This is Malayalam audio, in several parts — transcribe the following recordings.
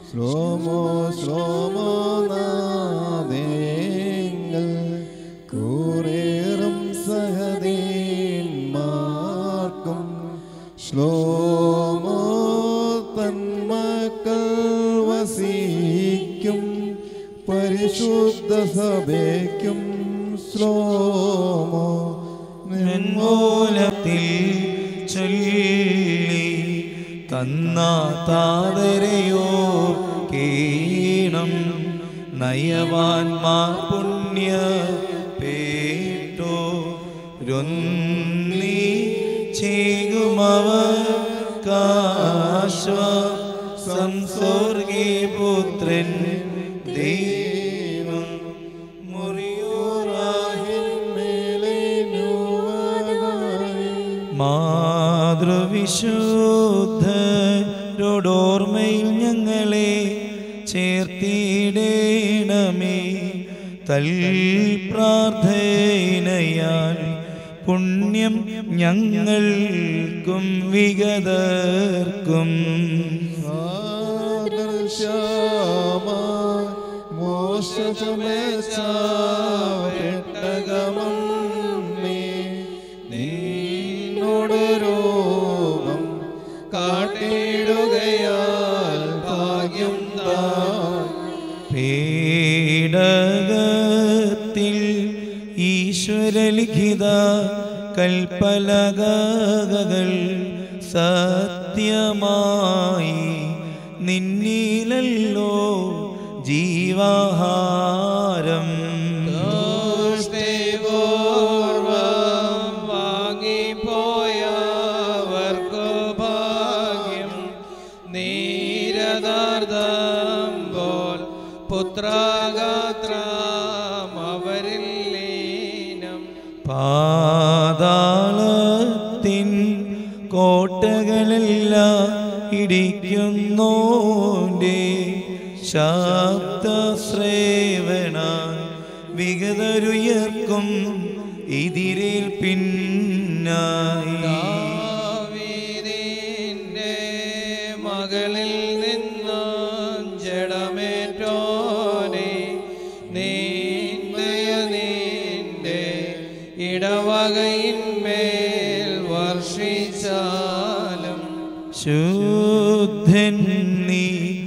ശ്ലോമോ ശ്ലോമോ നാദേങ്ങൾ കൂറേറും സഹദേന്മാർക്കും ശ്ലോമോ തന്മക്കൾ വസിക്കും പരിശുദ്ധ സഭയ്ക്കും ശ്ലോമോ നെന്മൂലത്തിൽ ചൊല്ലി തന്ന താതരയോ കീണം നയവാൻമാർ പുണ്യ പേട്ടോ രൊന്നി ചേകുമവർ കാശ്വ സംസോർഗി പുത്രൻ ദൈവം മുറിയോറാഹിൻ മാതൃവിശുദ്ധരോടോർമ്മയിൽ ഞങ്ങളെ ചേർത്തിടേണമേ തൽ പ്രാർത്ഥനയാൽ പുണ്യം ഞങ്ങൾക്കും വിഗതർക്കും ോടരോപം കാട്ടിടുകയാൽ ഭാഗ്യം താൻ പേടകത്തിൽ ഈശ്വരലിഖിത കൽപ്പലകകൾ സത്യമായി നിന്നിലല്ലോ ജീവാഹാരം പൂർവം വാങ്ങിപ്പോയവർക്കു ഭാഗ്യം നീരദാർദ്ദം പോൽ പുത്രഗാത്രം അവരിൽ ലീനം പാതാളത്തിൻ കോട്ടകളെല്ലാം ഇടിക്കുന്നോന്റെ ശബ്ദശ്രേവണ വിഗതരുയർക്കും ഇതിരിൽ പിന്നായി ദാവീദിന്റെ മകളിൽ നിന്നും ജഡമേറ്റോനെ നീന്തയ നിന്റെ ഇടവകയിന്മേൽ വർഷിച്ചാലും ശുദ്ധൻ നീ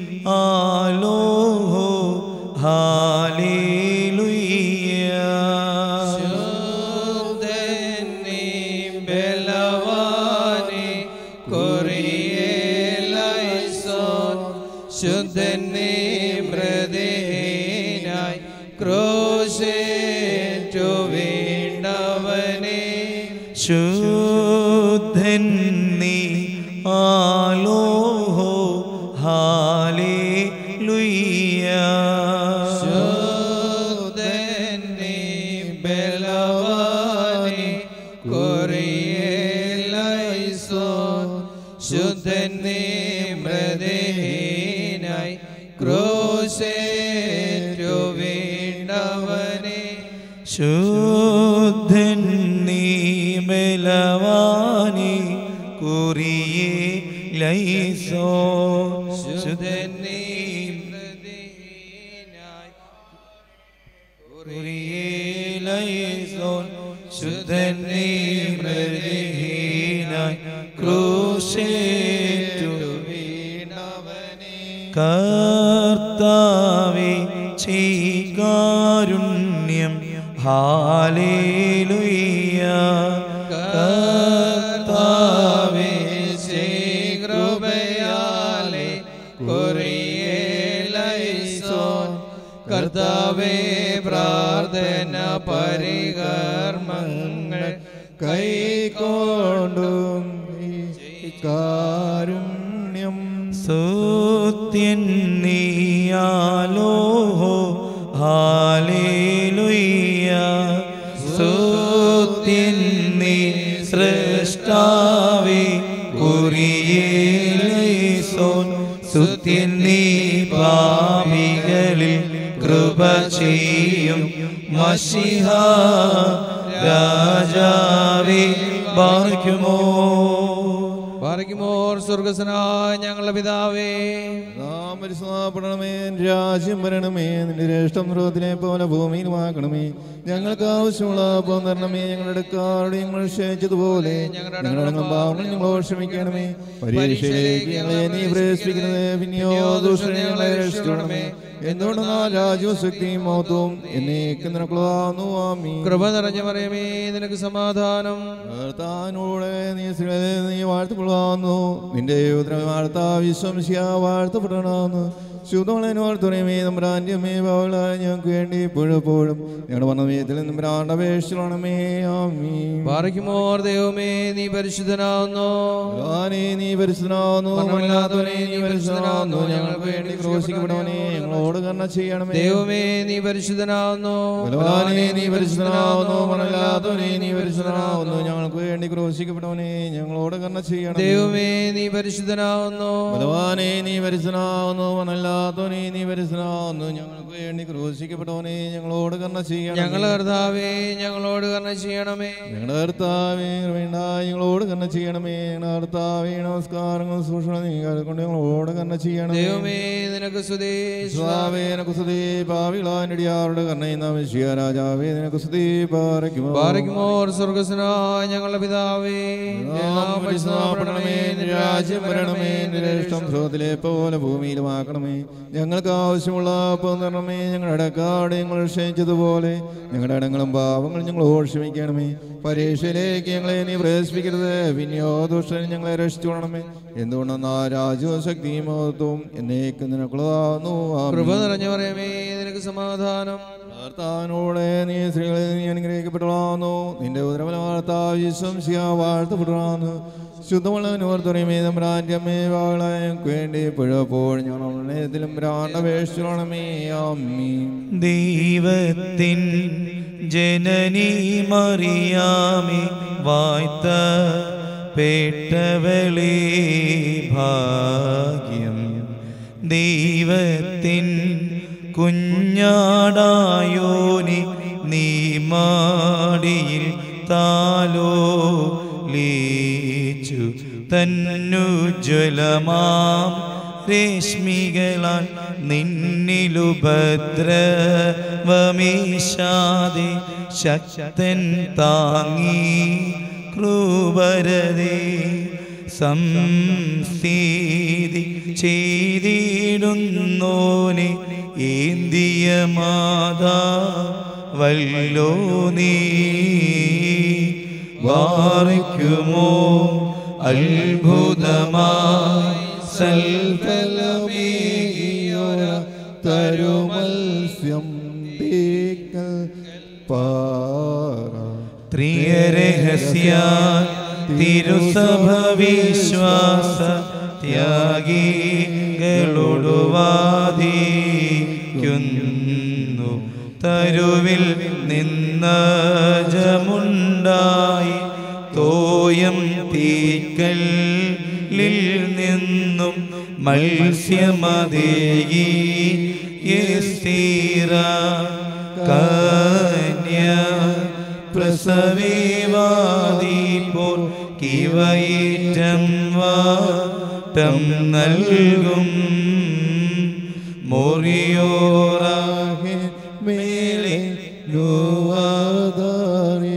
ആലോഹോ ഹാലേലുയ്യ ശുദ്ധൻ നീ ബലവാനെ കൊറിയേലൈസോൻ ശുദ്ധൻ നീ മൃദേനായി ക്രോശേറ്റു വീണ്ടവനെ ശുദ്ധൻ നീ ആലോഹോ ഹാലേലുയ്യ ശുദ്ധൻ നീ ബലവാനെ കൊറിയേലൈസോൻ ശുദ്ധൻ നീ മൃദേനായി ക്രോശേറ്റു വീണ്ടവനെ ശുദ്ധൻ നീ ബലവാനി കുറിയേ ലൈസോ ശുദ്ധൻ നീ കുറിയേ ലൈസോ ശുദ്ധൻ നീ മൃദഹീനായി ക്രൂശേറ്റു കർത്താവേ ചെയ്കാരുണ്യം ഹാലേലുയ്യ കർത്താവേ കൃപയാലെ കൊറിയേലൈസോൻ കർത്താവേ പ്രാർത്ഥന പരികർമ്മങ്ങൾ കൈക്കൊണ്ടും കാരുണ്യം സ്തുത്യൻ നീയാലോഹോ ഹാലേലുയ്യ സ്തുത്യൻ നീ സൃഷ്ടാവേ കുറിയേലൈസോൻ സ്തുത്യൻ നീ പാപികളിൽ കൃപ ചെയ്യും മഷിഹ രാജാവേ ബാർക്കുമോ പാറയ്ക്കുമോർ സ്വർഗസ്വനായ ഞങ്ങളുടെ പിതാവേ നാം പരിശുദ്ധപ്പെടണമേ രാജ്യം വരണമേ നിന്റെ രേഷ്ഠം സ്രോതത്തിനെ പോലെ ഭൂമിയിലുമാക്കണമേ ഞങ്ങൾക്ക് ആവശ്യമുള്ള അപ്പം തരണമേ ഞങ്ങളുടെ കാരുടെ ഞങ്ങൾ ക്ഷയിച്ചതുപോലെ ഞങ്ങളുടെ പാവങ്ങൾ ഞങ്ങളോട് ക്ഷമിക്കണമേ പരീക്ഷയിലേക്ക് ഞങ്ങളെ നീ പ്രവേശിപ്പിക്കുന്നത് പിന്നെയോ ദൂഷണ ഞങ്ങളെ രക്ഷിക്കണമേ എന്തുകൊണ്ടെന്നാ രാജ്യവും ശക്തിയും മഹത്വവും എന്നേക്ക് നിനക്കുള്ളതാന്നു ആമീ കൃപ നിറഞ്ഞ മറിയമേ നിനക്ക് സമാധാനം കർത്താവിനോടെ നീ സ്ത്രീകളെ നീ വാഴ്ത്തപ്പെടാവുന്നു നിന്റെ ഉത്തരവ് വാഴ്ത്ത വിശ്വംശിയ വാഴ്ത്തപ്പെടണമെന്ന് ശുദ്ധമളനോർത്തുറമേ നമ്പ്രാന്റമേ പൗളായ ഞങ്ങൾക്ക് വേണ്ടി ഇപ്പോഴെപ്പോഴും ഞങ്ങളുടെ വർണ്ണമയത്തിൽ നമ്പ്രാണ്ട് അപേക്ഷിക്കണമേ ആമീ പാറയ്ക്കുമോർ ദൈവമേ നീ പരിശുദ്ധനാവുന്നു ഭഗവാനേ നീ പരിശുദ്ധനാവുന്നു മരണമില്ലാത്തവനെ നീ പരിശുദ്ധനാവുന്നു ഞങ്ങൾക്ക് വേണ്ടി ക്രോശിക്കപ്പെടവനെ ഞങ്ങളോട് കർണ ചെയ്യണമേ ദൈവമേ നീ പരിശുദ്ധനാവുന്നു ബലവാനെ നീ പരിശുദ്ധനാവുന്നു മണമില്ലാത്തവനെ നീ പരിശുദ്ധനാവുന്നു ഞങ്ങൾക്ക് വേണ്ടി ക്രോശിക്കപ്പെട്ടവനെ ഞങ്ങളോട് കർണ ചെയ്യണം ദൈവമേ നീ പരിശുദ്ധനാവുന്നു ബലവാനെ നീ പരിശുദ്ധനാവുന്നു മണമില്ലാത്തവനെ നീ പരിശുദ്ധനാവുന്നു ഞങ്ങൾക്ക് വേണ്ടി ക്രോശിക്കപ്പെട്ടവനെ ഞങ്ങളോട് കർണ ചെയ്യണം ഞങ്ങളുടെ കർത്താവേ ഞങ്ങളോട് കർണ ചെയ്യണമേ ഞങ്ങളുടെ കർത്താവേ വേണ്ട ഞങ്ങളോട് കർണ ചെയ്യണമേ ഞങ്ങളുടെ കർത്താവേ നമസ്കാരങ്ങൾ സൂക്ഷ്മ നീ കൊണ്ട് ഞങ്ങളോട് കർണ ചെയ്യണമേ ദൈവമേ നിനക്ക് സ്തുതി സ്വാവേ നിനക്ക് സ്തുതി പാവിളാനടിയാറുടെ കർണയുന്ന വിശ്വ രാജാവേ നിനക്ക് സ്തുതി പാറയ്ക്കുമോ പാറയ്ക്കുമോർ സ്വർഗസ്വനായ ഞങ്ങളുടെ പിതാവേ നാം പരിശുദ്ധപ്പെടണമേ നിന്റെ രാജ്യം വരണമേ നിന്റെ ഇഷ്ടം സ്രോതത്തിലെ പോലെ ഭൂമിയിലുമാക്കണമേ ഞങ്ങൾക്ക് ആവശ്യമുള്ള അപ്പം തരണമേ ഞങ്ങളുടെ അടക്കാടെ ഞങ്ങൾ ക്ഷയിച്ചതുപോലെ ഞങ്ങളുടെ അടങ്ങളും പാവങ്ങളും ഞങ്ങൾ ക്ഷമിക്കണമേ പരീക്ഷയിലേക്ക് ഞങ്ങളെ നീ പ്രവേശിപ്പിക്കരുത് പിന്നെയോ ദുഷ്ടൻ ഞങ്ങളെ രക്ഷിച്ചുകൊള്ളണമേ എന്തുകൊണ്ടെന്നാ രാജ്യവും ശക്തിയും മഹത്വവും എന്നേക്ക് നിനക്കുള്ളതാകുന്നു കൃപ ആമേൻ. നിറഞ്ഞ പറയുമേ നിനക്ക് സമാധാനം കർത്താവിനോടെ നീ സ്ത്രീകളെ നീ അനുഗ്രഹിക്കപ്പെട്ടതാകുന്നു നിന്റെ ഉദരമല വാർത്ത വിശ്വംസിയ വാഴ്ത്തപ്പെട്ടതാകുന്നു ശുദ്ധമുള്ളവനോർത്തുറമേ തമ്പ്രാൻ്റെ അമ്മേ വാളായ വേണ്ടി ഇപ്പോഴപ്പോൾ ഞങ്ങളും പ്രാണപേക്ഷിച്ചോണമേ അമ്മീ ദൈവത്തിൻ ജനനി മറിയാമി വായ്ത്ത പേട്ടവളേ ഭാഗ്യം ദൈവത്തിൻ കുഞ്ഞാടായോനി നീ മാടിയിൽ താലോ ലീച്ചു തന്നുജ്വലമാം രശ്മികളാൽ നിന്നിലുപദ്രവമീശാതെ ശക്തൻ താങ്ങി ക്രൂപരതേ സംസ്ഥിതി ചെയ്തിടുന്നോനെ ഏന്തിയ മാതാ വല്ലോ നീ വാറിക്കുമോ അത്ഭുതമായി സൽഫലമേകിയൊര തരുമത്സ്യം തീക്കൽ പാറ ത്രിയരഹസ്യ തിരുസഭ വിശ്വാസ ത്യാഗികളോടുവാദിക്കുന്നു തരുവിൽ നിന്നജമുണ്ടായി തോയം തീക്കല്ലിൽ നിന്നും മത്സ്യമതേകി യസ്തീര കന്യ പ്രസവേവാദീപോൽ കിവയേറ്റം വാട്ടം നൽകും മൊറിയോറാകെ മേലെ നുവാദാരേ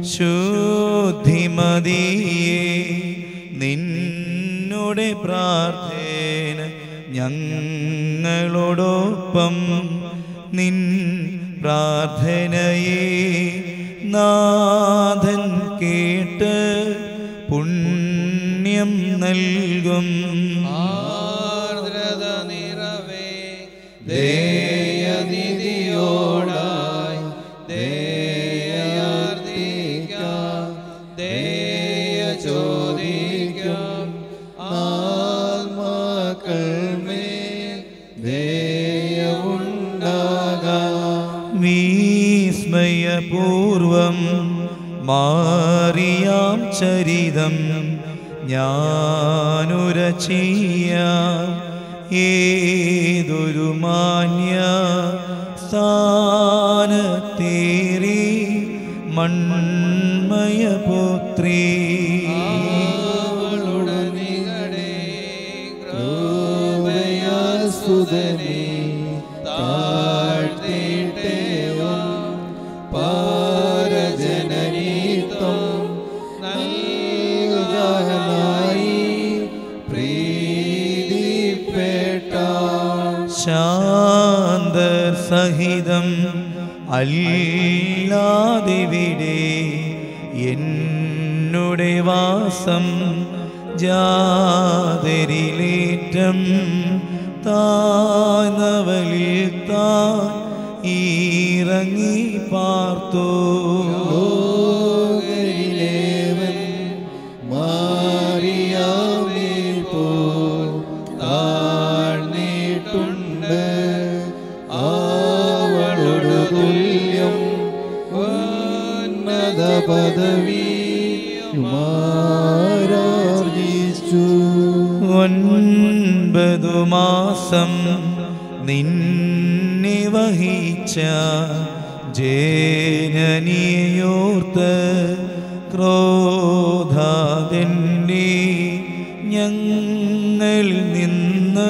ശുദ്ധിമതിയെ നിന്നുടെ പ്രാർത്ഥന ഞങ്ങളോടൊപ്പം നിൻ പ്രാർത്ഥനയെ നാഥൻ കേട്ട് പുണ്യം നൽകും ആർദ്രത നിറവേ ദയനിധിയോടായി ദയാർദ്ദിക്കാം ദയ ചോദിക്കാം ആത്മാക്കൾ മേൽ ദയവുണ്ടാകാം വിസ്മയപൂർവം മാറിയാം ചരിതം ഞാനുരചിയാം ഏതൊരു മാന്യ സ്ഥാനത്തേറി മൺമയപുത്രീ അവളുടെ സുതനെ താഴ്ത്തിട്ടേവം പാരജനനീത്തം നൽകാനായി പ്രീതിപ്പെട്ട ശാന്ത സഹിതം അല്ലാതിവിടെ എന്നുടെ വാസം ജാതരിലേറ്റം താഴ്ന്നവലിൽ താ ഇറങ്ങി പാർത്തോ ലോകരിലേവൻ മാറിയാമേ പോ താഴ്ന്നിട്ടുണ്ട് അവളോട് തുല്യം ഉന്നത പദവി മാരാർജിച്ചു ഒൻപതു മാസം നിന്നെ വഹിച്ച ജനനിയോർത്ത് ക്രോധാതെന്നെ ഞങ്ങളിൽ നിന്ന്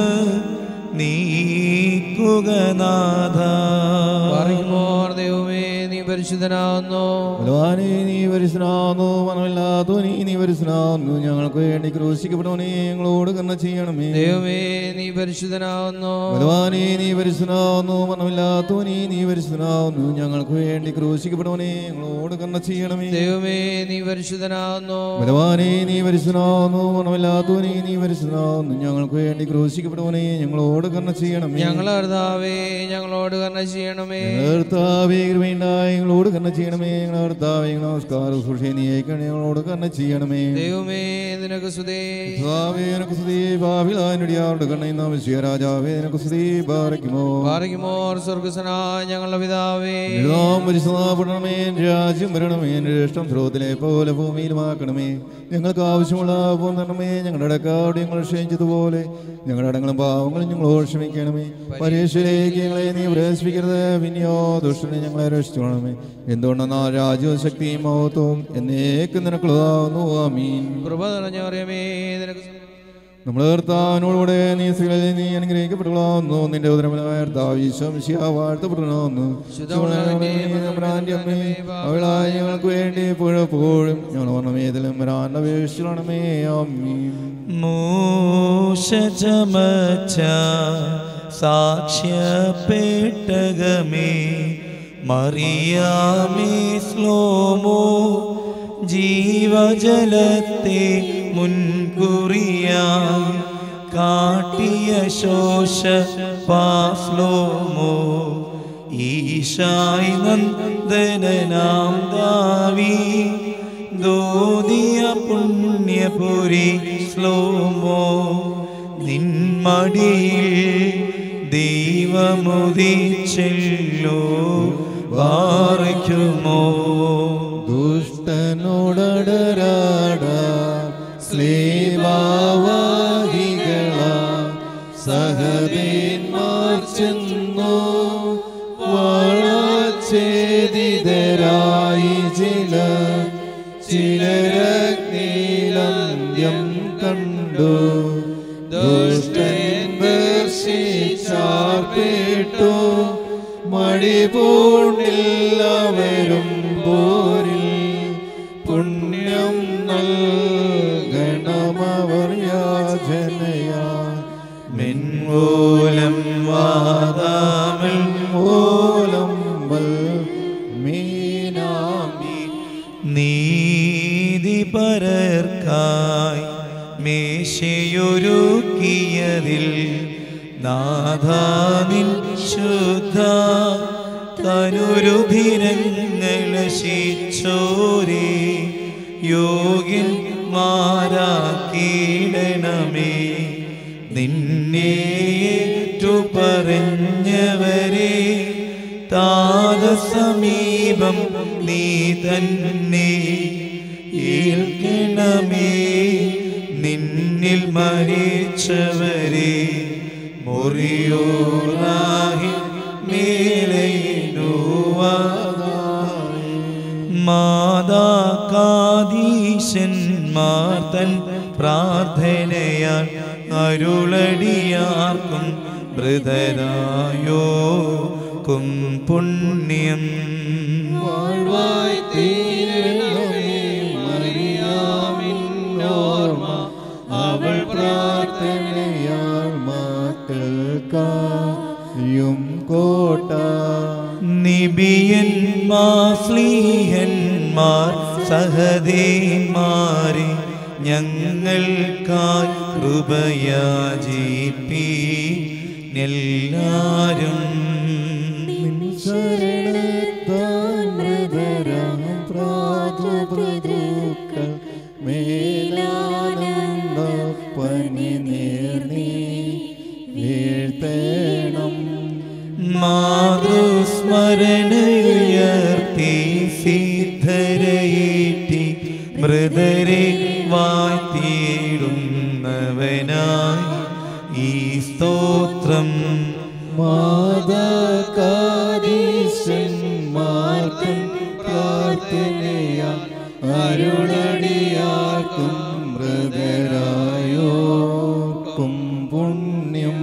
നീക്കുക നാഥ പറയുമോർ ദൈവമേ നീ പരിശുദ്ധനാവുന്നു ബലവാനേ നീ വരിസനാവുന്നു മനമില്ലാത്തോ നീ നീ വരിസനാവുന്നു ഞങ്ങൾക്ക് വേണ്ടി ക്രൂശിക്കപ്പെടുവനെ ഞങ്ങളോട് കർണ ചെയ്യണമേ ദൈവമേ നീ പരിശുദ്ധനാവുന്നു ബലവാനേ നീ വരിസനാവുന്നു മനമില്ലാത്തോ നീ നീ വരിസനാവുന്നു ഞങ്ങൾക്ക് വേണ്ടി ക്രൂശിക്കപ്പെടുവനെ ഞങ്ങളോട് കർണ ചെയ്യണമേ ദൈവമേ നീ പരിശുദ്ധനാവുന്നു ബലവാനേ നീ വരിസനാവുന്നു മനമില്ലാത്തോ നീ നീ വരിസനാവുന്നു ഞങ്ങൾക്ക് വേണ്ടി ക്രൂശിക്കപ്പെടുവനെ ഞങ്ങളോട് കർണ ചെയ്യണമേ ഞങ്ങളെ കർത്താവേ ഞങ്ങളോട് കർണ ചെയ്യണമേ കർത്താവേ കൃപയുണ്ടായി ഞങ്ങളോട് കർണ ചെയ്യണമേ ഞങ്ങളുടെ കർത്താവേ ഞങ്ങളുടെ നമസ്കാരം സുഷേ നീ അയക്കണേ ഞങ്ങളോട് കർണ ചെയ്യണമേ ദൈവമേ നിനക്ക് സുതേ കർത്താവേ നിനക്ക് സ്തുതി ഭാവിലാനുടിയാറുടെ കണ്ണയും നാമസ്യ രാജാവേ നിനക്ക് സ്തുതി ബാറയ്ക്കുമോ പാറിക്കുമോർ സ്വർഗസനായ ഞങ്ങളുടെ പിതാവേ എഴുതാം പരിശുദ്ധപ്പെടണമേ രാജ്യം വരണമേ ഇഷ്ടം സ്രോതത്തിലെ പോലെ ഭൂമിയിലുമാക്കണമേ ഞങ്ങൾക്ക് ആവശ്യമുള്ള അപ്പം തരണമേ ഞങ്ങളുടെ അടക്കാട് ഞങ്ങൾ ക്ഷയിച്ചതുപോലെ ഞങ്ങളുടെ അടങ്ങളും പാവങ്ങളും ഞങ്ങളോട് ക്ഷമിക്കണമേ പരീക്ഷയിലേക്ക് ഞങ്ങളെ നീ പ്രവേശിപ്പിക്കരുത് പിന്നെയോ ദുഷ്ടനെ ഞങ്ങളെ രക്ഷിച്ചോണമേ എന്തുകൊണ്ടെന്നാ രാജ്യവും ശക്തിയും മഹത്വവും എന്നേക്കും നിനക്കുള്ളതാവുന്നു ആമീൻ കൃപ നിറഞ്ഞറിയമേ നിനക്ക് സുതേ. നമ്മുടെ കർത്താവിനോടുകൂടെ നീ സ്ത്രീകളിൽ നീ അനുഗ്രഹിക്കപ്പെട്ടുള്ളാവുന്നു നിന്റെ ഉദരമനായ കർത്താവീശം വാഴ്ത്തപ്പെടണമെന്ന് അമ്മേ അവളായി ഞങ്ങൾക്ക് വേണ്ടി പുഴപ്പോഴും ഞങ്ങൾ ഓർമ്മേതിലും വരാൻ അപേക്ഷിക്കണമേ അമ്മീ മൂശ ചമച്ച സാക്ഷ്യപ്പെട്ടകമേ മറിയാമേ സ്ലോമോ ജീവജലത്തെ മുൻകുറിയായി കാട്ടിയ ശോഷ പാസ്ലോമോ ഈശായി നന്ദനാം ദാവി ദോദിയ പുണ്യപുരി സ്ലോമോ നിന്മടിയിൽ ദൈവമുദിച്ചെല്ലോ വാറയ്ക്കുമോ ദുഷ്ടനോടടരാട സ്ലേവാഹികള സഹദേന്മാർ ചെന്നു വളച്ചേതിതരായി ചില ചിലരഗ്നിലന്ത്യം കണ്ടു ദുഷ്ടൻ ദർശിച്ചാർപ്പെട്ടു മഴി പൂണ്ടില്ലവരും പോരിൽ പുണ്യം നൽകണമവർ യാചനയാ മെൻമൂലം വാദാമൽ മൂലം മീനാമി നീതിപരർക്കായി മേശയൊരുക്കിയതിൽ നാഥാനിൻ ശുദ്ധ തനുരുധിരങ്ങൾ ശിച്ചോരേ യോഗ്യന്മാരാക്കിയിടണമേ നിന്നേറ്റു പറഞ്ഞവരെ താതസമീപം നീ തന്നെ ഏൽക്കണമേ നിന്നിൽ മരിച്ചവരെ മുറിയോറാഹി മേലെ മാതാകാദീശന്മാർ തൻ പ്രാർത്ഥനയാൽ അരുളടിയാർക്കും മൃതരായോ കും പുണ്യം വാഴ്വായി തീരണമേ മറിയാമിൻ ഓർമ്മ അവൾ പ്രാർത്ഥനയാൽ മക്കൾക്കായും കോട്ട നിബിയന്മാർ സ്ലീഹന്മാർ സഹദേന്മാരെ ഞങ്ങൾക്കായി കൃപയാജീപ്പി എല്ലാരും ശരണത്താൽ മൃതരാം പ്രാതുപിതൃക്കൾ മേലാനന്ദ പനി നേർന്നീ വീഴ്ത്തേണം മാതൃസ്മരണയുയർത്തി സിദ്ധരയേറ്റി മൃതരെ വാഴ്ത്തിയിടുന്നവനായി ഈ സ്തോത്രം മാതാകാദീശന്മാർക്കും പ്രാർത്ഥനയ അരുളടിയാർക്കും മൃതരായോർക്കും പുണ്യം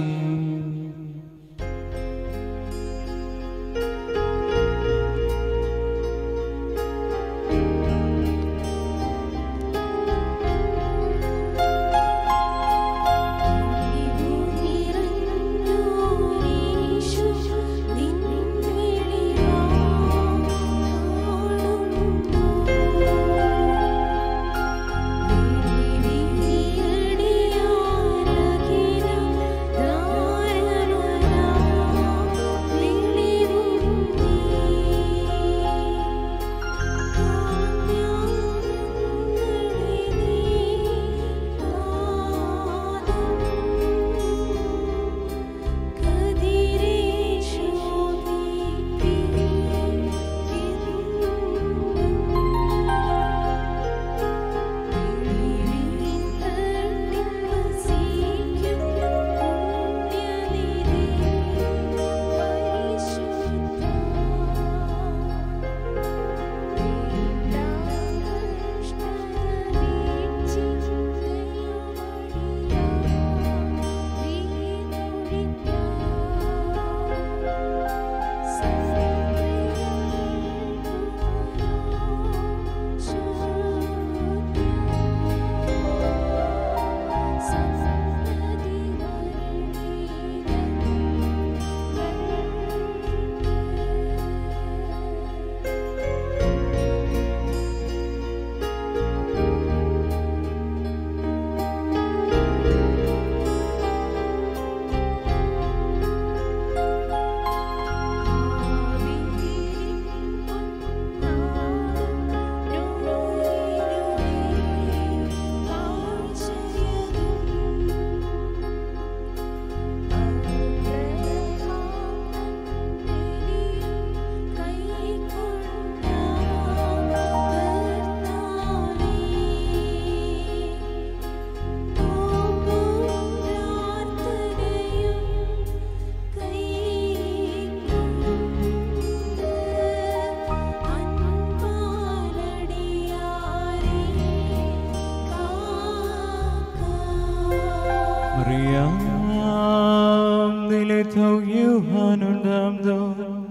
Mariam, dilettau Johann am Dom,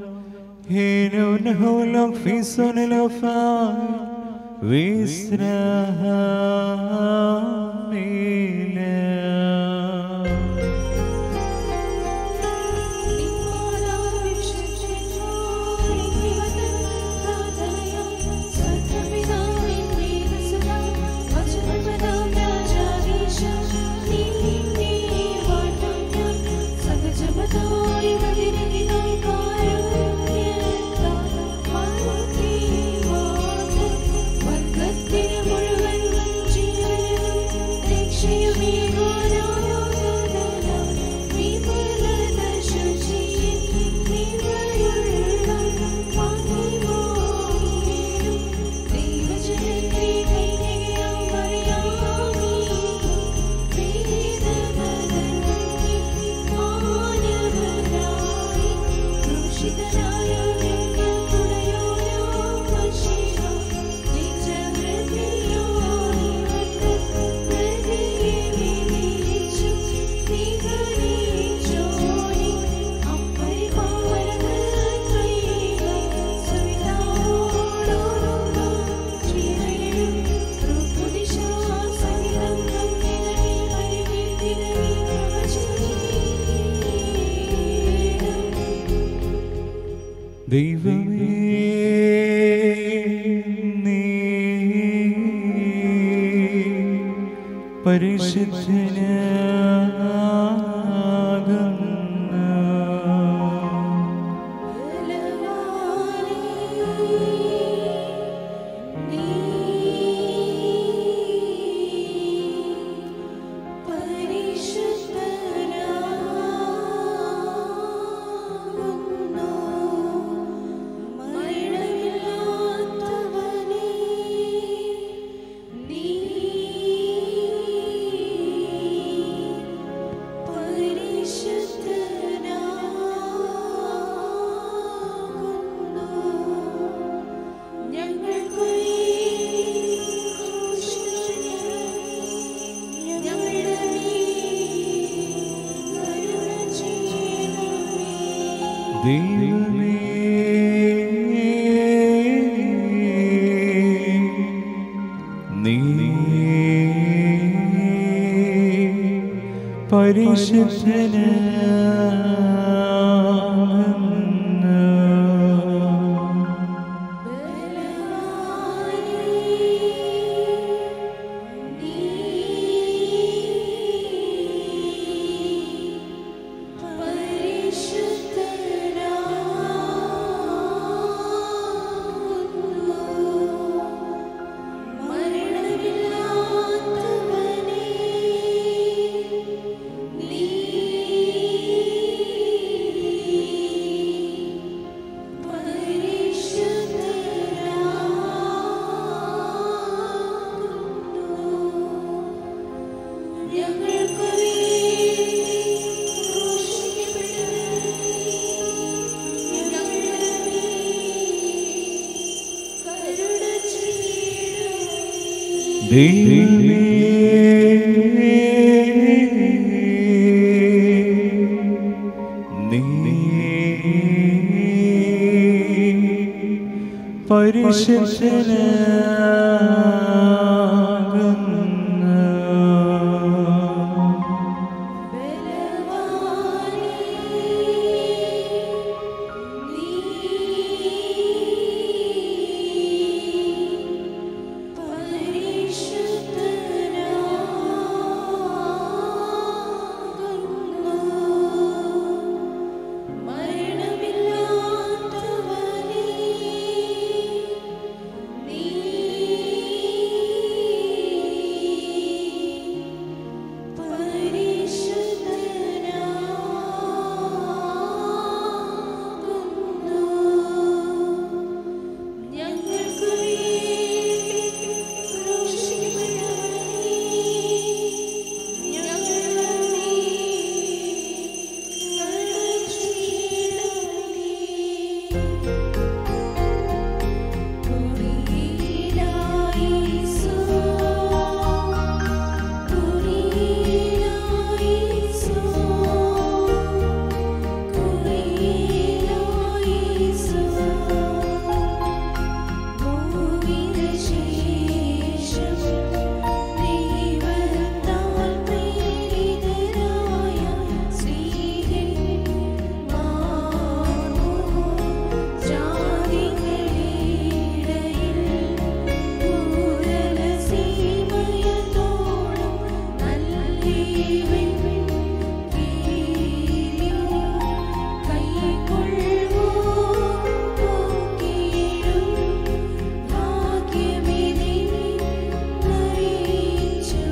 hin und holag finson i lofar, vistra മുഴുവൻ ജീവനും രക്ഷയുമേകും ദൈവമേ നീ പരിശുദ്ധനാകുന്നു ഞങ്ങൾക്ക് ഞങ്ങളുടെ കരുണ ചെയ്യണമേ ദൈവമേ നീ പരിശുദ്ധനാകുന്നു ഞങ്ങൾക്ക് കരുണ ചെയ്യണമേ ദൈവമേ നീ പരിശുദ്ധനാകുന്നു ഞങ്ങൾക്ക് വേണ്ടി ക്രൂശിക്കപ്പെട്ടവനേ, ഞങ്ങളുടെ മേൽ കരുണ ചെയ്യണമേ. കുരിയിലായിസോ, കുരിയിലായിസോ, കുരിയിലായിസോ. ഭൂമിശേഷം ദൈവത്താൽ പ്രേരിതരായ സ്നേഹിതന്മാർക്കോ ജാതികളിടയിൽ പൂരലസീമയത്തോളം നല്ലിവൻ കീഴിലും കൈക്കൊള്ളുവോ പോക്കിയിടും ഭാഗ്യമിതിന്നറിയിച്ചു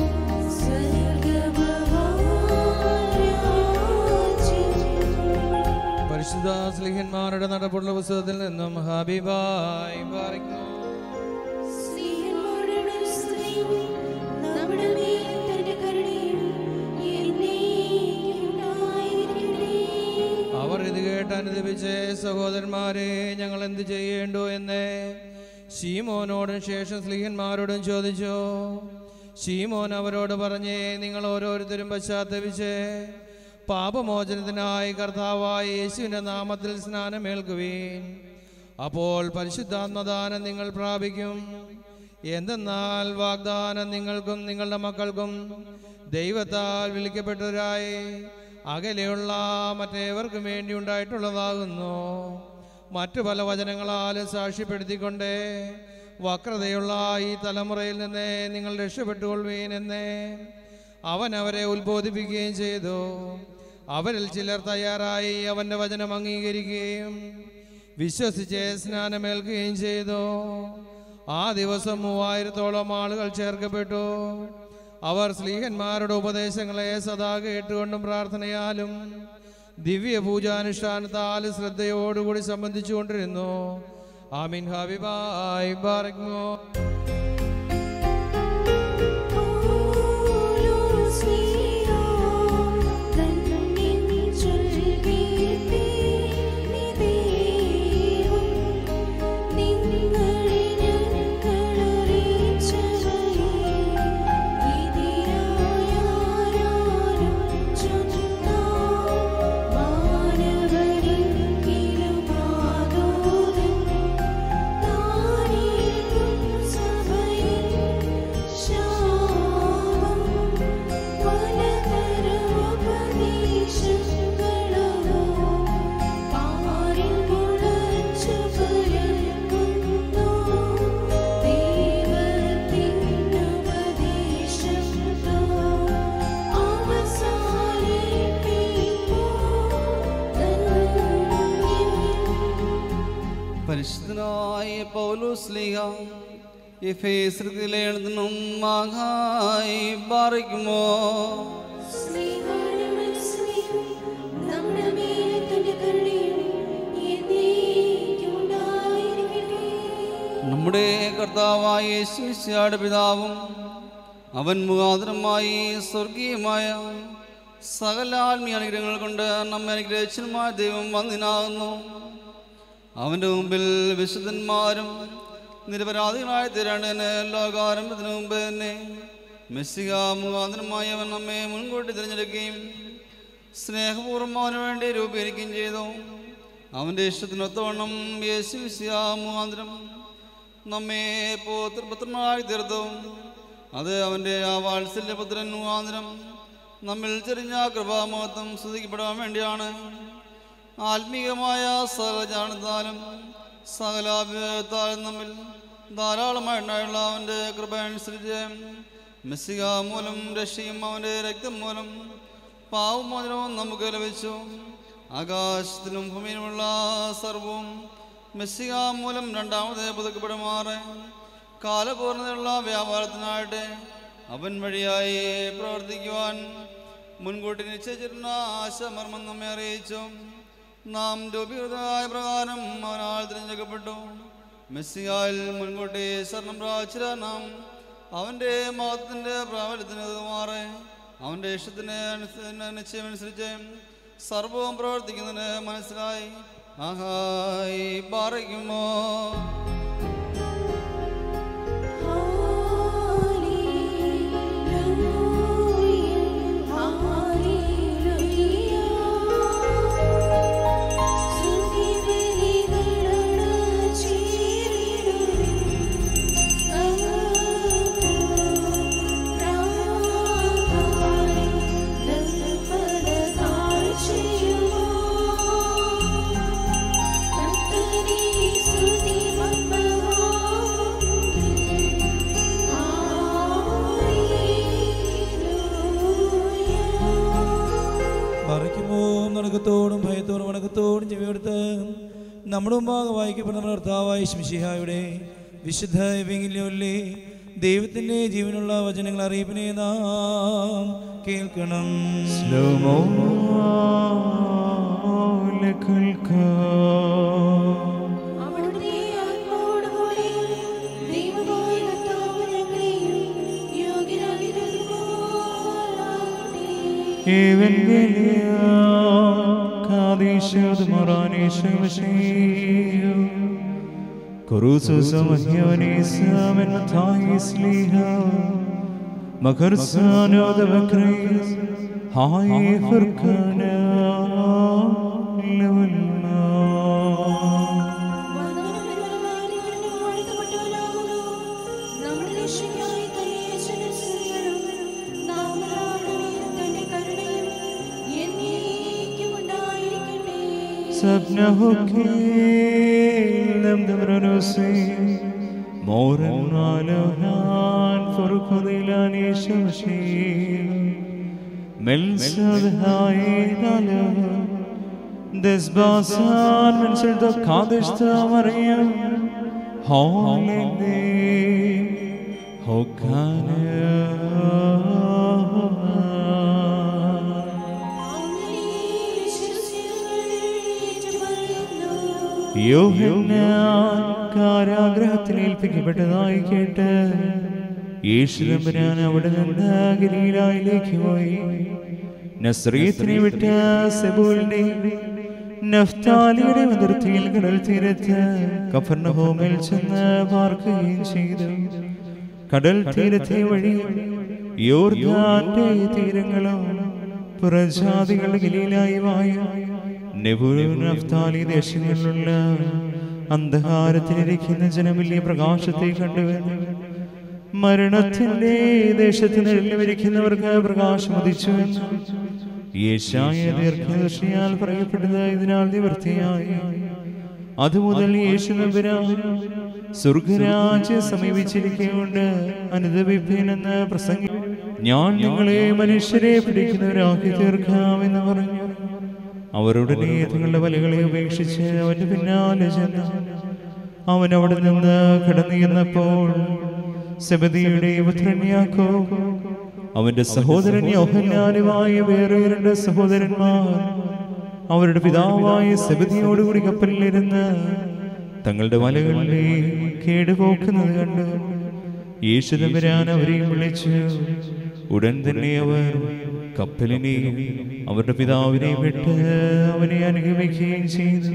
സ്വർഗമഹാരാജ്യം പരിശുദ്ധ സ്ലിഹന്മാരുടെ നടപ്പുള്ള പുസ്തകത്തിൽ നിന്നും ഹബീബായി പാറിക്കുന്നു സ്നേഹന്മാരുടെ സ്തുതി, നമ്മുടെ മേൽ തന്റെ കരുണയും എന്നേക്കും ഉണ്ടായിരിക്കട്ടെ. അവർ ഇത് കേട്ട് അനുദപിച്ച് സഹോദരന്മാരെ ഞങ്ങൾ എന്ത് ചെയ്യേണ്ടു എന്ന് ഷീമോനോടും ശേഷം സ്ലീഹന്മാരോടും ചോദിച്ചു ഷീമോൻ അവരോട് പറഞ്ഞേ നിങ്ങൾ ഓരോരുത്തരും പശ്ചാത്തപിച്ച് പാപമോചനത്തിനായി കർത്താവായ യേശുവിൻ്റെ നാമത്തിൽ സ്നാനമേൽക്കുവീൻ അപ്പോൾ പരിശുദ്ധാത്മദാനം നിങ്ങൾ പ്രാപിക്കും എന്തെന്നാൽ വാഗ്ദാനം നിങ്ങൾക്കും നിങ്ങളുടെ മക്കൾക്കും ദൈവത്താൽ വിളിക്കപ്പെട്ടവരായി അകലെയുള്ള മറ്റേവർക്കും വേണ്ടി ഉണ്ടായിട്ടുള്ളതാകുന്നു മറ്റു പല വചനങ്ങളാലും സാക്ഷ്യപ്പെടുത്തിക്കൊണ്ട് വക്രതയുള്ള ഈ തലമുറയിൽ നിന്ന് നിങ്ങൾ രക്ഷപ്പെട്ടുകൊള്ളുവീൻ എന്ന് അവൻ അവരെ ഉത്ബോധിപ്പിക്കുകയും ചെയ്തു അവരിൽ ചിലർ തയ്യാറായി അവൻ്റെ വചനം അംഗീകരിക്കുകയും വിശ്വസിച്ച് സ്നാനമേൽക്കുകയും ചെയ്തു ആ ദിവസം മൂവായിരത്തോളം ആളുകൾ ചേർക്കപ്പെട്ടു അവർ സ്ലീഹന്മാരുടെ ഉപദേശങ്ങളെ സദാ കേട്ടുകൊണ്ടും പ്രാർത്ഥനയാലും ദിവ്യ പൂജാനുഷ്ഠാനത്താൽ ശ്രദ്ധയോടുകൂടി സംബന്ധിച്ചുകൊണ്ടിരുന്നു ആമീൻ ഹബിബായ് ബാറക്മോ പരിശുദ്ധനായ പൗലോസ്ലിഹ എഫേസ്രത്തിലെ എഴുതണം മാങ്ങായി പാറിക്കുമോ നമ്മുടെ കർത്താവായ യേശുശിയുടെ പിതാവും അവൻ മുഖാന്തരമായി സ്വർഗീയമായ സകല ആത്മീയ അനുഗ്രഹങ്ങൾ കൊണ്ട് നമ്മെ അനുഗ്രഹിച്ചനുമായ ദൈവം വന്നിനാകുന്നു അവൻ്റെ മുമ്പിൽ വിശുദ്ധന്മാരും നിരപരാധികളായി തീരേണ്ടതിന് ലോകാരംഭത്തിന് മുമ്പ് തന്നെ മെസ്സിക മുഖാന്തരമായി അവൻ നമ്മെ മുൻകൂട്ടി തിരഞ്ഞെടുക്കുകയും സ്നേഹപൂർവ്വം അവന് വേണ്ടി രൂപീകരിക്കുകയും ചെയ്തു അവൻ്റെ ഇഷ്ടത്തിനൊത്തവണ്ണം യേശു വിശ്യ മുഖാന്തരം നമ്മെ പുത്രപുത്രനായി തീർത്തു അത് അവൻ്റെ ആ വാത്സല്യപുത്രൻ മുഖാന്തരം നമ്മിൽ ചെറിഞ്ഞ കൃപാമഹത്വം സ്തുതിക്കപ്പെടാൻ വേണ്ടിയാണ് ആത്മീയമായ സകലജാനത്താലും സകലാഭിതാലും നമ്മിൽ ധാരാളമായിട്ടുള്ള അവൻ്റെ കൃപ അനുസരിച്ച് മെസ്സിക മൂലം രക്ഷയും അവൻ്റെ രക്തം മൂലം പാവമോചനവും നമുക്ക് ലഭിച്ചു ആകാശത്തിലും ഭൂമിയിലുമുള്ള സർവവും മെസ്സിക മൂലം രണ്ടാമത് പുതുക്കപ്പെടുമാറ് കാലപൂർണ്ണതയുള്ള വ്യാപാരത്തിനായിട്ട് അവൻ വഴിയായി പ്രവർത്തിക്കുവാൻ മുൻകൂട്ടി നിശ്ചയിച്ചിരുന്ന ആശമർമ്മം നമ്മെ അറിയിച്ചു നാം രൂപീകൃതമായ പ്രകാരം അവനാൽ തിരഞ്ഞെടുക്കപ്പെട്ടു മെസ്സിയായിൽ മുൻകൂട്ടി ശരണം പ്രാപിച്ചിര നാം അവൻ്റെ മഹത്തിൻ്റെ പ്രാബല്യത്തിന് മാറെ അവൻ്റെ ഇഷ്ടത്തിന് അനുസ- നിശ്ചയമനുസരിച്ച് സർവവും പ്രവർത്തിക്കുന്നതിന് മനസ്സിലായി ആഹായി പാറയ്ക്കുമോ മറിക്കുമോ നടക്കത്തോടും ഭയത്തോടും വണക്കത്തോടും ചെവിയെടുത്ത് നമ്മുടെ മുമ്പാകെ വായിക്കപ്പെടുന്ന നമ്മുടെ കർത്താവായ ശിംഷിഹായുടെ വിശുദ്ധ എവെങ്കിലൊല്ലി ദൈവത്തിൻ്റെ ജീവനുള്ള വചനങ്ങൾ അറിയിപ്പിനെ നാം കേൾക്കണം സ്ലോമോ അവിടുത്തെ ആത്മാവോടുകൂടി ദൈവമായ കർത്താവ് ഞങ്ങളെയും യോഗ്യരാക്കി തീർക്കുമാറാകട്ടെ. വന്ദനമെന്നവനാരിവനും വാഴ്ത്തപ്പെട്ടവനാകുന്നു. നമ്മുടെ രക്ഷയ്ക്കായി തന്നെ യേശുവിനെ സ്തുതിക്കണം. നാമനാഥനും തന്റെ കരുണയും എന്നേക്കും ഉണ്ടായിരിക്കട്ടെ. سبنهكيل لم دبرنوسي مورن علوهان فرق ضلاني شمشيل ملسد هاي دالو Desbasan men sırda kadıştı Maryam Holy Hokane യോഹന്നാൻ കാരാഗ്രഹത്തിൽ ഏൽപ്പിക്കപ്പെട്ടതായി കേട്ട് യേശുദമ്പരാൻ അവിടെ നിന്ന് ഗലീലായിലേക്ക് പോയി നസ്രീത്തിനെ വിട്ട് സെബൂലിന്റെ നഫ്താലിയുടെ അതിർത്തിയിൽ കടൽ തീരത്ത് കഫർണഹോമിൽ ചെന്ന് പാർക്കുകയും ചെയ്തു കടൽ തീരത്തെ വഴി യോർദാന്റെ തീരങ്ങളും പുറജാതികളുടെ ഗലീലായുമായ നെബുനഫ്താലി ദേശങ്ങളിലുള്ള അന്ധകാരത്തിലിരിക്കുന്ന ജനമില്ലേ പ്രകാശത്തെ കണ്ടുവന്നു മരണത്തിന്റെ ദേശത്ത് നിഴലിരിക്കുന്നവർക്ക് പ്രകാശം ഉദിച്ചു യേശായ ദീർഘദർശിയാൽ പറയപ്പെട്ടത് ഇതിനാൽ നിവൃത്തിയായി അതുമുതൽ യേശു നമ്പുരാൻ സ്വർഗരാജ്യം സമീപിച്ചിരിക്കുകൊണ്ട് അനുദപിപ്പീനെന്ന് പ്രസംഗി ഞാൻ നിങ്ങളെ മനുഷ്യരെ പിടിക്കുന്നവരാക്കി തീർക്കാമെന്ന് പറഞ്ഞു അവരുടനെ തങ്ങളുടെ വലകളെ ഉപേക്ഷിച്ച് അവന്റെ പിന്നാലെ ചെന്നു അവൻ അവിടെ നിന്ന് കടന്നു ചെന്നപ്പോൾ സെബദിയുടെ പുത്രൻ യാക്കോബ് അവന്റെ സഹോദരൻ യോഹന്നാനുമായ വേറെ രണ്ട് സഹോദരന്മാർ അവരുടെ പിതാവായ സെബദിയോടുകൂടി കപ്പലിലിരുന്ന് തങ്ങളുടെ വലകളിലെ കേടുപോക്കുന്നത് കണ്ട് യേശുദമ്പരാൻ അവരെയും വിളിച്ചു ഉടൻ തന്നെ അവർ കപ്പലിനെയും അവരുടെ പിതാവിനെയും വിട്ട് അവനെ അനുഗമിക്കുകയും ചെയ്തു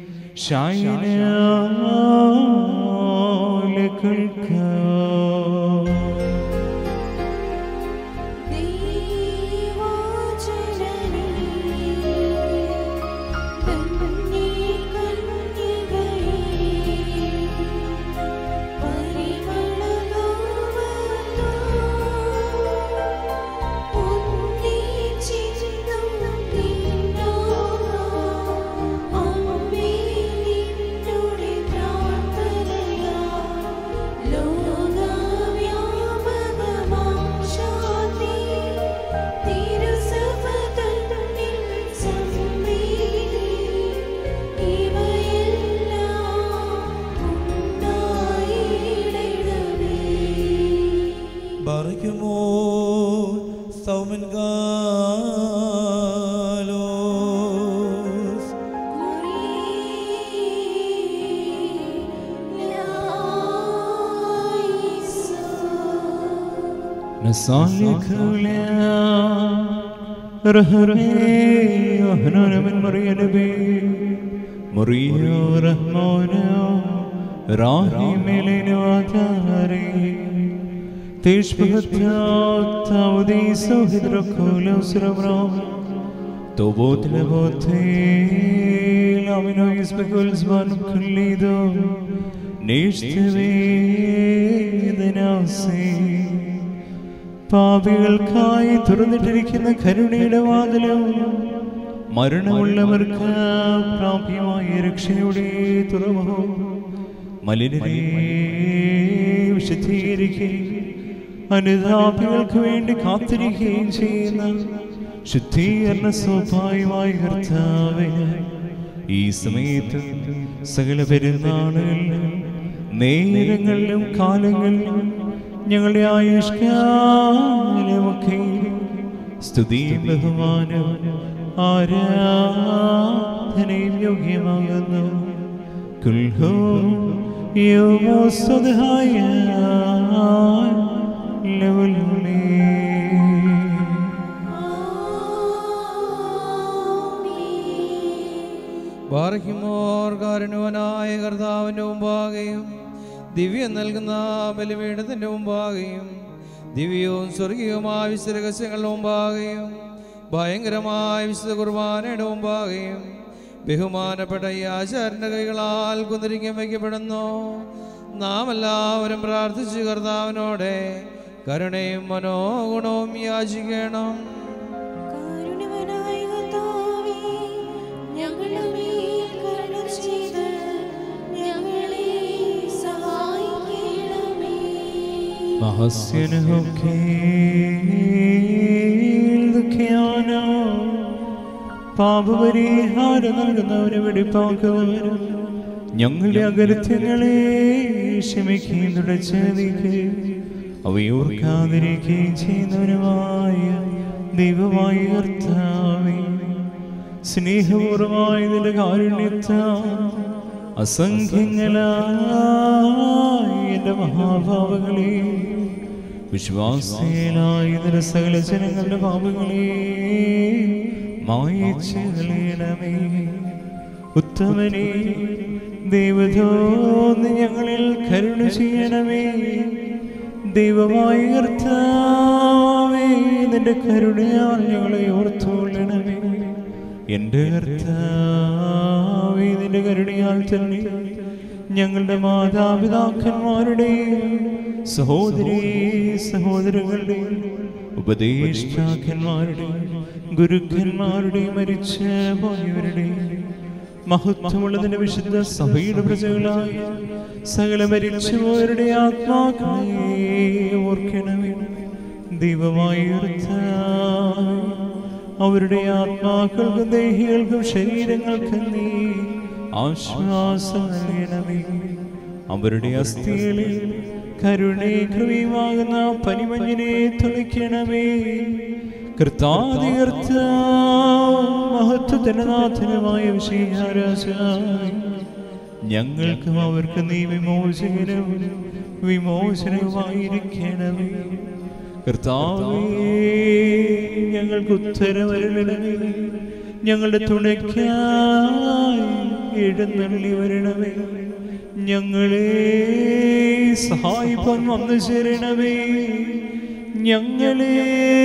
ഷായന ബാറയ്ക്കുമോ സൗമൻ ഗാലോസ് نصالك ولا رهري وهنون من مريم نبي مريم رحمون راهي ملين واتاري تشبه تاودي سوهد ركول وسربرا توبوت لبوتي لامنو يسبق الزمان كل دو نشتبي دناسي പാപികൾക്കായി തുറന്നിട്ടിരിക്കുന്ന കരുണയുടെ വാതിലും മരണമുള്ളവർക്ക് പ്രാപ്യമായ രക്ഷയുടെ തുറമുഖവും മലിനരെ വിശുദ്ധീകരിക്കുകയും അനുതാപികൾക്ക് വേണ്ടി കാത്തിരിക്കുകയും ചെയ്യുന്ന ശുദ്ധീകരണ സ്വഭാവമായ കർത്താവിന് ഈ സമയത്ത് സകല പെരുന്നാളുകളിലും നേരങ്ങളിലും കാലങ്ങളിലും ഞങ്ങളുടെ ആയുഷ്കാലമൊക്കെ സ്തുതിയും ബഹുമാനവും ആരാധനയും യോഗ്യമാകുന്നു കുൽഹോ യോമോ സ്വതഹായ ബാറയ്ക്കുമോർ കാരുണ്യവനായ കർത്താവിൻ്റെ മുമ്പാകെയും ദിവ്യം നൽകുന്ന ബലിപീഠത്തിൻ്റെ മുമ്പാകെയും ദിവ്യവും സ്വർഗീയവുമായ വിശുദ്ധ രഹസ്യങ്ങളുടെ മുമ്പാകെയും ഭയങ്കരമായ വിശുദ്ധ കുർബാനയുടെ മുമ്പാകെയും ബഹുമാനപ്പെട്ട ഈ ആചാരൻ്റെ കൈകളാൽ കുന്തിരിക്കാൻ വയ്ക്കപ്പെടുന്നു നാം എല്ലാവരും പ്രാർത്ഥിച്ചു കർത്താവിനോടെ കരുണയും മനോഗുണവും യാചിക്കണം കാരുണ്യവാനായ കർത്താവേ, ഞങ്ങളുടെ മേൽ മഹസ്യനൊക്കെ ദുഃഖിയാനോ പാപപരിഹാരം നൽകുന്നവരെ വെടിപ്പാക്കുന്നവരും ഞങ്ങളുടെ അകൃത്യങ്ങളെ ക്ഷമിക്കുകയും തുടച്ചതിക്ക് അവയോർക്കാതിരിക്കുകയും ചെയ്യുന്നവരുമായ ദൈവമായ കർത്താവേ സ്നേഹപൂർവമായ നിന്റെ കാരുണ്യത്താൽ അസംഖ്യങ്ങളായ എൻ്റെ മഹാഭാവങ്ങളെ വിശ്വാസേനായ നിന്റെ സകല ജനങ്ങളുടെ പാപങ്ങളെ മായച്ചു കളയണമേ ഉത്തമനെ ദൈവതോന്ന് ഞങ്ങളിൽ കരുണ ചെയ്യണമേ ദൈവമായ കർത്താവേ നിന്റെ കരുണയാൽ ഞങ്ങളെ ഓർത്തുകൊള്ളണമേ എൻ്റെ കർത്താവേ നിന്റെ കരുണയാൽ തന്നെ ഞങ്ങളുടെ മാതാപിതാക്കന്മാരുടെയും സഹോദരീ സഹോദരങ്ങളുടെയും ഉപദേഷ്ടാക്കന്മാരുടെയും ഗുരുക്കന്മാരുടെയും മരിച്ച പോയവരുടെയും മഹത്വമുള്ളതിന്റെ വിശുദ്ധ സഭയുടെ പ്രജകളായ സകല മരിച്ചുപോയവരുടെ ആത്മാക്കളെ ഓർക്കണമേ ദൈവമായി അവരുടെ ആത്മാക്കൾക്കും ദേഹികൾക്കും ശരീരങ്ങൾക്കും നീ ആശ്വാസം നൽകണമേ അവരുടെ അസ്ഥികളിൽ കരുണയും കൃപയുമാകുന്ന പനിമഞ്ഞിനെ തുളിക്കണമേ കർത്താതികർത്ത മഹത്വത്തിന് നാഥനുമായ വിഷയാരാശായി ഞങ്ങൾക്കും അവർക്ക് നീ വിമോചകനും വിമോചനവുമായിരിക്കണമേ കർത്താവേ ഞങ്ങൾക്ക് ഉത്തരവരുളണമേ ഞങ്ങളുടെ തുണയ്ക്കായി എഴുന്നള്ളി വരണമേ ഞങ്ങളെ സഹായിപ്പാൻ വന്നു ചേരണമേ ഞങ്ങളെ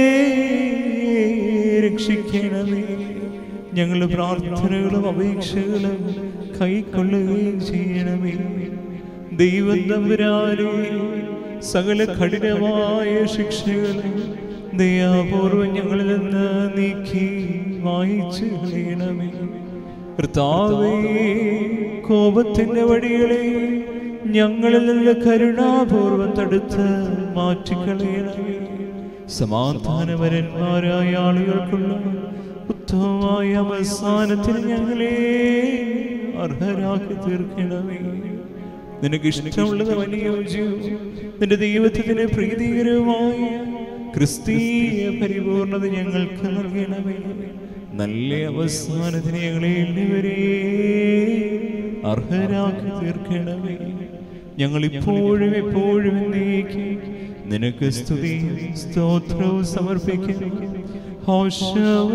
രക്ഷിക്കണമേ ഞങ്ങളുടെ പ്രാർത്ഥനകളും അപേക്ഷകളും കൈക്കൊള്ളുകയും ചെയ്യണമേ ദൈവം തമ്പുരാനെ സകല കഠിനമായ ശിക്ഷകളും ദയാപൂർവം ഞങ്ങളിൽ നിന്ന് നീക്കി വായിച്ചു കളയണമേ കർത്താവേ കോപത്തിന്റെ വഴികളെ ഞങ്ങളിൽ നിന്ന് കരുണാപൂർവം തടുത്ത് മാറ്റിക്കളയണമേ സമാധാനപരന്മാരായ ആളുകൾക്കുള്ള ഉത്തമമായ അവസാനത്തിൽ ഞങ്ങളെ അർഹരാക്കി തീർക്കണമേ നിനക്ക് ഇഷ്ടമുള്ളത് അനുയോജ്യവും നിന്റെ ദൈവത്തിന് പ്രീതികരവുമായ ക്രിസ്തീയ പരിപൂർണത ഞങ്ങൾക്ക് നൽകണമേ നല്ല അവസാനത്തിന് ഞങ്ങളെ എല്ലാവരെ അർഹരാക്കി തീർക്കണമേ ഞങ്ങൾ ഇപ്പോഴും എപ്പോഴും എന്നേക്ക് നിനക്ക് സ്തുതി സ്തോത്രവും സമർപ്പിക്കുന്നു ഹോഷവും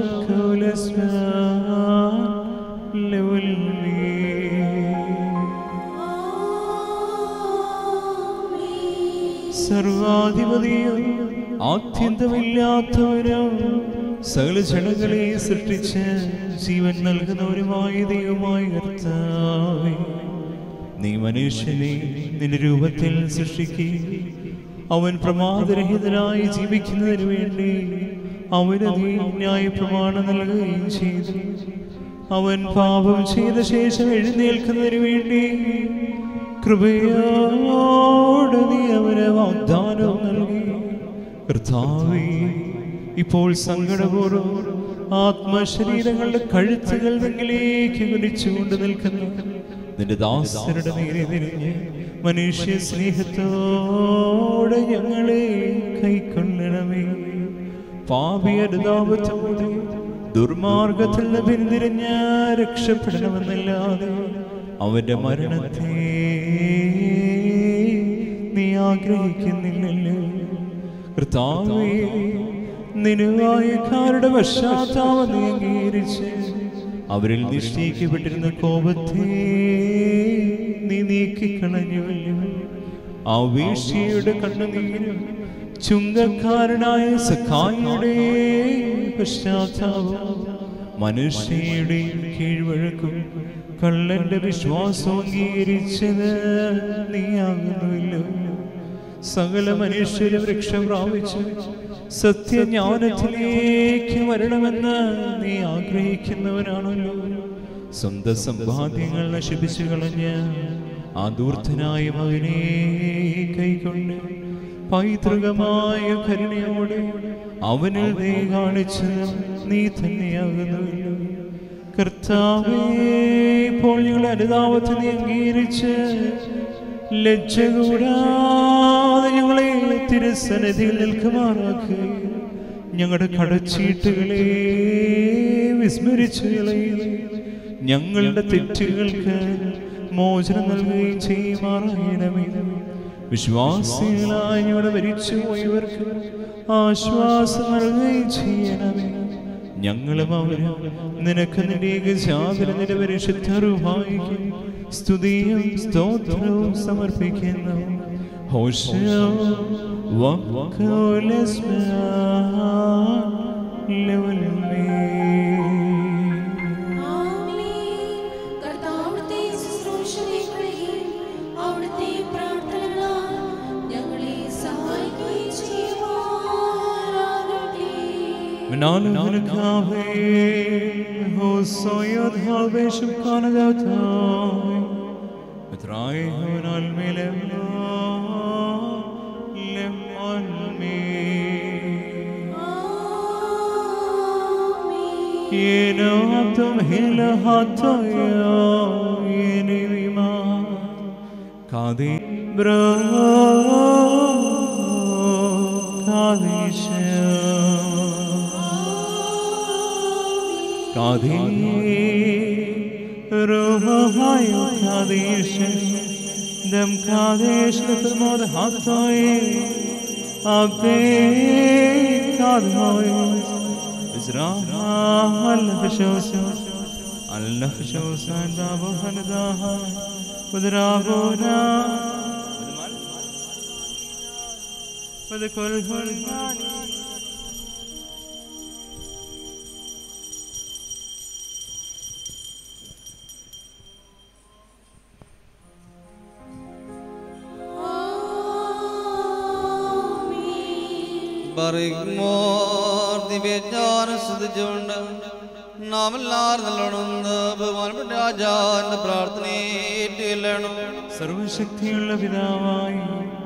സർവാധിപതിയും ആത്യന്തമില്ലാത്തവരും സകല ജനങ്ങളെ സൃഷ്ടിച്ച് ജീവൻ നൽകുന്നവരുമായ ദൈവമായ കർത്താവേ നീ മനുഷ്യനെ നിന്റെ രൂപത്തിൽ സൃഷ്ടിക്കുകയും അവൻ പ്രമാദരഹിതനായി ജീവിക്കുന്നതിന് വേണ്ടി അവന് നീ ന്യായ പ്രമാണം നൽകുകയും ചെയ്തു അവൻ പാപം ചെയ്ത ശേഷം എഴുന്നേൽക്കുന്നതിന് വേണ്ടി കൃപയോട് നീ അവന് വാഗ്ദാനം നൽകി കർത്താവേ ഇപ്പോൾ സങ്കടപൂർവ്വം ആത്മശരീരങ്ങളുടെ കഴുത്തുകൾ നിങ്ങളിലേക്ക് കുലിച്ചുകൊണ്ട് നിൽക്കുന്നു നിന്റെ ദാസരുടെ നേരെ തിരിഞ്ഞ് മനുഷ്യ സ്നേഹത്തോടെ ഞങ്ങളെ കൈക്കൊള്ളണമേ പാപിയരുതാപത്തോടെ ദുർമാർഗത്തിൽ നിന്ന് പിന്തിരിഞ്ഞ് രക്ഷപ്പെടണമെന്നല്ലാതെ അവന്റെ മരണത്തെ നീ ആഗ്രഹിക്കുന്നില്ലല്ലോ കർത്താവേ നിനുവായക്കാരുടെ പശ്ചാത്താപം നീ അംഗീകരിച്ച് അവരിൽ നിശ്ചയിക്കപ്പെട്ടിരുന്ന കോപത്തെ നീ നീക്കിക്കളഞ്ഞുവല്ലോ ആ വീഴ്ചയുടെ കണ്ണുനീരും ചുങ്കക്കാരനായ സഖായിയുടെ പശ്ചാത്താപം മനുഷ്യയുടെ കീഴ്വഴക്കും കള്ളന്റെ വിശ്വാസം അംഗീകരിച്ചത് നീയാകുന്നുവല്ലോ സകല മനുഷ്യരും വൃക്ഷ പ്രാപിച്ച് സത്യജ്ഞാനത്തിലേക്ക് വരണമെന്ന് നീ ആഗ്രഹിക്കുന്നവനാണല്ലോ സ്വന്തം സമ്പാദ്യങ്ങൾ നശിപ്പിച്ചു കളഞ്ഞ് ആ ദൂർത്തനായ മകനെ കൈകൊണ്ട് പൈതൃകമായ കരുണയോടെ അവനിൽ നീ കാണിച്ച് നീ തന്നെയാകുന്നു കർത്താവേ ഇപ്പോൾ ഞങ്ങളുടെ അനുതാപത്തെ നീ അംഗീകരിച്ച് ലജ്ജ കൂടാതെ ഞങ്ങളെ തിരുസന്നിധിയിൽ നിൽക്കുമാറാക്കുക ഞങ്ങളുടെ കടച്ചീട്ടുകളെ വിസ്മരിച്ചു കളയുകയും ഞങ്ങളുടെ തെറ്റുകൾക്ക് മോചനം നൽകുകയും ചെയ്യുമാറായണമേ വിശ്വാസികളായി ഞങ്ങളുടെ മരിച്ചു പോയവർക്ക് ആശ്വാസം നൽകുകയും ചെയ്യണമേ ഞങ്ങളും അവരും നിനക്ക് നിന്റെ ഏകജാതന നിന്റെ പരിശുദ്ധ റുഹായിക്ക് സ്തുതിയും സ്തോത്രവും സമർപ്പിക്കുന്നു ഹോശോ ആമേൻ. കർത്താവിടുത്തെ ശുശ്രൂഷകളെയും അവിടുത്തെ പ്രാർത്ഥനകളാൽ ഞങ്ങളെ സഹായിക്കുകയും ചെയ്യുമാറാകട്ടെ. منالك هو صيد هالبيش بكان ذاتاي بتراي هون الملم لم علمي ആമേൻ. ينوبتم هلا حتى يا ينويما كادي برا كادي കാതേ റോഹായോ കാദേശ ദം കാദേശ പ്രമോദ ഹാത്തോയേ അബേ കാദോയേ ഇസ്രാഹൽ ഫശോസ അല്ലാഹ് ഫശോസൻ ബാബു ഹനദാഹ വദറാബോനാ فذكر الفرقان പറയുമോർ ദിവ്യജ്ഞാനം ശ്രദ്ധിച്ചുകൊണ്ട് നാം എല്ലാവരും നല്ലോണം ബഹുമാനപ്പെട്ട രാജാന്റെ പ്രാർത്ഥനയെ ഏറ്റുചൊല്ലണം സർവശക്തിയുള്ള പിതാവായി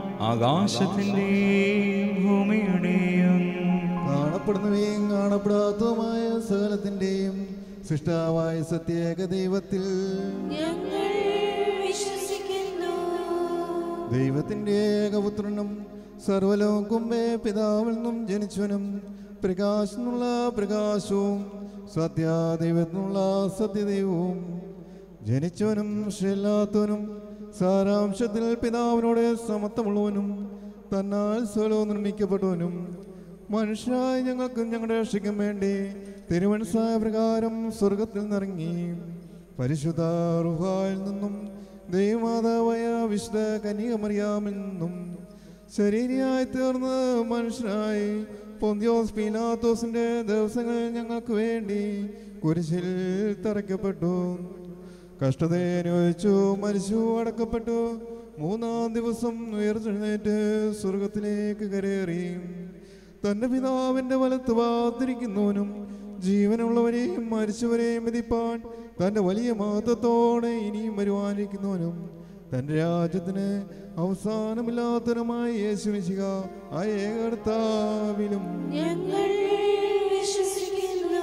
ആകാശത്തിന്റെയും ഭൂമിയുടെയും കാണപ്പെടുന്നവയും കാണപ്പെടാത്തതുമായ സകലത്തിന്റെയും സൃഷ്ടാവായ സത്യേക ദൈവത്തിൽ ഞങ്ങൾ വിശ്വസിക്കുന്നു ദൈവത്തിന്റെ ഏകപുത്രനും സർവലോകുമ്പേ പിതാവിൽ നിന്നും ജനിച്ചവനും പ്രകാശനുള്ള പ്രകാശവും സത്യാദൈവത്തിനുള്ള സത്യദൈവവും ജനിച്ചവനും ശരില്ലാത്തവനും സാരാംശത്തിൽ പിതാവിനോട് സമത്വമുള്ളവനും തന്നാൽ സ്വലവും നിർമ്മിക്കപ്പെട്ടവനും മനുഷ്യരായ ഞങ്ങൾക്കും ഞങ്ങളുടെ രക്ഷയ്ക്കും വേണ്ടി തിരുവനസായ പ്രകാരം സ്വർഗത്തിൽ നിന്നിറങ്ങി പരിശുദ്ധ റുഹായിൽ നിന്നും ദൈവമാതാവായ വിശുദ്ധ കന്യകമറിയാമിൽ നിന്നും ശരീരയായി തീർന്ന് മനുഷ്യനായി പൊന്തിയോസ് പീലാത്തോസിന്റെ ദിവസങ്ങൾ ഞങ്ങൾക്ക് വേണ്ടി കുരിശിൽ തറയ്ക്കപ്പെട്ടു കഷ്ടത അനുഭവിച്ചു മരിച്ചു അടക്കപ്പെട്ടു മൂന്നാം ദിവസം ഉയർത്തെഴുന്നേറ്റ് സ്വർഗത്തിലേക്ക് കരേറി തന്റെ പിതാവിന്റെ വലത്ത് വാതിരിക്കുന്നവനും ജീവനുള്ളവരെയും മരിച്ചവരെയും വിധിപ്പാൻ തന്റെ വലിയ മഹത്വത്തോടെ ഇനിയും വരുവാനിരിക്കുന്നവനും തന്റെ രാജ്യത്തിന് അവസാനമില്ലാത്തവനുമായ യേശുമിശിക ആ ഏകർത്താവിലും ഞങ്ങൾ വിശ്വസിക്കുന്നു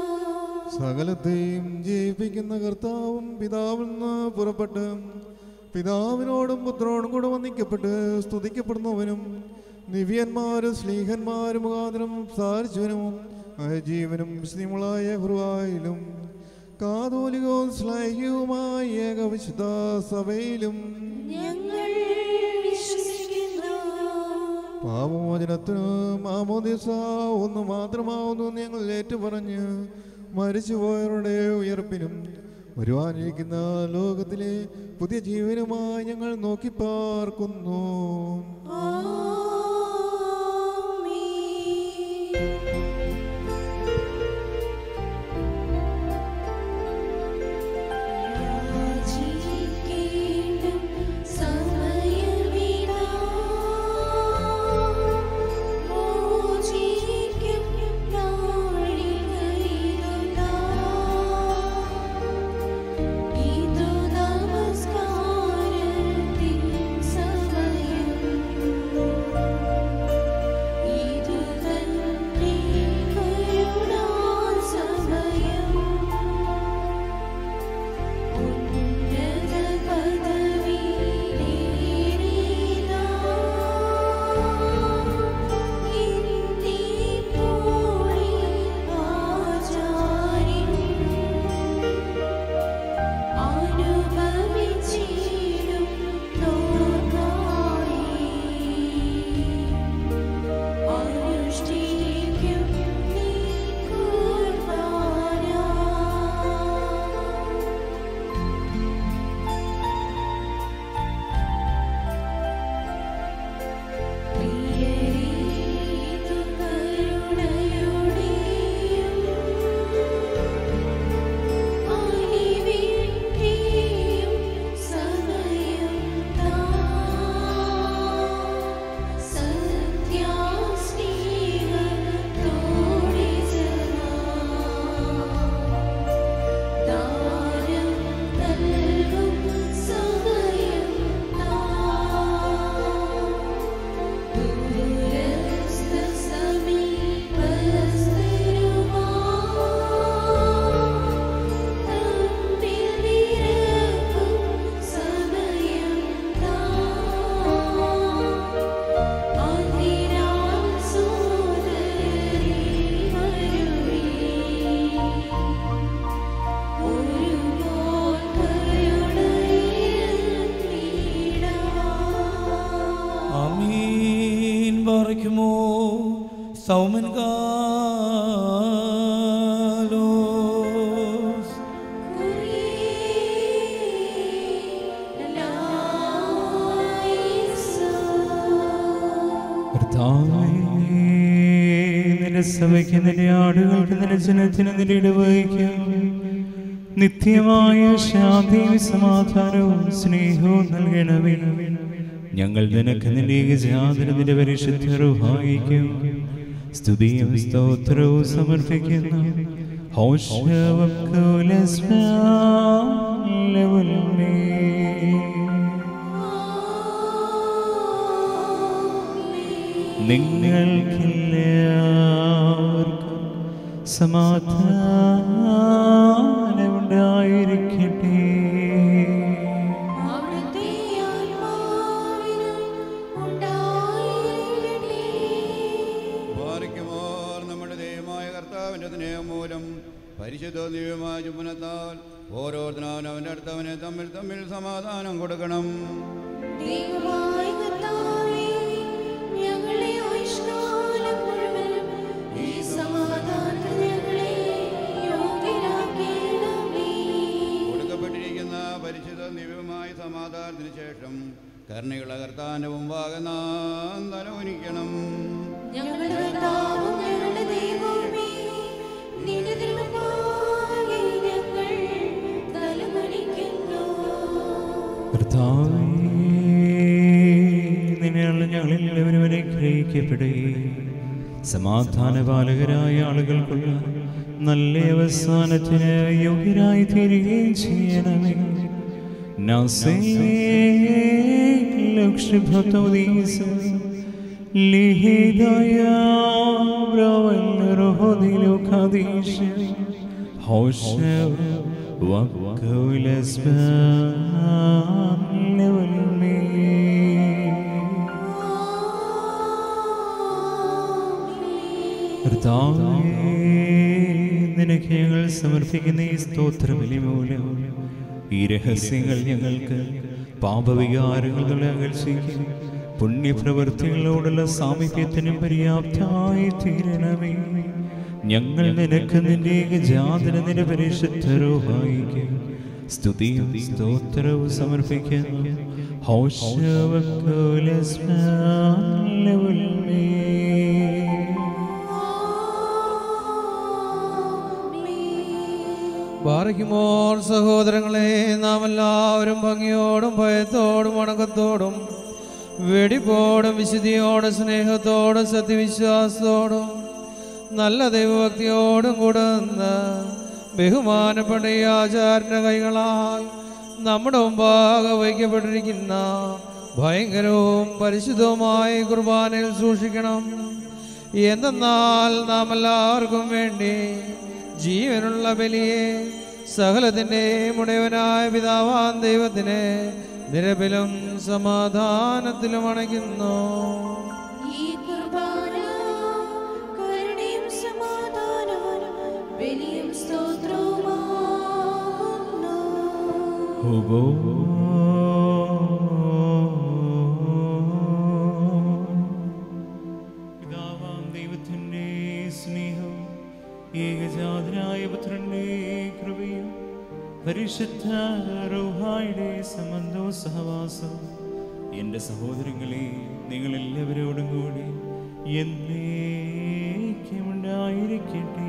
സകലത്തെയും ജീവിപ്പിക്കുന്ന കർത്താവും പിതാവിൽ നിന്ന് പുറപ്പെട്ട് പിതാവിനോടും പുത്രനോടും കൂടെ വന്ദിക്കപ്പെട്ട് സ്തുതിക്കപ്പെടുന്നവനും നിവ്യന്മാരും സ്ലീഹന്മാരും മുഖാന്തരം സാരിച്ചവനും ആയ ജീവനും വിസ്തീമുളായ ഹുറുവായിലും കാതോലികവും ശ്ലൈഹികവുമായ ഏകവിശുദ്ധ സഭയിലും ഞങ്ങൾ വിശ്വസിക്കുന്നു പാപമോചനത്തിന് മാമോദിസ ഒന്ന് മാത്രമാവുന്നു എന്ന് ഞങ്ങൾ ഏറ്റുപറഞ്ഞ് മരിച്ചുപോയവരുടെ ഉയർപ്പിനും വരുവാനിരിക്കുന്ന ലോകത്തിലെ പുതിയ ജീവനുമായി ഞങ്ങൾ നോക്കി പാർക്കുന്നു ആമേൻ യാചിക്കേണ്ടും സമയമിതാ മോചിക്കും നാഴികയിതാ ഇതു നമസ്കാരത്തിൻ സമയം സൗമൻ കാലോസ് കർത്താവേ, നിന്റെ സഭയ്ക്ക് നിന്റെ ആടുകൾക്ക് നിന്റെ ജനത്തിന് നിന്റെ ഇടവഹിക്കും നിത്യമായ ശാന്തിയും സമാധാനവും സ്നേഹവും നൽകണമേ ഞങ്ങൾ നിനക്ക് നിന്റെ ഏകജാതന നിന്റെ പരിശുദ്ധ റുഹായിക്കും സ്തുതിയും സ്തോത്രവും സമർപ്പിക്കുന്നു ഹോഷവം നിങ്ങൾക്കെല്ലാവർക്കും സമാധാനമുണ്ടായിരിക്കട്ടെ അവിടുത്തെ ആത്മാവിനും ഉണ്ടായിരിക്കട്ടെ പാറിക്കുമോർ നമ്മുടെ ദൈവമായ കർത്താവിന്റെ സ്നേഹം മൂലം പരിശുദ്ധ ദിവ്യമായ ചുമനത്താൽ ഓരോരുത്തരും അവനവൻ്റെ അടുത്തവനെ തമ്മിൽ തമ്മിൽ സമാധാനം കൊടുക്കണം ദൈവമായ കർത്താവേ, ഞങ്ങളുടെ ആയുഷ്കാലം മുഴുവനും ഈ സമാധാനത്തിൽ ഞങ്ങളെ യോഗ്യരാക്കണമേ. കൊടുക്കപ്പെട്ടിരിക്കുന്ന പരിശുദ്ധ ദിവ്യമായ സമാധാനത്തിന് ശേഷം കരുണയുള്ള കർത്താവിന്റെ മുമ്പാകെ നാം തലവനിക്കണം ഞങ്ങളുടെ കർത്താവും ഞങ്ങളുടെ ദൈവവുമേ, നിന്റെ തിരുമുമ്പാകെ ഞങ്ങൾ തലകുനിക്കുന്നു. കർത്താവേ, നിന്നെയുള്ള ഞങ്ങളെല്ലാവരും അനുഗ്രഹിക്കപ്പെടുകയും സമാധാന പാലകരായ ആളുകൾക്കുള്ള നല്ല അവസാനത്തിന് യോഗ്യരായി തീരുകയും ചെയ്യണമേ കർത്താവേ, നിനക്ക് ഞങ്ങൾ സമർപ്പിക്കുന്ന ഈ സ്തോത്രബലി മൂലം ഈ രഹസ്യങ്ങൾ ഞങ്ങൾക്ക് പാപവികാരങ്ങളുടെ അകൽച്ചയ്ക്ക് പുണ്യപ്രവൃത്തികളോടുള്ള സാമീപ്യത്തിനും പര്യാപ്തമായി തീരണമേ ഞങ്ങൾ നിനക്ക് നിന്റെ ഏകജാതന നിന്റെ പരിശുദ്ധരോഹായിക്ക് സ്തുതിയും സ്തോത്രവും സമർപ്പിക്കുന്നു ബാറയ്ക്കുമോർ സഹോദരങ്ങളെ നാം എല്ലാവരും ഭംഗിയോടും ഭയത്തോടും വണക്കത്തോടും വെടിപ്പോടും വിശുദ്ധിയോടും സ്നേഹത്തോടും സത്യവിശ്വാസത്തോടും നല്ല ദൈവഭക്തിയോടും കൂടെ നിന്ന് ബഹുമാനപ്പെട്ട ഈ ആചാരന്റെ കൈകളാൽ നമ്മുടെ മുമ്പാകെ വയ്ക്കപ്പെട്ടിരിക്കുന്ന ഭയങ്കരവും പരിശുദ്ധവുമായ ഈ കുർബാനയിൽ സൂക്ഷിക്കണം എന്തെന്നാൽ നാം എല്ലാവർക്കും വേണ്ടി ജീവനുള്ള ബലിയെ സകലത്തിൻ്റെ മുടയവനായ പിതാവാൻ ദൈവത്തിന് നിരപിലും സമാധാനത്തിലും അണയ്ക്കുന്നു ഈ കുർബാന കരുണയും സമാധാനവും ബലിയും സ്തോത്രവുമാകുന്നു. പിതാവാം ദൈവത്തിൻ്റെ സ്നേഹവും ഏകജാതനായ പുത്രന്റെ കൃപയും പരിശുദ്ധ റൂഹായുടെ സംബന്ധവും സഹവാസവും എൻ്റെ സഹോദരങ്ങളെ നിങ്ങൾ എല്ലാവരോടും കൂടി എന്നേക്കുമുണ്ടായിരിക്കട്ടെ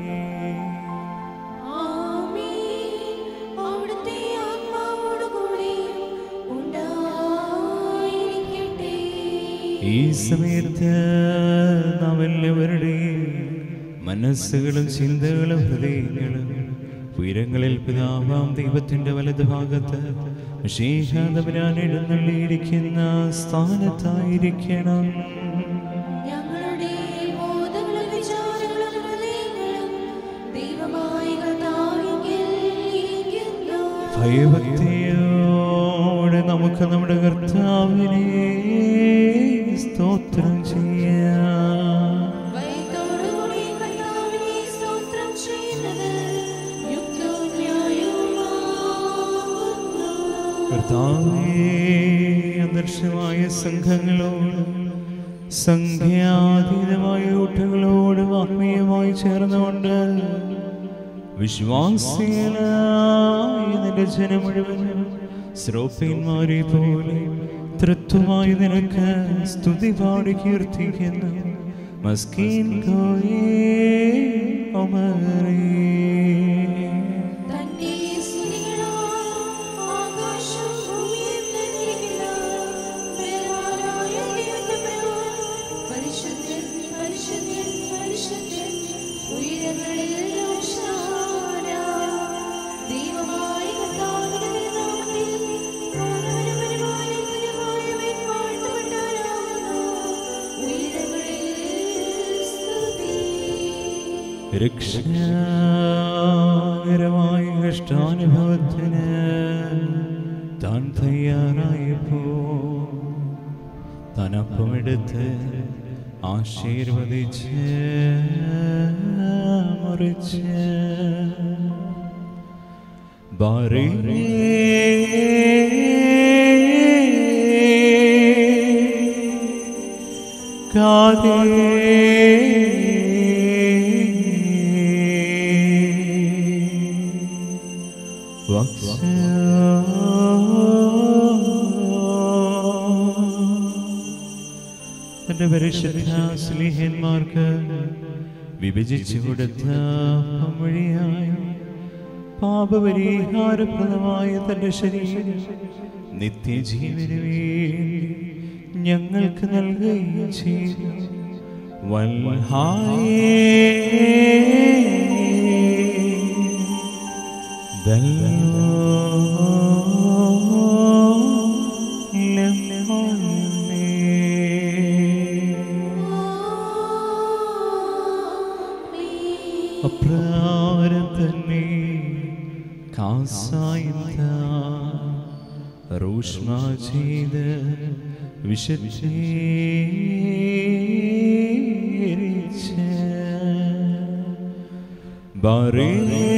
ആമേൻ. അവിടുത്തെ ആത്മാവോടുകൂടിയും ഉണ്ടായിരിക്കട്ടെ. ഈ സമയത്ത് നാം എല്ലാവരുടെയും മനസ്സുകളും ചിന്തകളും ഹൃദയങ്ങളും ഉയരങ്ങളിൽ പിതാവാം ദൈവത്തിന്റെ വലത് ഭാഗത്ത് വിശേഷാതപരാൻ എഴുന്നള്ളിയിരിക്കുന്ന സ്ഥാനത്തായിരിക്കണം ഞങ്ങളുടെ ബോധങ്ങളും വിചാരങ്ങളും ഹൃദയങ്ങളും ദൈവമായ കർത്താവിങ്കൽ ഇരിക്കുന്നു. ഭയഭക്തിയോടെ നമുക്ക് നമ്മുടെ കർത്താവിനെ സ്തോത്രം ചെയ്യാം ഭയത്തോടുകൂടി കർത്താവിനെ സ്തോത്രം ചെയ്യുന്നത് യുക്തവും ന്യായവുമാകുന്നു. കർത്താവേ അദർശമായ സംഘങ്ങളോട് സംഖ്യാതീതമായ കൂട്ടുകളോട് ആത്മീയമായി ചേർന്നുകൊണ്ട് വിശ്വാസികളായ നിന്റെ ജനം മുഴുവൻ ശ്രോപ്യന്മാരെ പോലെ തൃത്വമായി നിനക്ക് സ്തുതി പാടി കീർത്തിക്കുന്നു മസ്കീൻ കോയേ ഒമറേ തന്റെ സ്തുതികളാൽ ആകാശവും ഭൂമിയും നിറഞ്ഞിരിക്കുന്ന ബലവാനായ ദൈവത്തെ പ്രഭു, പരിശുദ്ധൻ, പരിശുദ്ധൻ, പരിശുദ്ധൻ, ഉയരങ്ങളിൽ ഓശാന. ദൈവമായ കർത്താവിന്റെ തിരുനാമത്തിൽ പൂർണ്ണപരമായ ഉന്നതമായവൻ വാഴ്ത്തപ്പെട്ടവനാകുന്നു. ഉയരങ്ങളിൽ സ്തുതി രക്ഷാകരമായ കഷ്ടാനുഭവത്തിന് താൻ തയ്യാറായപ്പോ താൻ അപ്പമെടുത്ത് ആശീർവദിച്ച് മുറിച്ച് തന്റെ പരിശുദ്ധ സ്നേഹന്മാർക്ക് വിഭജിച്ചു കൊടുത്ത അപ്പം വഴിയായി പാപപരിഹാരപ്രദമായ തന്റെ ശരീരം നിത്യജീവന് വേണ്ടി ഞങ്ങൾക്ക് നൽകുകയും ചെയ്തു വൽഹായേ അപ്രകാരം തന്നെ കാസായിത്ത റൂഷ്മ ചെയ്ത് വിശദീകരിച്ച് ബാറേ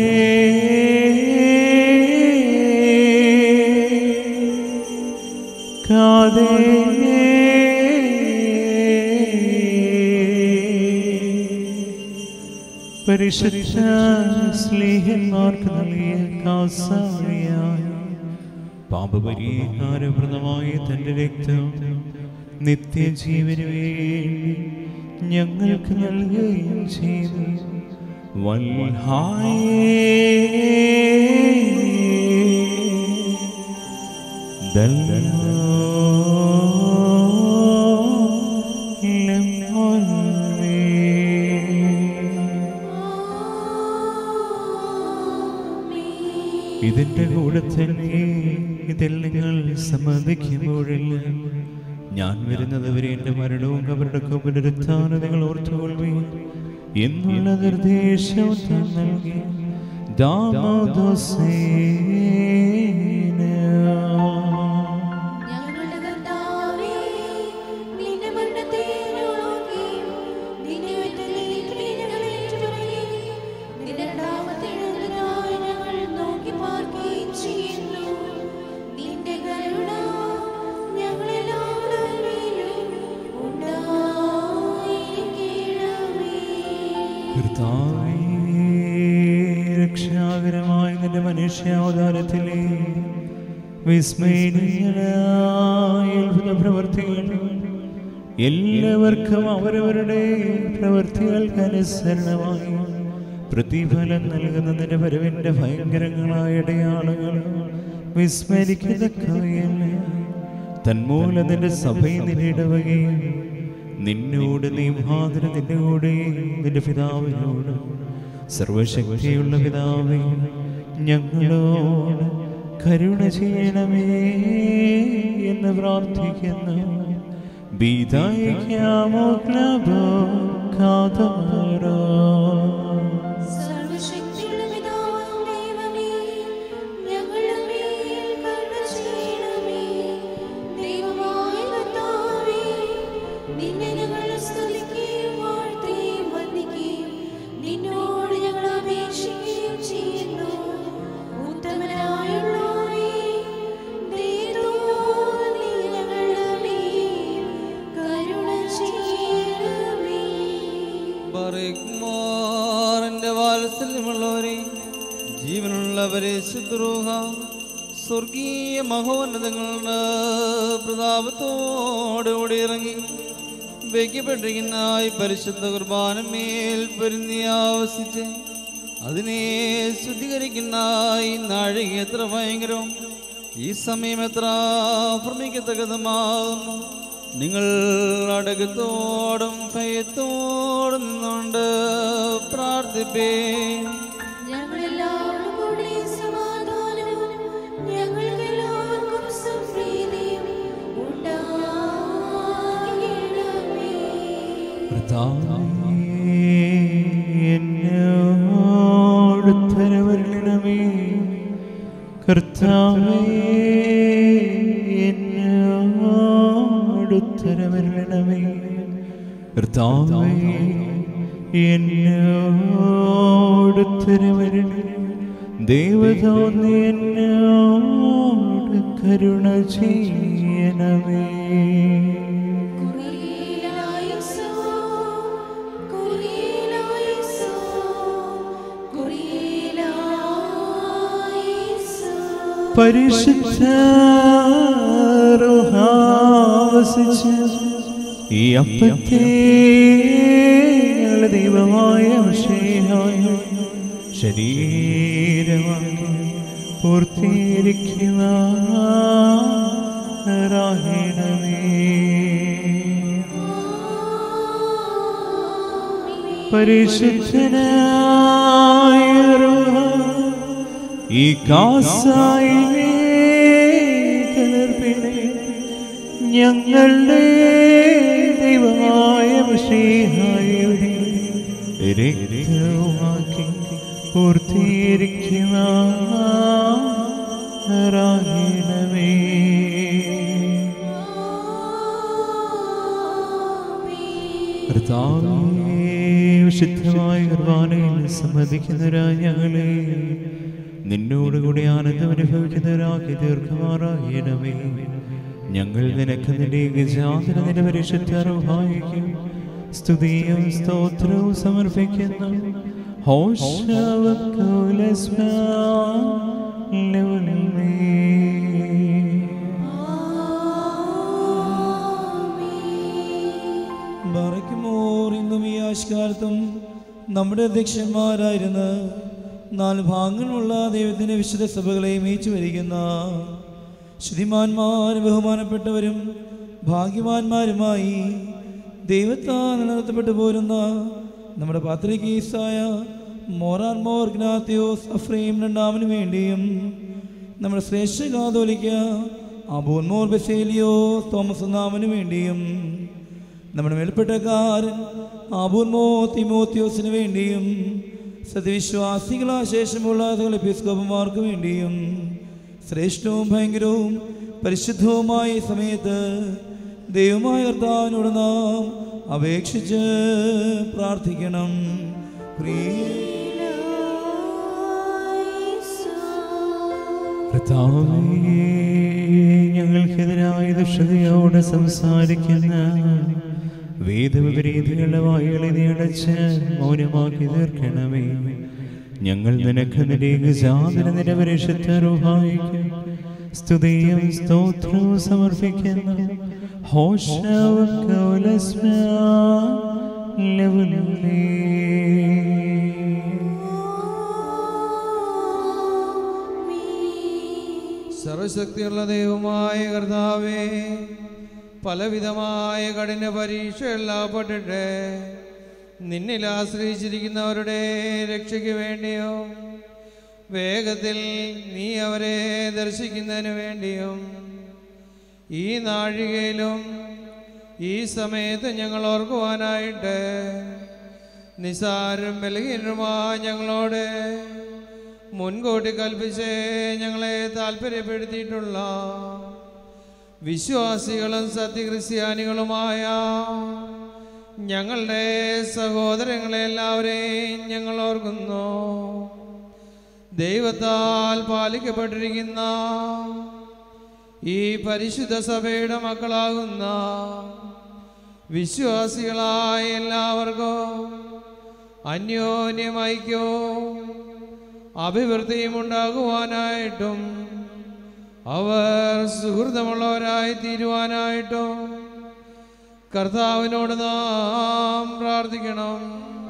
പരിശുദ്ധ സ്നേഹന്മാർക്ക് നൽകിയ കാസായ പാപപരിഹാരപ്രദമായ തന്റെ രക്തം നിത്യജീവന് വേണ്ടി ഞങ്ങൾക്ക് നൽകുകയും ചെയ്തു വൽഹായേ ഇതിന്റെ കൂടെ തന്നെ ഇതിൽ നിങ്ങൾ സമ്മതിക്കുമ്പോഴില്ല ഞാൻ വരുന്നത് വരെ എന്റെ മരണവും അവരുടെ പുനരുത്ഥാനം നിങ്ങൾ ഓർത്തുകൊള്ളി എന്നുള്ള നിർദ്ദേശവും താൻ നൽകി ദാമോദോസേന ഞങ്ങളുടെ കർത്താവേ, നിന്റെ മരണത്തെ നോക്കുകയും, നിന്റെ ഉയർത്തെഴുന്നേൽപ്പിനെ ഞങ്ങൾ ഏറ്റുപറയുകയും, നിന്റെ രണ്ടാമത്തെ എഴുന്നേൽപ്പിനായി ഞങ്ങൾ നോക്കി പാർക്കുകയും ചെയ്യുന്നു. നിന്റെ കരുണ ഞങ്ങളെല്ലാവരുടെ മേലും ഉണ്ടായിരിക്കണമേ. കർത്താവേ, രക്ഷാകരമായ നിന്റെ മനുഷ്യാവതാരത്തിലെ വിസ്മയനീയനായ അത്ഭുത പ്രവർത്തികൾ എല്ലാവർക്കും അവരവരുടെ പ്രവൃത്തികൾക്ക് അനുസരണമായി പ്രതിഫലം നൽകുന്ന നിന്റെ വരവിന്റെ ഭയങ്കരങ്ങളായ അടയാളങ്ങൾ വിസ്മരിക്കത്തക്കവയല്ല തന്മൂലം നിന്റെ സഭയിൽ നിന്നിടവകയും നിന്നോട് നീ മാതൃ നിന്റെ കൂടെ നിന്റെ പിതാവിനോട് സർവശക്തിയുള്ള പിതാവേ ഞങ്ങളോട് കരുണ ചെയ്യണമേ എന്ന് പ്രാർത്ഥിക്കുന്നു ബീതായിക്കാമോ ക്ലബോ കാതമാരോ സർവശക്തിയുള്ള പിതാവാം ദൈവമേ, ഞങ്ങളുടെ മേൽ കരുണ ചെയ്യണമേ. ദൈവമായ കർത്താവേ, നിന്നെ ഞങ്ങൾ സ്തുതിക്കുകയും വാഴ്ത്തുകയും വന്ദിക്കുകയും നിന്നോട് ഞങ്ങൾ അപേക്ഷിക്കുകയും ചെയ്യുന്നു. ഉത്തമനായുള്ളവേ, ദൈവത്തോട് നീ ഞങ്ങളുടെ മേൽ കരുണ ചെയ്യണമേ പരിശുദ്ധരൂഹ സ്വർഗീയ മഹോന്നതങ്ങളുടെ പ്രതാപത്തോടുകൂടി ഇറങ്ങി വയ്ക്കപ്പെട്ടിരിക്കുന്ന ഈ പരിശുദ്ധ കുർബാനമേൽ പൊരുന്നി ആവസിച്ച് അതിനെ ശുദ്ധീകരിക്കുന്ന ഈ നാഴിക എത്ര ഭയങ്കരവും ഈ സമയം എത്ര ഭ്രമിക്കത്തക്കതുമാകുന്നു നിങ്ങൾ അടക്കത്തോടും ഭയത്തോടും നിന്നുകൊണ്ട് പ്രാർത്ഥിപ്പേ ഞങ്ങളെല്ലാവരും കൂടി സമാധാനവും ഞങ്ങൾക്കെല്ലാവർക്കും സംപ്രീതിയും ഉണ്ടാകണമേ. എന്നോട് തരവരണമേ കർത്താവേ എന്നോട് തരവരണമേ കർത്താവേ എന്നോട് തരവരണമേ ദേവതോന്നി എന്നോട് കരുണ ചെയ്യണമേ കുറിയിലായുസ്സോ, കുറിയിലായുസ്സോ, കുറിയിലായുസ്സോ. പരിശുദ്ധ റുഹാവസിച്ച് ഈ അപ്പത്തെ ഞങ്ങളുടെ ദൈവമായ വിഷയമായ ശരീരമായി പൂർത്തീകരിക്കുക പരിശുദ്ധനായ റൂഹ ഈ കാസായിലെ കലർപ്പിനെ ഞങ്ങളുടെ ദൈവമായ വിഷയയുടെ രക്തവുമാക്കി പൂർത്തീകരിക്കുക റാഹിണമേ കർത്താവേ, വിശുദ്ധമായ കുർബാനയിൽ സമ്മതിക്കുന്നവരായ ഞങ്ങളെ നിന്നോടുകൂടി ആനന്ദം അനുഭവിക്കുന്നവരാക്കി ദീർഘമാറായണമേ ഞങ്ങൾ നിനക്ക് നിന്റെ ഗജാതന നിന്റെ പരിശുദ്ധ റൂഹായിക്കും സ്തുതിയും സ്തോത്രവും സമർപ്പിക്കുന്നു ബറയ്ക്കുമോർ ഇന്നും ഈ ആഷ്കാലത്തും നമ്മുടെ അധ്യക്ഷന്മാരായിരുന്ന നാല് ഭാഗങ്ങളുള്ള ദൈവത്തിൻ്റെ വിശുദ്ധ സഭകളെ മേയിച്ചു വരികന്ന ശ്രീമാന്മാരും ബഹുമാനപ്പെട്ടവരും ഭാഗ്യവാന്മാരുമായി ദൈവത്താൽ നിലനിർത്തപ്പെട്ടു പോരുന്ന നമ്മുടെ പാത്രികീസായ മോറാൻ മോർ ഗ്നാത്തിയോസ് അഫ്രീം രണ്ടാമന് വേണ്ടിയും നമ്മുടെ ശ്രേഷ്ഠ കാതോലിക്ക അബൂൻ മോർ ബെസേലിയോ തോമസ് ഒന്നാമന് വേണ്ടിയും നമ്മുടെ മേൽപ്പെട്ടക്കാരൻ ആബൂർമോ തിമോത്യോസിന് വേണ്ടിയും സത്യവിശ്വാസികളാ ശേഷമുള്ള എപ്പിസ്കോപ്പന്മാർക്ക് വേണ്ടിയും ശ്രേഷ്ഠവും ഭയങ്കരവും പരിശുദ്ധവുമായ ഈ സമയത്ത് ദൈവമായ കർത്താവിനോട് നാം അപേക്ഷിച്ച് പ്രാർത്ഥിക്കണം പ്രിയ കർത്താവേ, ഞങ്ങൾക്കെതിരായ ദുഷ്ടതയോട് സംസാരിക്കുന്ന വേദവിപരീതികളുടെ വായുകളെ നീ അടച്ച് മൗനമാക്കി തീർക്കണമേ ഞങ്ങൾ നിനക്ക് നിരേകജാതന നിരപരിഷത്ത റുഹായിക്കും സ്തുതിയും സ്തോത്രവും സമർപ്പിക്കുന്നു സർവശക്തിയുള്ള ദൈവമായ കർത്താവേ പലവിധമായ കഠിന പരീക്ഷ എല്ലാപ്പെട്ടിട്ട് നിന്നിൽ ആശ്രയിച്ചിരിക്കുന്നവരുടെ രക്ഷയ്ക്ക് വേണ്ടിയും വേഗത്തിൽ നീ അവരെ ദർശിക്കുന്നതിന് വേണ്ടിയും ഈ നാഴികയിലും ഈ സമയത്ത് ഞങ്ങൾ ഓർക്കുവാനായിട്ട് നിസാരും ബലഹീനരുമായ ഞങ്ങളോട് മുൻകൂട്ടി കൽപ്പിച്ച് ഞങ്ങളെ താല്പര്യപ്പെടുത്തിയിട്ടുള്ള വിശ്വാസികളും സത്യക്രിസ്ത്യാനികളുമായ ഞങ്ങളുടെ സഹോദരങ്ങളെ എല്ലാവരെയും ഞങ്ങൾ ഓർക്കുന്നു ദൈവത്താൽ പാലിക്കപ്പെട്ടിരിക്കുന്ന ഈ പരിശുദ്ധ സഭയുടെ മക്കളാകുന്ന വിശ്വാസികളായ എല്ലാവർക്കും അന്യോന്യം ഐക്യവും അഭിവൃദ്ധിയും ഉണ്ടാകുവാനായിട്ടും അവർ സുഹൃതമുള്ളവരായി തീരുവാനായിട്ടും കർത്താവിനോട് നാം പ്രാർത്ഥിക്കണം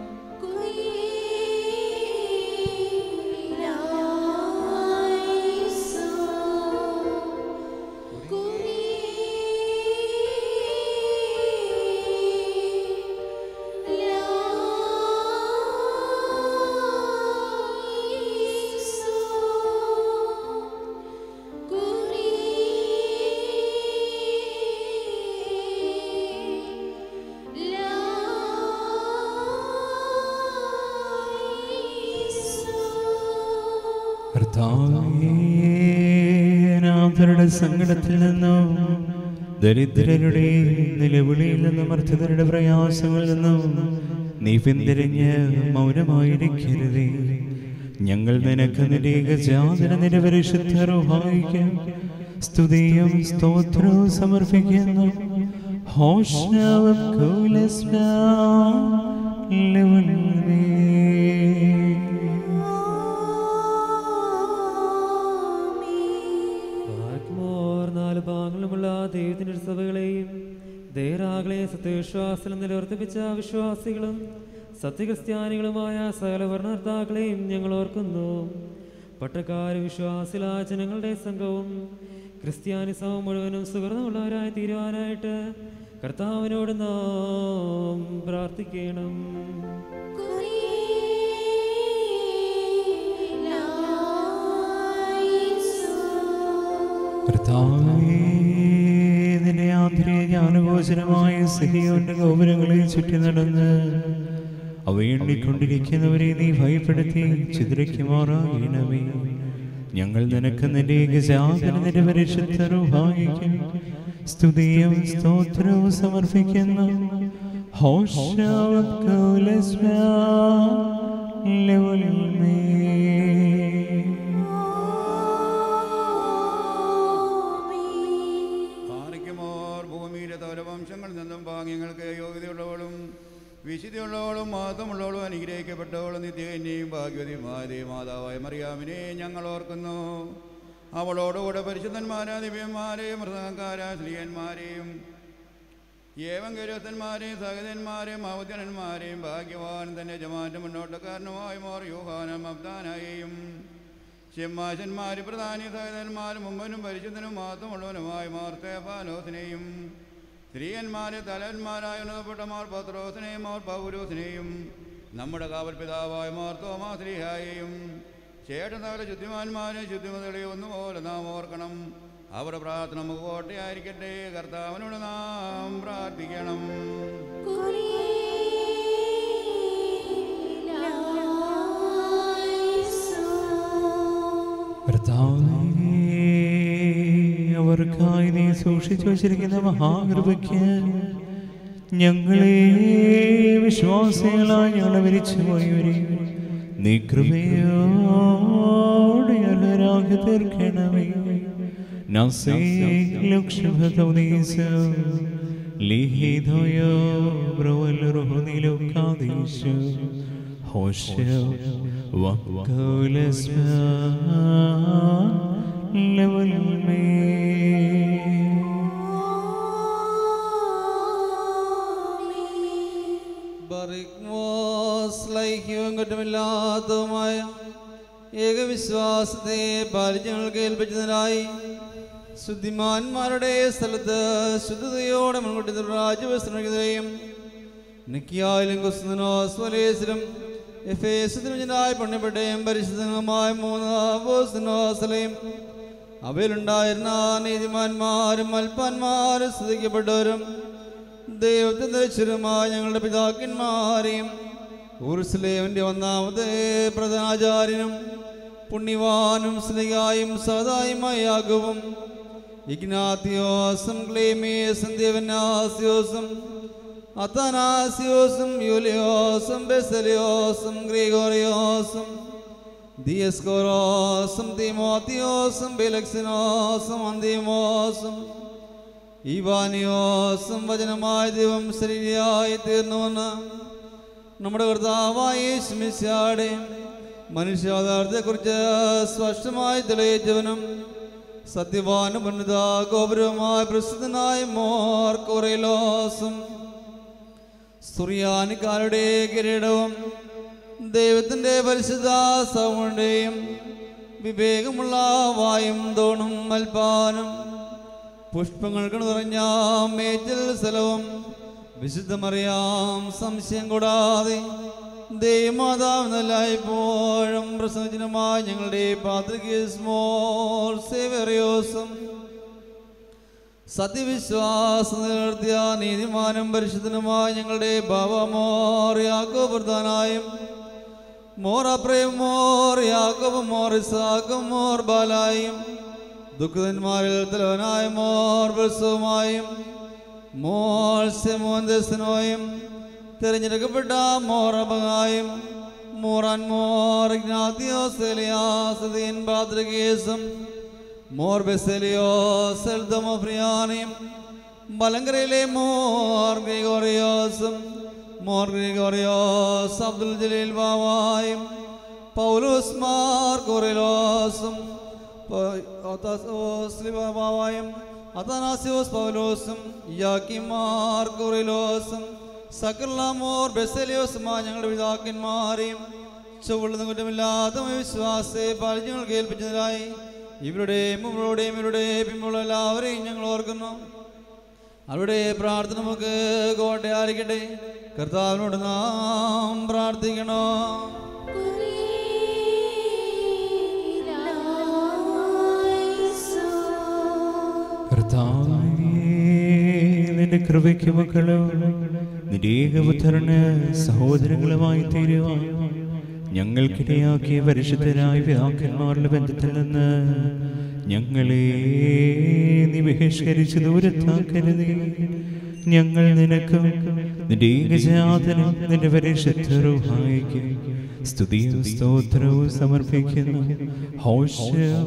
കർത്താവേനാഥരുടെ സങ്കടത്തിൽ നിന്നും ദരിദ്രരുടെ നിലവിളിയിൽ നിന്നും അർത്ഥതരുടെ പ്രയാസങ്ങളിൽ നിന്നും നീ പിന്തിരിഞ്ഞ് മൗനമായിരിക്കരുതേ ഞങ്ങൾ നിനക്ക് നിന്റെ ഏകജാതന നിരപരിശുദ്ധറുഹായിക്കും സ്തുതിയും സ്തോത്രവും സമർപ്പിക്കുന്നു ഹോഷ്ണവം ആത്മാർ നാല് ഭാഗങ്ങളുമുള്ള ദൈവത്തിന്റെ സഭകളെയും ദേരാകളെ സത്യവിശ്വാസത്തിൽ നിലവർത്തിപ്പിച്ച വിശ്വാസികളും സത്യക്രിസ്ത്യാനികളുമായ സകല ഭരണകർത്താക്കളെയും ഞങ്ങൾ ഓർക്കുന്നു പട്ടക്കാർ വിശ്വാസിലായ ജനങ്ങളുടെ സംഘവും ക്രിസ്ത്യാനി സമം മുഴുവനും സുഹൃതമുള്ളവരായി തീരുവാനായിട്ട് കർത്താവിനോട് നാം പ്രാർത്ഥിക്കണം കർത്താവേ, നിന്റെ ആന്തരിക ജ്ഞാനഗോചരമായ സിഹിയോന്റെ ഗോപുരങ്ങളിൽ ചുറ്റി നടന്ന് അവ എണ്ണിക്കൊണ്ടിരിക്കുന്നവരെ നീ ഭയപ്പെടുത്തി ചിതറിക്കുമാറാകണമേ ഞങ്ങൾ നിനക്ക് നിന്റെ ഏകജാതന നിന്റെ പരിശുദ്ധരുഹായിക്കും സ്തുതിയും സ്തോത്രവും സമർപ്പിക്കുന്നു ഹോഷാവത് കൗലസ്മാ ലെവൽമേ കാണിക്കുമോർ ഭൂമിയിലെ തൗരവംശങ്ങളിൽ നിന്നും ഭാഗ്യങ്ങൾക്ക് യോഗ്യതയുള്ളവളും വിശുദ്ധിയുള്ളവളും മാതമുള്ളവളും അനുഗ്രഹിക്കപ്പെട്ടവളും നിത്യകന്യയും ഭാഗ്യവതിമാരെയും മാതാവായ മറിയാമിനെ ഞങ്ങൾ ഓർക്കുന്നു അവളോടുകൂടെ പരിശുദ്ധന്മാരാ ദിവ്യന്മാരെയും മൃതകാര സ്ത്രീയന്മാരെയും ഏവം ഗരുത്തന്മാരെയും സഹിതന്മാരെയും അവധ്യനന്മാരെയും ഭാഗ്യവാൻ തന്നെ ജമാന്റെ മുന്നോട്ടക്കാരനുമായി മോർ യൂഹാനം അബ്ദാനായെയും ഷെമ്മാശന്മാര് പ്രധാനി സഹിതന്മാരും മുമ്പനും പരിശുദ്ധനും മാത്രമുള്ളവനുമായ മാർ സ്തേഫാനോസിനെയും സ്ത്രീയന്മാരെ തലവന്മാരായ ഉന്നതപ്പെട്ട മാർ പത്രോസിനെയും മാർ പൗരോസിനെയും നമ്മുടെ കാവൽ പിതാവായ മാർ തോമാശ്രീഹായെയും ചേട്ടനവരെ ശുദ്ധിമാന്മാരെ ശുദ്ധിമതികളെ ഒന്നുപോലെ നാം ഓർക്കണം അവരുടെ പ്രാർത്ഥന നമുക്ക് കോട്ടയായിരിക്കട്ടെ കർത്താവിനോട് നാം പ്രാർത്ഥിക്കണം കർത്താവേ, അവർക്കായി നീ സൂക്ഷിച്ചു വച്ചിരിക്കുന്ന മഹാകൃപയ്ക്ക് ഞങ്ങളെ വിശ്വാസികളായി ഞങ്ങളെ വിരിച്ചു പോയവരെ നീ കൃപയോടെ അലരാകെ തീർക്കണമേ നസീക് ലക്ഷഭതൗനീസ് ലിഹിതയോ ബ്രവലറുഹനിലുക്കാദീശു ഹോശോ വക്കൗലസ്മാ ലവൽമേ ബറിക്മോസ്ലൈക്യവും കുറ്റമില്ലാത്തതുമായ ഏകവിശ്വാസത്തെ പാലിച്ചങ്ങൾക്ക് ഏൽപ്പിച്ചതിനായി ശുദ്ധിമാന്മാരുടെ സ്ഥലത്ത് ശുദ്ധതയോടെ മുൻകൂട്ടി രാജ്യവസ്ത്രനെതിരെയും നിക്കിയായാലും കുസ്തുനോസ് വലേസിലും എഫേസത്തിനുജനായി പണ്യപ്പെട്ടയും പരിശുദ്ധങ്ങളുമായ മൂന്ന് അപ്പോസ്തനോസലയും അവയിലുണ്ടായിരുന്ന നീതിമാന്മാരും അൽപ്പാന്മാരും സ്തുതിക്കപ്പെട്ടവരും ദൈവത്തിന്റെ ദരിച്ചരുമായ ഞങ്ങളുടെ പിതാക്കന്മാരെയും ഊർസ്ലേവന്റെ ഒന്നാമത്തെ പ്രധാനാചാര്യനും പുണ്യവാനും സ്നേഹായും സദായുമായ യാഗവും ഇഗ്നാത്തിയോസും ക്ലേമിയസും ദേവനാസിയോസും അത്തനാസിയോസും യൂലിയോസും ബെസലിയോസും ഗ്രിഗോറിയോസും ദിയസ്കോറോസും തിമോത്തിയോസും ബിലക്സിനോസും അന്തിമോസും ഈവാനിയോസും വചനമായ ദൈവം ശരീരയായി തീർന്നുവെന്ന് നമ്മുടെ കർത്താവായ യേശുമിശിഹാടെ മനുഷ്യാധാരത്തെക്കുറിച്ച് സ്പഷ്ടമായി തെളിയിച്ചവനും സത്യവാനും ഉന്നത ഗോപുരവുമായ പ്രസിദ്ധനായ മോർ കൊറേലോസും സുറിയാനിക്കാരുടെ കിരീടവും ദൈവത്തിൻ്റെ പരിശുദ്ധ സൗണ്ടേയും വിവേകമുള്ള വായും തോണും മൽപ്പാനും പുഷ്പങ്ങൾക്ക് നിറഞ്ഞ മേച്ചിൽ സ്ഥലവും വിശുദ്ധമറിയാം സംശയം കൂടാതെ ദൈവമാതാവ് ഇപ്പോഴും പ്രസവജനമായ ഞങ്ങളുടെ പാത്രികസ്മോൾ സേവറിയോസും സത്യവിശ്വാസം നിലനിർത്തിയ നീതിമാനും പരിശുദ്ധനുമായ ഞങ്ങളുടെ ബാബമോർ യാക്കോ പ്രധാനായും മോർ അപ്രയം മോർ യാക്കോബ് മോർ ഇസാക്കും മോർ ബാലായും ദുഃഖിതന്മാരിൽ തലവനായ മോർ ബൽസവുമായും മോർ സെമോന്തസ്നോയും തിരഞ്ഞെടുക്കപ്പെട്ട മോർ അപകായും മോറാൻ മോർ ഇഗ്നാത്തിയോസ് എലിയാസതീൻ പാത്രികേസും മോർ ബെസലിയോസ് എൽദമോഫ്രിയാനിയും മലങ്കരയിലെ മോർ ഗ്രിഗോറിയോസും മോർ ഗ്രിഗോറിയോസ് അബ്ദുൽ ജലീൽ ബാവായും പൗലോസ് മാർ കൊറിലോസും ബാവായും അതാനാസിയോസ് പൗലോസും യാക്കിമാർ കൊറിലോസും സകർലാമോർ ബെസലിയോസുമാ ഞങ്ങളുടെ പിതാക്കന്മാരെയും ചുവള്ളതും കുറ്റമില്ലാത്ത വിശ്വാസത്തെ പാലിഞ്ഞങ്ങൾ കേൾപ്പിച്ചതിനായി ഇവരുടെയും ഇവരുടെയും ഇവരുടെ പിമ്പുള്ള എല്ലാവരെയും ഞങ്ങൾ ഓർക്കുന്നു അവരുടെ പ്രാർത്ഥന നമുക്ക് കോട്ടയായിരിക്കട്ടെ കർത്താവിനോട് നാം പ്രാർത്ഥിക്കണോ കർത്താവേ, നിന്റെ കൃപയ്ക്ക് മക്കളും നിന്റെ ഏകപുത്രന് സഹോദരങ്ങളുമായി തീരുവാൻ ഞങ്ങൾക്കിടയാക്കിയ പരിശുദ്ധരായ പിതാക്കന്മാരുടെ ബന്ധത്തിൽ നിന്ന് ഞങ്ങളെ നീ ബഹിഷ്കരിച്ച് ദൂരത്താക്കരുതേ ഞങ്ങൾ നിനക്കും നിന്റെ ഏകജാതനും നിന്റെ പരിശുദ്ധ റൂഹായിക്കും സ്തുതിയും സ്തോത്രവും സമർപ്പിക്കുന്നു ഹോഷ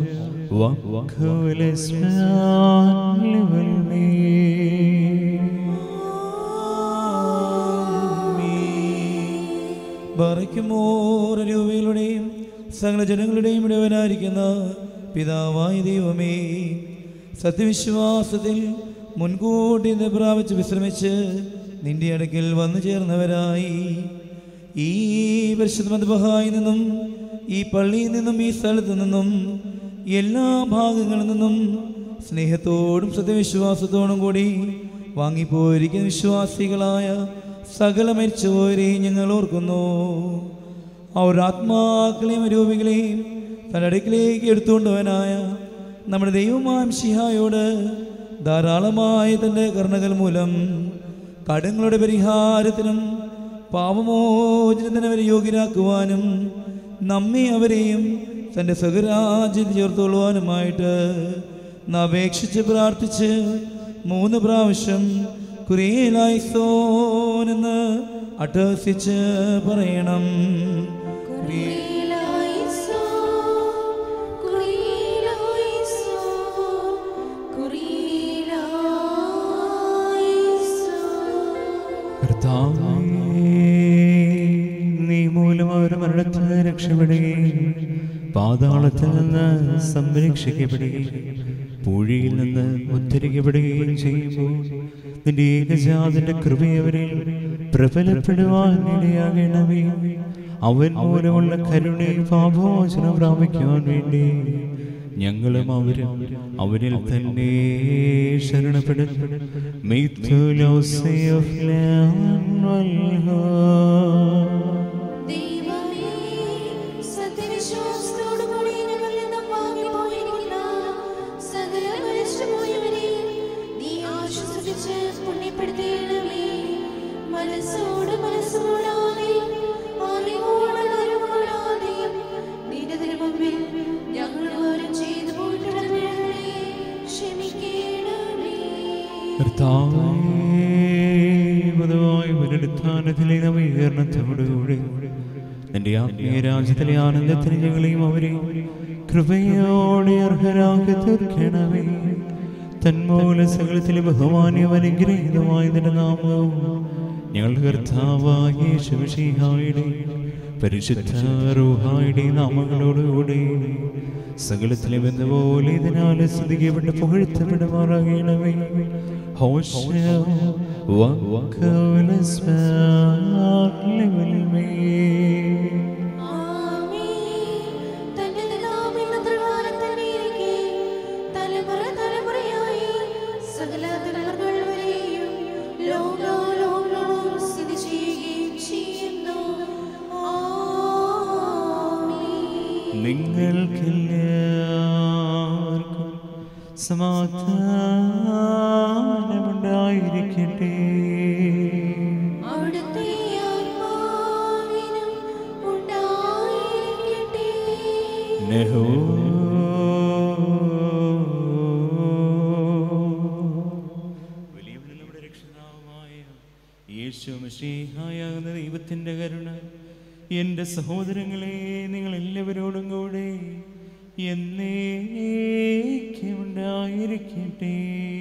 ബറയ്ക്കുമോർ രൂപകളുടെയും സകല ജനങ്ങളുടെയും ഇടവനായിരിക്കുന്ന പിതാവായ ദൈവമേ സത്യവിശ്വാസത്തിൽ മുൻകൂട്ടി നിന്ന് പ്രാപിച്ച് വിശ്രമിച്ച് നിന്റെ അടുക്കൽ വന്നു ചേർന്നവരായി ഈ പരിശുദ്ധ മതബഹായിൽ നിന്നും ഈ പള്ളിയിൽ നിന്നും ഈ സ്ഥലത്തു നിന്നും എല്ലാ ഭാഗങ്ങളിൽ നിന്നും സ്നേഹത്തോടും സത്യവിശ്വാസത്തോടും കൂടി വാങ്ങിപ്പോയിരിക്കുന്ന വിശ്വാസികളായ സകല മരിച്ചുപോരെയും ഞങ്ങൾ ഓർക്കുന്നു അവർ ആത്മാക്കളെയും രൂപികളെയും തന്റെ അടുക്കിലേക്ക് എടുത്തുകൊണ്ടവനായ നമ്മുടെ ദൈവമായ ശിഹായോട് ധാരാളമായ തൻ്റെ കർണകൾ മൂലം കടങ്ങളുടെ പരിഹാരത്തിനും പാപമോചനത്തിന് അവരെ യോഗ്യരാക്കുവാനും നമ്മെ അവരെയും തൻ്റെ സഹരാജ്യത്തിൽ ചേർത്തുകൊള്ളുവാനുമായിട്ട് അപേക്ഷിച്ച് പ്രാർത്ഥിച്ച് മൂന്ന് പ്രാവശ്യം കുറിയേലായിസോൻ എന്ന് അട്ടഹസിച്ച് പറയണം കർത്താവേ, നീ മൂലം അവർ മരണത്തിൽ നിന്ന് രക്ഷപ്പെടുകയും പാതാളത്തിൽ നിന്ന് സംരക്ഷിക്കപ്പെടുകയും പൂഴിയിൽ നിന്ന് ഉദ്ധരിക്കപ്പെടുകയും ചെയ്യുമ്പോൾ നിന്റെ ഏകജാതിന്റെ കൃപയവരിൽ പ്രബലപ്പെടുവാൻ ഇടയാകണമേ അവൻ മൂലമുള്ള കരുണയും പാപോചനം പ്രാപിക്കുവാൻ വേണ്ടി ഞങ്ങളും അവരും അവരിൽ തന്നെ ശരണപ്പെടുന്നു മിഥുലോസേ ഓഫ് ദൈവമേ സത്യവിശ്വാസത്തോടുകൂടി ഞങ്ങളിൽ നിന്നും വാങ്ങിപ്പോയിരിക്കുന്ന സകല മരിച്ചുപോയവരെയും നീ ആശ്വസിപ്പിച്ച് പുണ്യപ്പെടുത്തിയിടമേ മനസ്സോട് മനസ്സുകൂടാതെ അറിവോട് അറിവുകൂടാതെയും നിന്റെ തിരുമുമ്പിൽ ഞങ്ങൾ ഓരോ ചെയ്തു പോയിട്ടുള്ള പിഴകളെ ക്ഷമിക്കണമേ പൊതുവായി പുനരുത്ഥാനത്തിലെ നവീകരണത്തോടുകൂടി നിന്റെ ആത്മീയ രാജ്യത്തിലെ ആനന്ദത്തിന് ഞങ്ങളെയും അവരെയും കൃപയോടെ അർഹരാക്കി തീർക്കണമേ തന്മൂല സകലത്തിലെ ബഹുമാന്യം അനുഗ്രഹീതമായ നിന്റെ നാമവും ഞങ്ങളുടെ കർത്താവായ യേശുമിശിഹായുടെ പരിശുദ്ധ റൂഹായുടെ നാമങ്ങളോടുകൂടി സകലത്തിലെ ബന്ധ പോലെ ഇതിനാൽ സ്തുതിക്കപ്പെട്ട് പുകഴ്ത്തപ്പെടുമാറാകണമേ ഹോശ തന്റെ നാമെന്ന പ്രകാരം തന്നെ ഇരിക്കെ തലമുറ തലമുറയായി സകല തലമുറകൾ വരെയും ലോകാലോകങ്ങളും സ്ഥിതി ചെയ്യുകയും ചെയ്യുന്നു ആമീൻ. നിങ്ങൾക്കെല്ലാവർക്കും സമാധാനമുണ്ടായിരിക്കട്ടെ അവിടുത്തെ ആത്മാവിനും ഉണ്ടായിരിക്കട്ടെ നെഹോ വലിയവനും നമ്മുടെ രക്ഷിതാവുമായ യേശു മിശിഹായാകുന്ന ദൈവത്തിൻ്റെ കരുണ എൻ്റെ സഹോദരങ്ങളെ നിങ്ങൾ എല്ലാവരോടും കൂടെ എന്നേക്കും ഉണ്ടായിരിക്കട്ടെ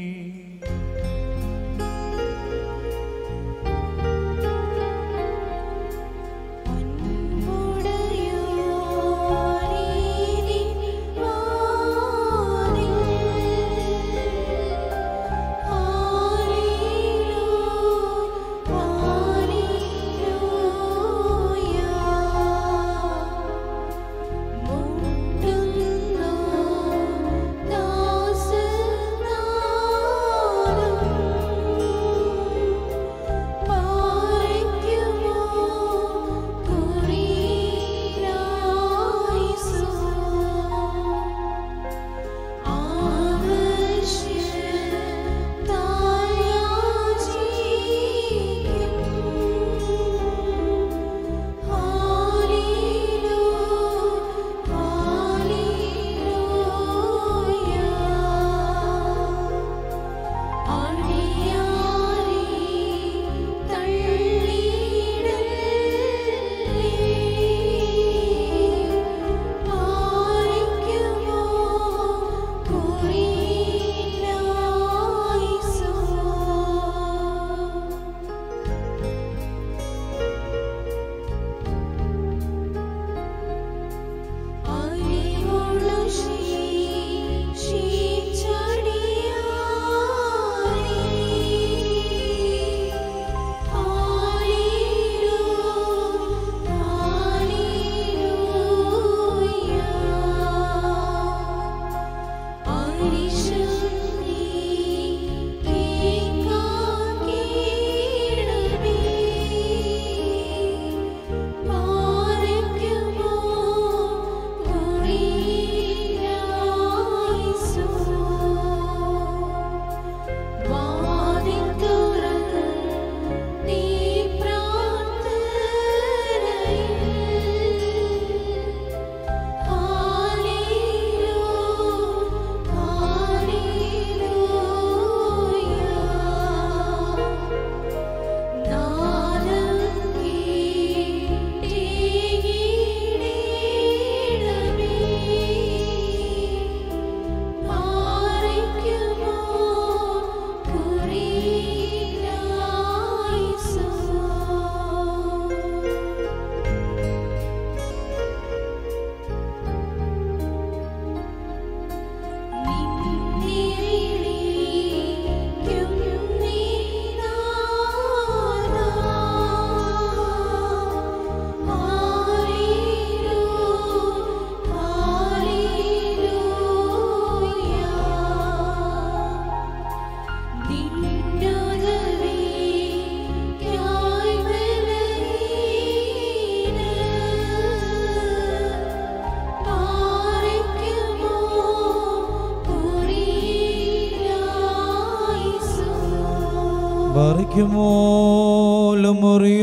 Barikimo lo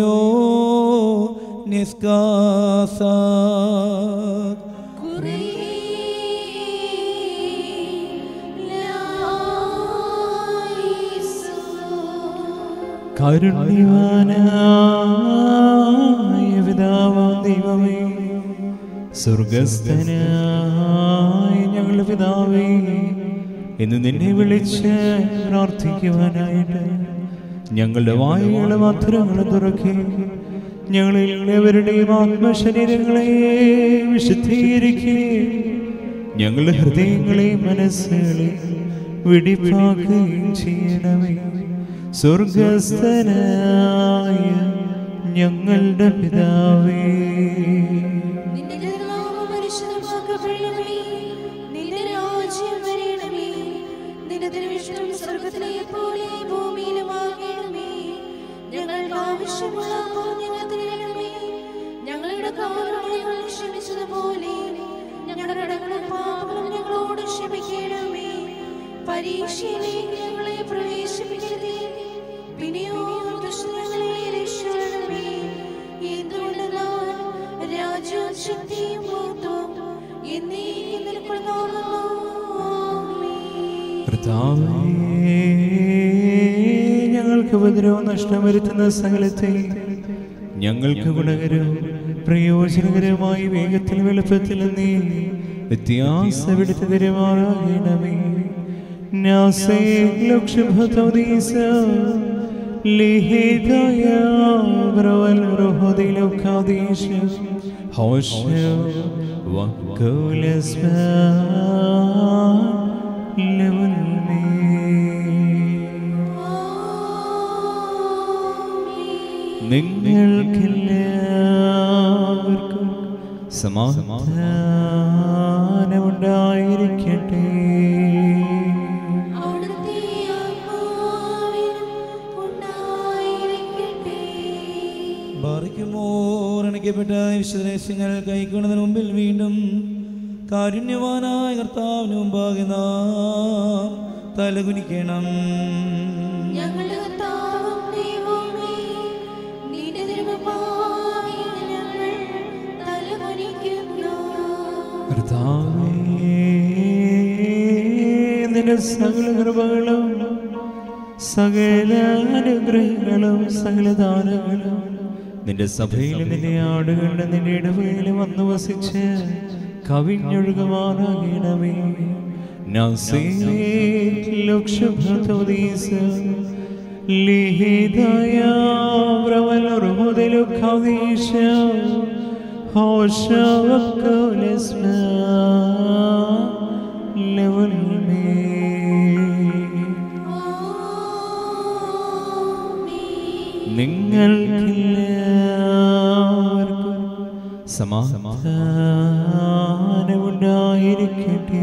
murió Niskasa കാരുണ്യവാനായ പിതാവാം ദൈവമേ സ്വർഗസ്ഥനായ ഞങ്ങളുടെ പിതാവേ എന്ന് നിന്നെ വിളിച്ച് പ്രാർത്ഥിക്കുവാനായിട്ട് ഞങ്ങളുടെ വായുകളും അധുരങ്ങളും തുറക്കി ഞങ്ങളിൽ എവരുടെയും ആത്മശരീരങ്ങളെ വിശുദ്ധീകരിക്കുകയും ഞങ്ങളുടെ ഹൃദയങ്ങളെയും മനസ്സുകളെയും വെടിപ്പാക്കുകയും ചെയ്യണമേ സ്വർഗസ്ഥനായ ഞങ്ങളുടെ പിതാവേ നിന്റെ തിരുനാമം പരിശുദ്ധമാക്കപ്പെടണമേ. നിന്റെ രാജ്യം വരണമേ. നിന്റെ തിരുവിഷ്ടം സ്വർഗ്ഗത്തിലെ പോലെ ഭൂമിയിലുമാകണമേ. ഞങ്ങൾക്ക് ആവശ്യമുള്ള അപ്പോൾ ഞങ്ങൾക്ക് തരണമേ. ഞങ്ങളുടെ കടങ്ങളോട് ഞങ്ങൾ ക്ഷമിച്ചതുപോലെ ഞങ്ങളുടെ കടങ്ങളും പാപങ്ങളും ഞങ്ങളോട് ക്ഷമിക്കണമേ പരീക്ഷയിലേക്ക് ഞങ്ങളെ പ്രവേശിപ്പിക്കരുതേ പിന്നെയോ ദുഷ്ടങ്ങളെ രക്ഷിക്കണമേ എന്തുകൊണ്ടെന്നാൽ രാജ്യവും ശക്തിയും മഹത്വവും എന്നേക്കും നിനക്കുള്ളതാകുന്നു. ആമേൻ. കർത്താവേ, ഞങ്ങൾക്ക് ഉപദ്രവം നഷ്ടം വരുത്തുന്ന സകലത്തെ ഞങ്ങൾക്ക് ഗുണകരവും പ്രയോജനകരമായി വേഗത്തിൽ വെളുപ്പത്തിൽ നീ വ്യത്യാസമെടുത്ത് തരുമാറാകണമേ നാസേ ലക്ഷ്യഭതോദീസ لهدايا برول روح ديلو كاديش هوش وكل اسماء لولمي നിങ്ങൾക്കെല്ലാവർക്കും സമാധാനമുണ്ടായിരിക്കട്ടെ അവിടുത്തെ ആത്മാവിനും ഉണ്ടായിരിക്കട്ടെ. ബാധിക്കുമോറണിക്കപ്പെട്ട വിശദരഹസ്യങ്ങൾ കൈക്കൊണ്ടതിന് മുമ്പിൽ വീണ്ടും കാരുണ്യവാനായ കർത്താവിന് മുമ്പാകെ നാം തലകുനിക്കണം ഞങ്ങളുടെ കർത്താവും ദൈവമേ, നിന്റെ തിരുമുമ്പാകെ ഞങ്ങൾ തലകുനിക്കുന്നു. കർത്താവേ, നിന്റെ സകല കൃപകളും സകല അനുഗ്രഹങ്ങളും സകല ദാനങ്ങളും നിന്റെ സഭയിലും നിന്റെ ആടുകളുടെ നിന്റെ ഇടവയിലും വന്നു വസിച്ച് കവിഞ്ഞൊഴുകുവാനാകണമേ نصيت لك شبهة وديس لهدايا برول رهود لك هذيشا هوشا وكل اسماء لولمي നിങ്ങൾക്കെല്ലാവർക്കും സമാധാനമുണ്ടായിരിക്കട്ടെ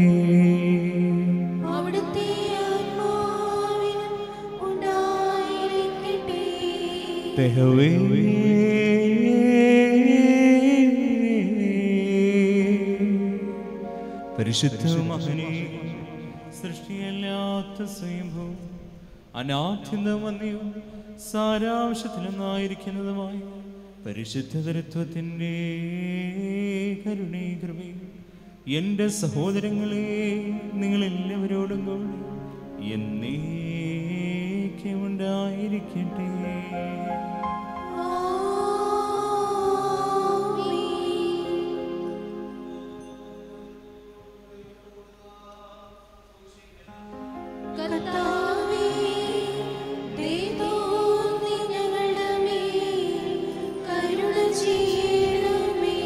അവിടുത്തെ ആത്മാവിനും ഉണ്ടായിരിക്കട്ടെ. തെഹവേ പരിശുദ്ധ മകനെ സൃഷ്ടിയല്ലാത്ത സ്വയംഭൂ അനാഥ്യന്തമന്യവും സാരാംശത്തിലൊന്നായിരിക്കുന്നതുമായി പരിശുദ്ധ തരത്വത്തിൻ്റെ കരുണീകൃപയും എൻ്റെ സഹോദരങ്ങളെ നിങ്ങളെല്ലാവരോടും കൂടി എന്നേക്കുമുണ്ടായിരിക്കട്ടെ കർത്താവേ, ദയതോന്നി ഞങ്ങളുടെ മേൽ കരുണ ചെയ്യണമേ.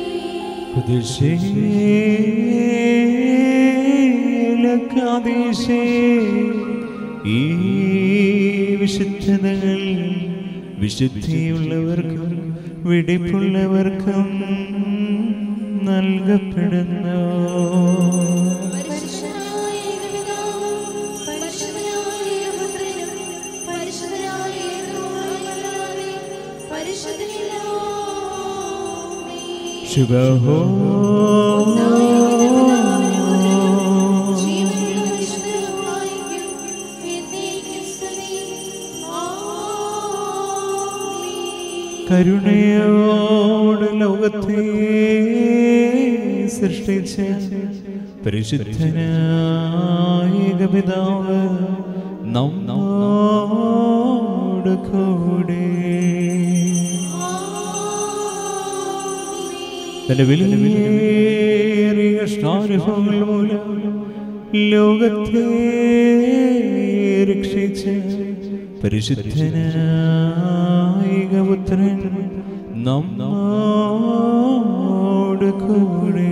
ദേശേ ഈ വിശുദ്ധതകൾ വിശുദ്ധിയുള്ളവർക്കും വെടിപ്പുള്ളവർക്കും നൽകപ്പെടുന്നു പരിശുദ്ധനായ ഏകപിതാവും, പരിശുദ്ധനായ ഏകപുത്രനും, പരിശുദ്ധനായ ഏകപുത്രനുമല്ലാതെ പരിശുദ്ധനില്ല. ശുഭഹോ ജീവനുള്ള വിശുദ്ധനുമായിരിക്കും എന്നേക്കും സ്തുതി. ആമേൻ. കരുണയോട് ലോകത്തെ സൃഷ്ടിച്ച പരിശുദ്ധനായ പിതാവ് നമ്മോട് കൂടെ തന്റെ വിലയേറിയ കഷ്ടാനുഭവങ്ങൾ മൂലം ലോകത്തെ രക്ഷിച്ച പരിശുദ്ധനായ പുത്രൻ നമ്മോട് കൂടെ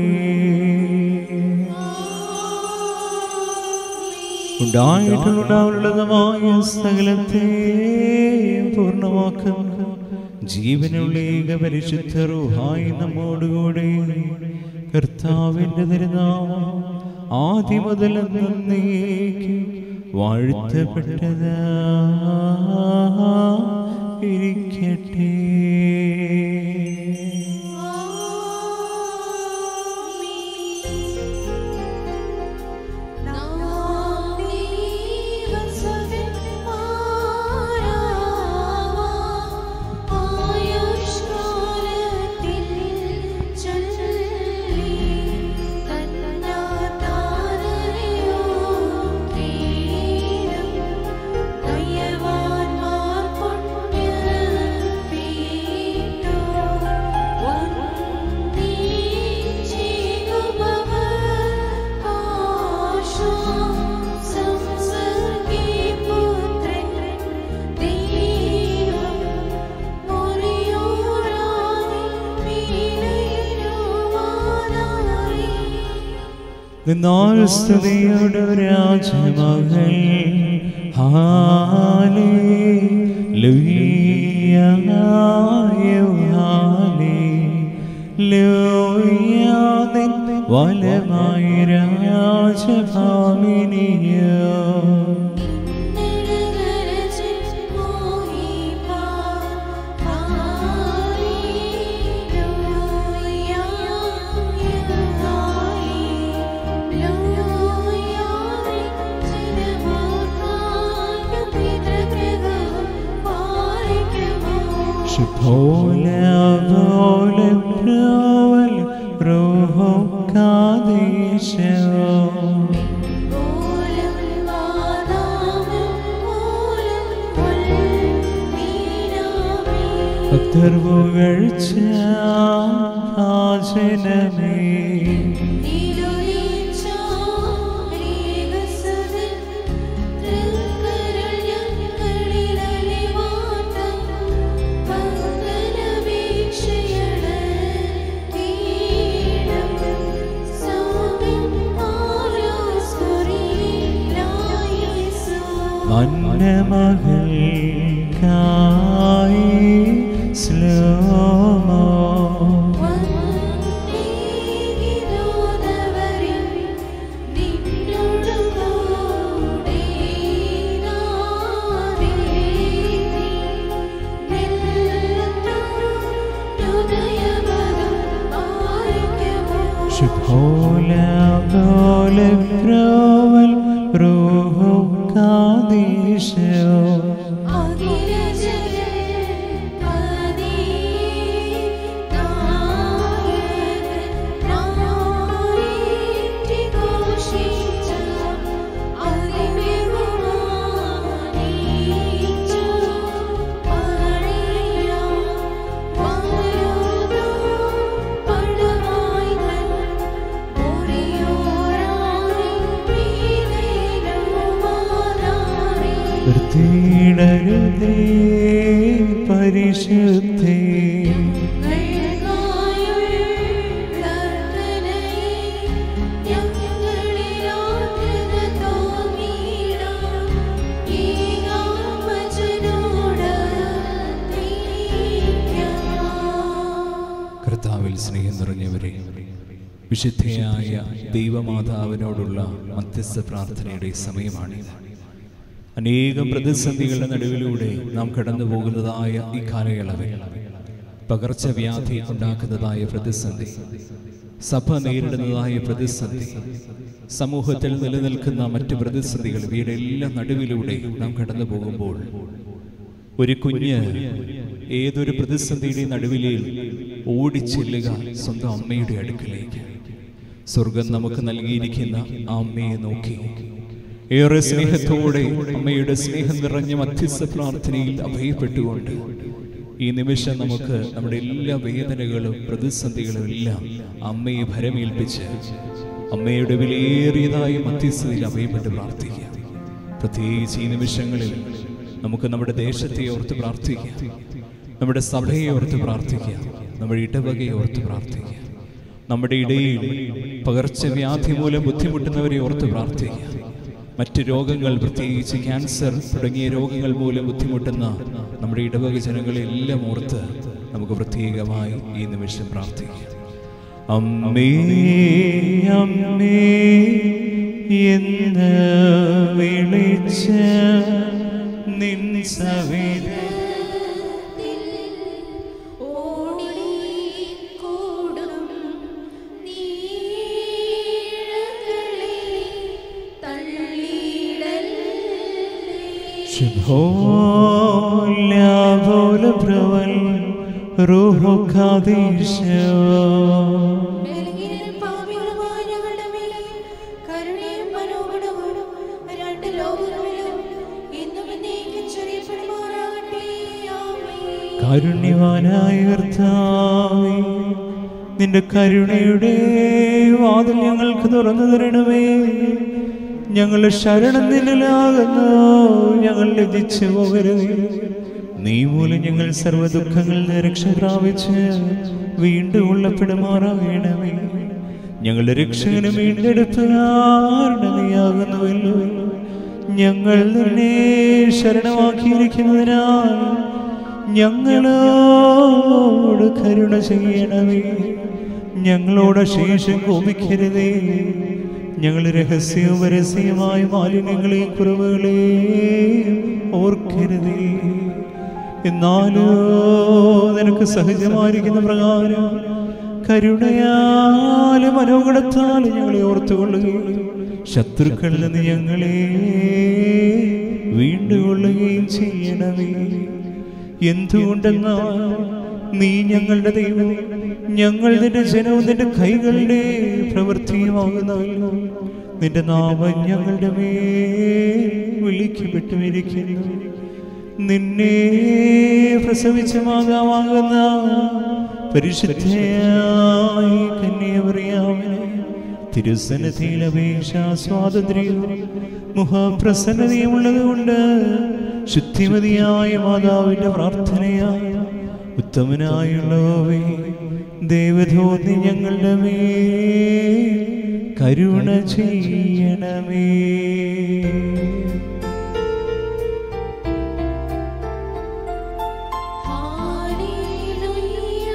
ഉണ്ടായിട്ടുണ്ടാവുള്ളതുമായ സകലത്തെ പൂർണ്ണമാക്കും ജീവനുള്ള ഏക പരിശുദ്ധ റൂഹായി നമ്മോടുകൂടെ കർത്താവിന്റെ തിരുനാമം ആദ്യം മുതൽ എന്നേക്കും വാഴ്ത്തപ്പെട്ടത് ഇരിക്കട്ടെ നിന്നാൽ സ്തുതിയുടെ രാജമകൾ ഹാലേ ലുയാദിൻ വലമായി രാജഭാമിനിയോ Шиполя воле праваль рухо кадишео ഭക്തർ പുകഴ്ച ആചനമേ മന്നമകൾക്കായി സ്ലോമോ شبهولا بول بروال روح قاديشو വൃത്തിയിടരുതേ പരിശുദ്ധേ കർത്താവിൽ സ്നേഹം നിറഞ്ഞവരെ വിശുദ്ധയായ ദൈവമാതാവിനോടുള്ള മധ്യസ്ഥ പ്രാർത്ഥനയുടെ സമയമാണിത് അനേകം പ്രതിസന്ധികളുടെ നടുവിലൂടെ നാം കടന്നു പോകുന്നതായ ഈ കാലയളവിൽ പകർച്ചവ്യാധി ഉണ്ടാക്കുന്നതായ പ്രതിസന്ധി സഭ നേരിടുന്നതായ പ്രതിസന്ധി സമൂഹത്തിൽ നിലനിൽക്കുന്ന മറ്റ് പ്രതിസന്ധികൾ ഇവയുടെ എല്ലാ നടുവിലൂടെ നാം കടന്നു പോകുമ്പോൾ ഒരു കുഞ്ഞ് ഏതൊരു പ്രതിസന്ധിയുടെ നടുവിലേൽ ഓടിച്ചെല്ലുക സ്വന്തം അമ്മയുടെ അടുക്കലേക്ക് സ്വർഗം നമുക്ക് നൽകിയിരിക്കുന്ന ആ അമ്മയെ നോക്കി ഏറെ സ്നേഹത്തോടെ അമ്മയുടെ സ്നേഹം നിറഞ്ഞ മധ്യസ്ഥ പ്രാർത്ഥനയിൽ അഭയപ്പെട്ടുകൊണ്ട് ഈ നിമിഷം നമുക്ക് നമ്മുടെ എല്ലാ വേദനകളും പ്രതിസന്ധികളും എല്ലാം അമ്മയെ ഭരമേൽപ്പിച്ച് അമ്മയുടെ വിലയേറിയതായ മധ്യസ്ഥതയിൽ അഭയപ്പെട്ട് പ്രാർത്ഥിക്കുക പ്രത്യേകിച്ച് ഈ നിമിഷങ്ങളിൽ നമുക്ക് നമ്മുടെ ദേശത്തെ ഓർത്ത് പ്രാർത്ഥിക്കാം നമ്മുടെ സഭയെ ഓർത്ത് പ്രാർത്ഥിക്കുക നമ്മുടെ ഇടവകയെ ഓർത്ത് പ്രാർത്ഥിക്കുക നമ്മുടെ ഇടയിൽ പകർച്ചവ്യാധി മൂലം ബുദ്ധിമുട്ടുന്നവരെ ഓർത്ത് പ്രാർത്ഥിക്കുക മറ്റ് രോഗങ്ങൾ പ്രത്യേകിച്ച് ക്യാൻസർ തുടങ്ങിയ രോഗങ്ങൾ മൂലം ബുദ്ധിമുട്ടുന്ന നമ്മുടെ ഇടവക ജനങ്ങളെ എല്ലാം ഓർത്ത് നമുക്ക് പ്രത്യേകമായി ഈ നിമിഷം പ്രാർത്ഥിക്കാം അമ്മേ അമ്മേ എന്ന് വിളിച്ച നിൻ സവിധ ഓടിക്കൂടും നീഴകളെ തള്ളിയിടല്ലേ ശുഭോലാഭോലഭ്രവൽ റൂഹോ ഖാദീശോ ബലഹീനരും പാപികളുമായ ഞങ്ങളുടെ മേൽ കരുണയും മനോഗുണവും രണ്ട് ലോകങ്ങളിലും ഇന്നും എന്നേക്കും ചൊരിയപ്പെടുമാറാകട്ടെ. ആമേൻ. കാരുണ്യവാനായ കർത്താവേ നിന്റെ കരുണയുടെ വാതിൽ ഞങ്ങൾക്ക് തുറന്നു തരണമേ ഞങ്ങളുടെ ശരണം നിന്നിലാകുന്നു ഞങ്ങൾ ലജിച്ചു പോകരുത് നീ മൂലം ഞങ്ങൾ സർവ്വ ദുഃഖങ്ങളിൽ നിന്ന് രക്ഷ പ്രാപിച്ച് വീണ്ടും ഉള്ളപ്പെടുമാറാകണമേ ഞങ്ങളുടെ രക്ഷകനും വീണ്ടെടുപ്പുകാരുടെ നീയാകുന്നുവല്ലോ ഞങ്ങൾ നിന്നെ ശരണമാക്കിയിരിക്കുന്നതിനാൽ ഞങ്ങളോട് കരുണ ചെയ്യണമേ ഞങ്ങളോട് ശേഷം കോപിക്കരുതേ ഞങ്ങൾ രഹസ്യവും പരസ്യമായ മാലിന്യങ്ങളെയും കുറവുകളെയും ഓർക്കരുതേ എന്നാലോ നിനക്ക് സഹജമായിരിക്കുന്ന പ്രകാരം കരുണയാലും മനോഗുണത്താലും ഞങ്ങളെ ഓർത്തുകൊള്ളുകയും ശത്രുക്കളിൽ നിന്ന് ഞങ്ങളെ വീണ്ടുകൊള്ളുകയും ചെയ്യണമേ എന്തുകൊണ്ടെന്നാൽ നീ ഞങ്ങളുടെ ദൈവം ഞങ്ങൾ നിന്റെ ജനവും നിന്റെ കൈകളുടെ പ്രവൃത്തിയുമാകുന്നവല്ലോ നിന്റെ നാമം ഞങ്ങളുടെ മേൽ വിളിക്കപ്പെട്ടുമിരിക്കുന്നു നിന്നെ പ്രസവിച്ച മാതാവാകുന്ന പരിശുദ്ധയായി കന്യാമറിയാവിനെ തിരുസന്നതിയിൽ അപേക്ഷ സ്വാതന്ത്ര്യവും മുഖപ്രസന്നതയും ഉള്ളതുകൊണ്ട് ശുദ്ധിമതിയായ മാതാവിന്റെ പ്രാർത്ഥനയായ ഉത്തമനായുള്ളവേ ദേവധോന്നി ഞങ്ങളുടെ മേൽ കരുണ ചെയ്യണമേ ഹല്ലേലൂയ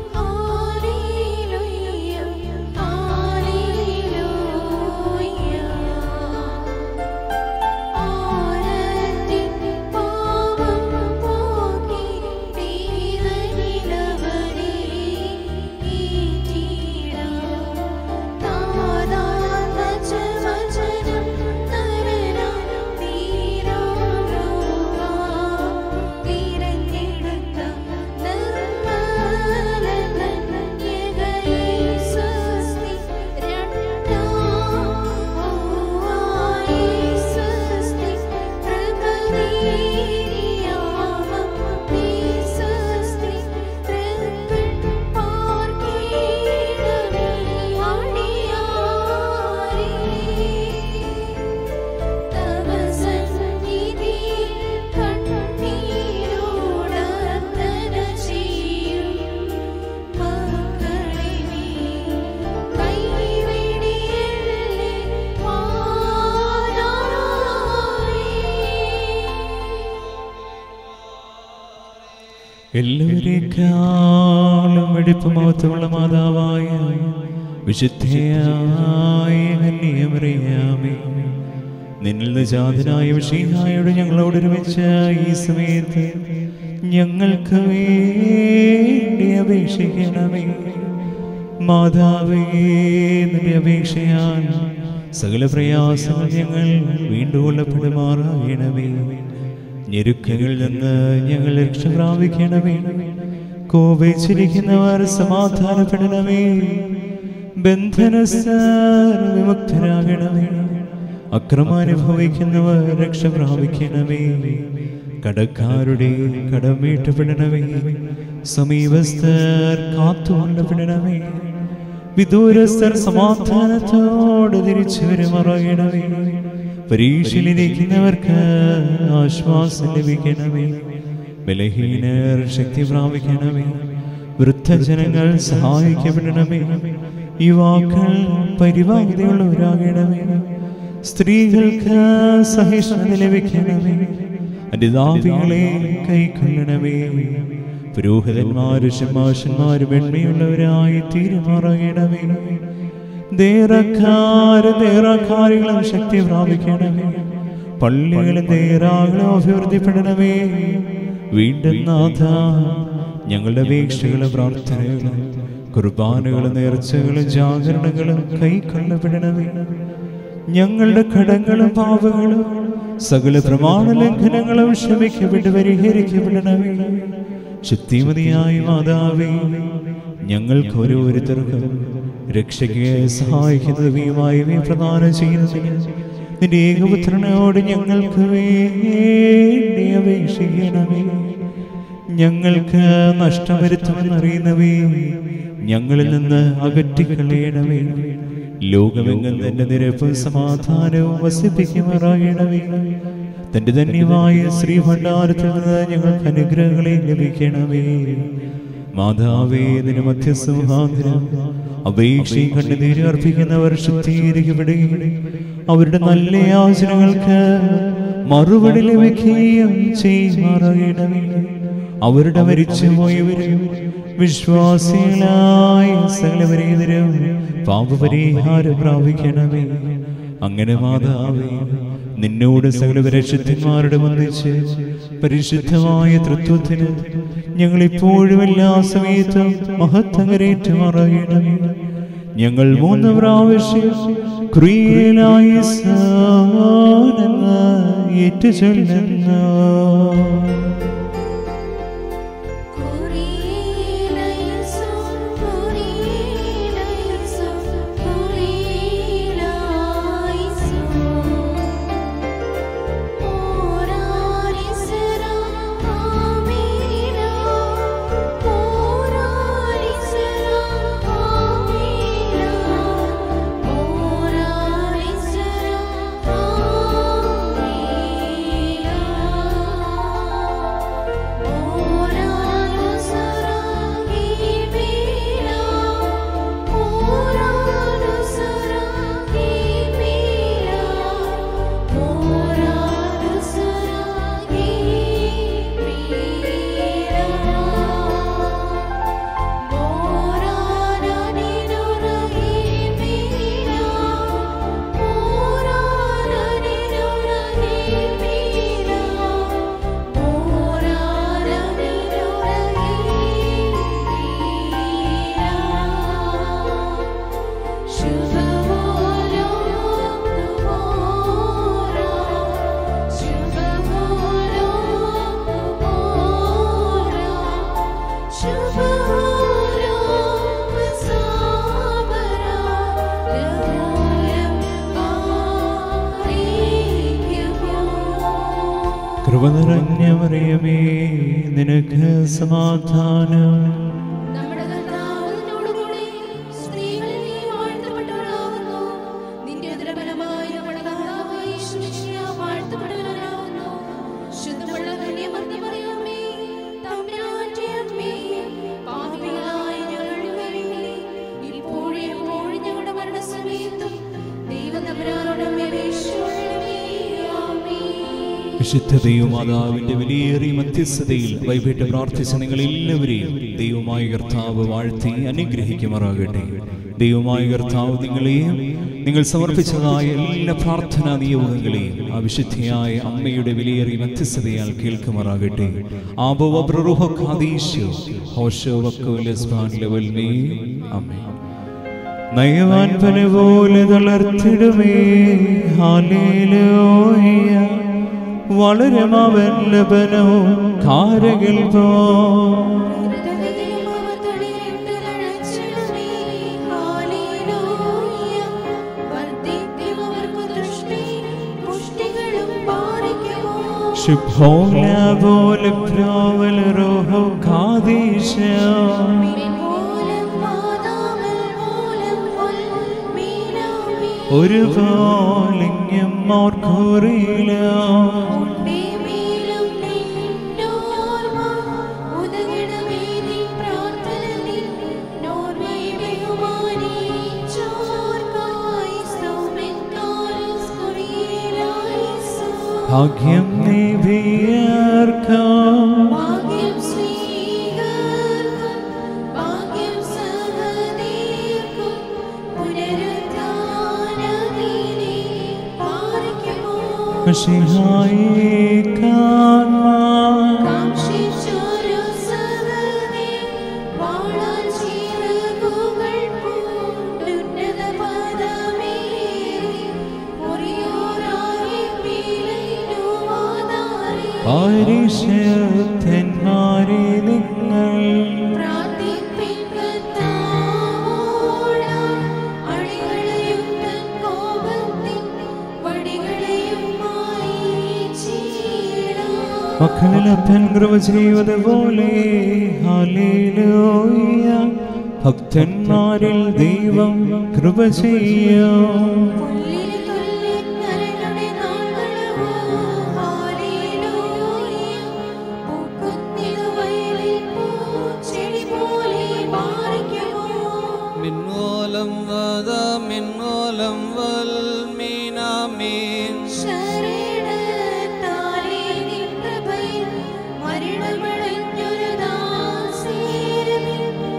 ഹല്ലേലൂയ ഹല്ലേലൂയ ആരതി പാവം പോക്കി തീരനിലവനെ ഈറ്റിടാ താദാന ചവചനം തരനാ തീരാ തിരഞ്ഞെടുത്ത നിർമ്മലനൻ യേശുസ്തി രണ്ടായി സ്വസ്തി പ്രഭവീരിയാമം സ്വസ്തി തൃപ്പിൻ പാർക്കീടമേ അടിയാരേ തവ സന്നിധി കണ്ണീരോടർത്തന ചെയ്യും മക്കളെ നീ കൈവിടിയല്ലേ മാതാവേ എല്ലാവരെക്കാളും വെടിപ്പുമഹത്വമുള്ള മാതാവായ വിശുദ്ധയായ കന്യമറിയാമേ നിന്നിൽ നിന്ന് ജാതനായ വിഷയായോട് ഞങ്ങളോട് ഒരുമിച്ച ഈ സമയത്ത് ഞങ്ങൾക്ക് വേണ്ടി അപേക്ഷിക്കണമേ മാതാവേ നിന്റെ അപേക്ഷയാൽ സകല പ്രയാസങ്ങൾ ഞങ്ങൾ വീണ്ടും കൊള്ളപ്പെടുമാറാകണമേ ഞെരുക്കങ്ങളിൽ നിന്ന് ഞങ്ങൾ രക്ഷ പ്രാപിക്കണമേ കോപിച്ചിരിക്കുന്നവർ സമാധാനപ്പെടണമേ ബന്ധനസ്ഥർ വിമുക്തരാകണമേ അക്രമാനുഭവിക്കുന്നവർ രക്ഷ പ്രാപിക്കണമേ കടക്കാരുടെ കടം വീട്ടപ്പെടണമേ സമീപസ്ഥർ കാത്തുകൊള്ളപ്പെടണമേ വിദൂരസ്ഥർ സമാധാനത്തോട് തിരിച്ചു വരുമറയണമേ പരീക്ഷയിലിരിക്കുന്നവർക്ക് ആശ്വാസം ലഭിക്കണമേ ബലഹീനർ ശക്തി പ്രാപിക്കണമേ വൃദ്ധജനങ്ങൾ സഹായിക്കപ്പെടണമേ യുവാക്കൾ പരിപാടിയുള്ളവരാകണമേ സ്ത്രീകൾക്ക് സഹിഷ്ണുത ലഭിക്കണമേ അനുതാപികളെ കൈക്കൊള്ളണമേ പുരോഹിതന്മാരും ശമാശന്മാരും വെണ്മയുള്ളവരായി തീരുമാറണമേ ദേറക്കാരും ദേറക്കാരികളും ശക്തി പ്രാപിക്കണമേ പള്ളികളും ദേറാകളും അഭിവൃദ്ധിപ്പെടണമേ വീണ്ടും നാഥ ഞങ്ങളുടെ അപേക്ഷകളും പ്രാർത്ഥനകളും കുർബാനകളും നേർച്ചകളും ജാഗരണങ്ങളും കൈക്കൊള്ളപ്പെടണമേ ഞങ്ങളുടെ കടങ്ങളും പാപങ്ങളും സകല പ്രമാണ ലംഘനങ്ങളും ക്ഷമിക്കപ്പെട്ട് പരിഹരിക്കപ്പെടണമേ ശക്തിമതിയായ മാതാവേ ഞങ്ങൾക്ക് ഓരോരുത്തർക്കും രക്ഷയ്ക്ക് സഹായിക്കുന്നതുമായി പ്രദാനം ചെയ്യുന്നതിന് നിന്റെ ഏകപുത്രനോട് ഞങ്ങൾക്ക് വേണ്ടി അപേക്ഷിക്കണമേ ഞങ്ങൾക്ക് നഷ്ടം വരുത്തുമെന്നറിയുന്നവേ ഞങ്ങളിൽ നിന്ന് അകറ്റിക്കളയണമേ ലോകമെങ്ങും തന്റെ നിരപ്പും സമാധാനവും വസിപ്പിക്കുമാറാകണമേ തന്റെ ധന്യമായ ശ്രീ ഭണ്ഡാരത്തിൽ നിന്ന് ഞങ്ങൾക്ക് അനുഗ്രഹങ്ങളെ ലഭിക്കണമേ മാതാവേ നിന്റെ മധ്യസിംഹാന്തരം അപേക്ഷയും കണ്ണുനീര് അർപ്പിക്കുന്നവർ ശുദ്ധീകരിക്കപ്പെടുകയും അവരുടെ നല്ല യാചനകൾക്ക് മറുപടി ലഭിക്കുകയും ചെയ്യുമാറാകണമേ അവരുടെ മരിച്ചുപോയവരും വിശ്വാസികളായ സകലവരേതരും പാപപരിഹാരം പ്രാപിക്കണമേ അങ്ങനെ മാതാവേ നിന്നോട് സകല പരിശുദ്ധന്മാരുടെ ഒന്നിച്ച് പരിശുദ്ധമായ തൃത്വത്തിന് ഞങ്ങൾ ഇപ്പോഴും എല്ലാ സമയത്തും മഹത്വം കരേറ്റുമാറാകണമേ ഞങ്ങൾ മൂന്ന് പ്രാവശ്യം ക്രിയയിലായി ഏറ്റു ചൊല്ലുന്നു കുറിയിലൈസോൻ കുറിയിലൈസോൻ കുറിയിലൈസോൻ ഓരാരിസരാ ആമീനാ ഓരാരിസരാ ആമീനാ ഓരാരിസരാ ആമീനാ കൃപ നിറഞ്ഞ മറിയമേ നിനക്ക് സമാധാനം നമ്മുടെ കർത്താവ് നിന്നോടുകൂടെ സ്ത്രീകളിൽ നീ വാഴ്ത്തപ്പെട്ടവളാകുന്നു. നിന്റെ ഉദരഫലമായി നമ്മുടെ കർത്താവായ യേശു മിശിഹ വാഴ്ത്തപ്പെട്ടവനാകുന്നു. ശുദ്ധമുള്ള കന്യമറിയമേ, തമ്പുരാന്റെ അമ്മേ, പാപികളായ ഞങ്ങളുടെ വേണ്ടി ഇപ്പോഴും എപ്പോഴും ഞങ്ങളുടെ മരണസമയത്തും ദൈവം തമ്പുരാനോട് അപേക്ഷിച്ചുകൊള്ളണമേ. ആമേൻ. വിശുദ്ധ ദൈവമാതാവിന്റെ വിലയേറിയ മധ്യസ്ഥതയിൽ വൈകിട്ട് പ്രാർത്ഥിച്ച നിങ്ങൾ എല്ലാവരെയും ദൈവമായ കർത്താവ് വാഴ്ത്തി അനുഗ്രഹിക്കുമാറാകട്ടെ ദൈവമായ കർത്താവ് നിങ്ങളെയും നിങ്ങൾ സമർപ്പിച്ചതായ എല്ലാ പ്രാർത്ഥനാ നിയോഗങ്ങളെയും ആ വിശുദ്ധിയായ അമ്മയുടെ വിലയേറിയ മധ്യസ്ഥതയാൽ കേൾക്കുമാറാകട്ടെ ആബോവബ്രൂഹോ ഹോഷോ വക്കോലസ്ബാൻ ലെവൽ മേ അമ്മേ നയവാൻ പന പോലെ തളർത്തിടുമേ ഹാലേലോയ വളരും അവൻ ലബനവും കാരകിൽ പോ ഹൃദയം അവർ തളിരിട്ട് തഴച്ചിടുമേ. ഹാലേലൂയ. വർദ്ധിക്കും അവർക്ക് ദൃഷ്ടി, പുഷ്ടികളും പാറിക്കുമോ. ശുഭോല പോലെ പ്രോവൽ റോഹോ കാദീശ മിൻമൂലം വാതാമൽ മൂലം ഉൽമീനാമി. ഒരു പോലിങ്ങം ഓർക്കൂറിയില്ല ഉണ്ണിമേലും നിന്നോർമ്മ ഭാഗ്യം നേടിയർക്കാം ഭാഗ്യം സ്വീകർക്കും ഭാഗ്യം സഹതീർക്കും പുനരുദ്ധാനത്തിനെ പാലിക്കുമോ മഷിഹായെ കാണാൻ കാംക്ഷിച്ചൊരു സഹനേ വാളാൽ ചിറകുകൾ പൂണ്ടുന്നത പദമേറി മുറിയോരായി പീലയിലുവാതാറി പരിശുദ്ധന്മാരെ നിങ്ങൾ പ്രാർത്ഥിപ്പിൻ കർത്താവോടായി അടികളെയും തൻ കോപത്തിൻ വടികളെയും മായിച്ചിടാം. മക്കളിലപ്പൻ കൃപ ചെയ്തതുപോലെ ഹല്ലേലൂയ ഭക്തന്മാരിൽ ദൈവം കൃപ ചെയ്യും പുല്ലിന് തുല്യൻ നരകളുടെ നാളുകളോ, ഹല്ലേലൂയ. പൂക്കുന്നിതു വയലിൽ പൂച്ചെടി പോലെ പാറിക്കുമോ മിന്നോലം വദ മിന്നോലം വൽ മീനാമീൻ ശരണത്താലേ നിൻ കൃപയിൽ മരണമടഞ്ഞൊരു ദാസീരനിൽ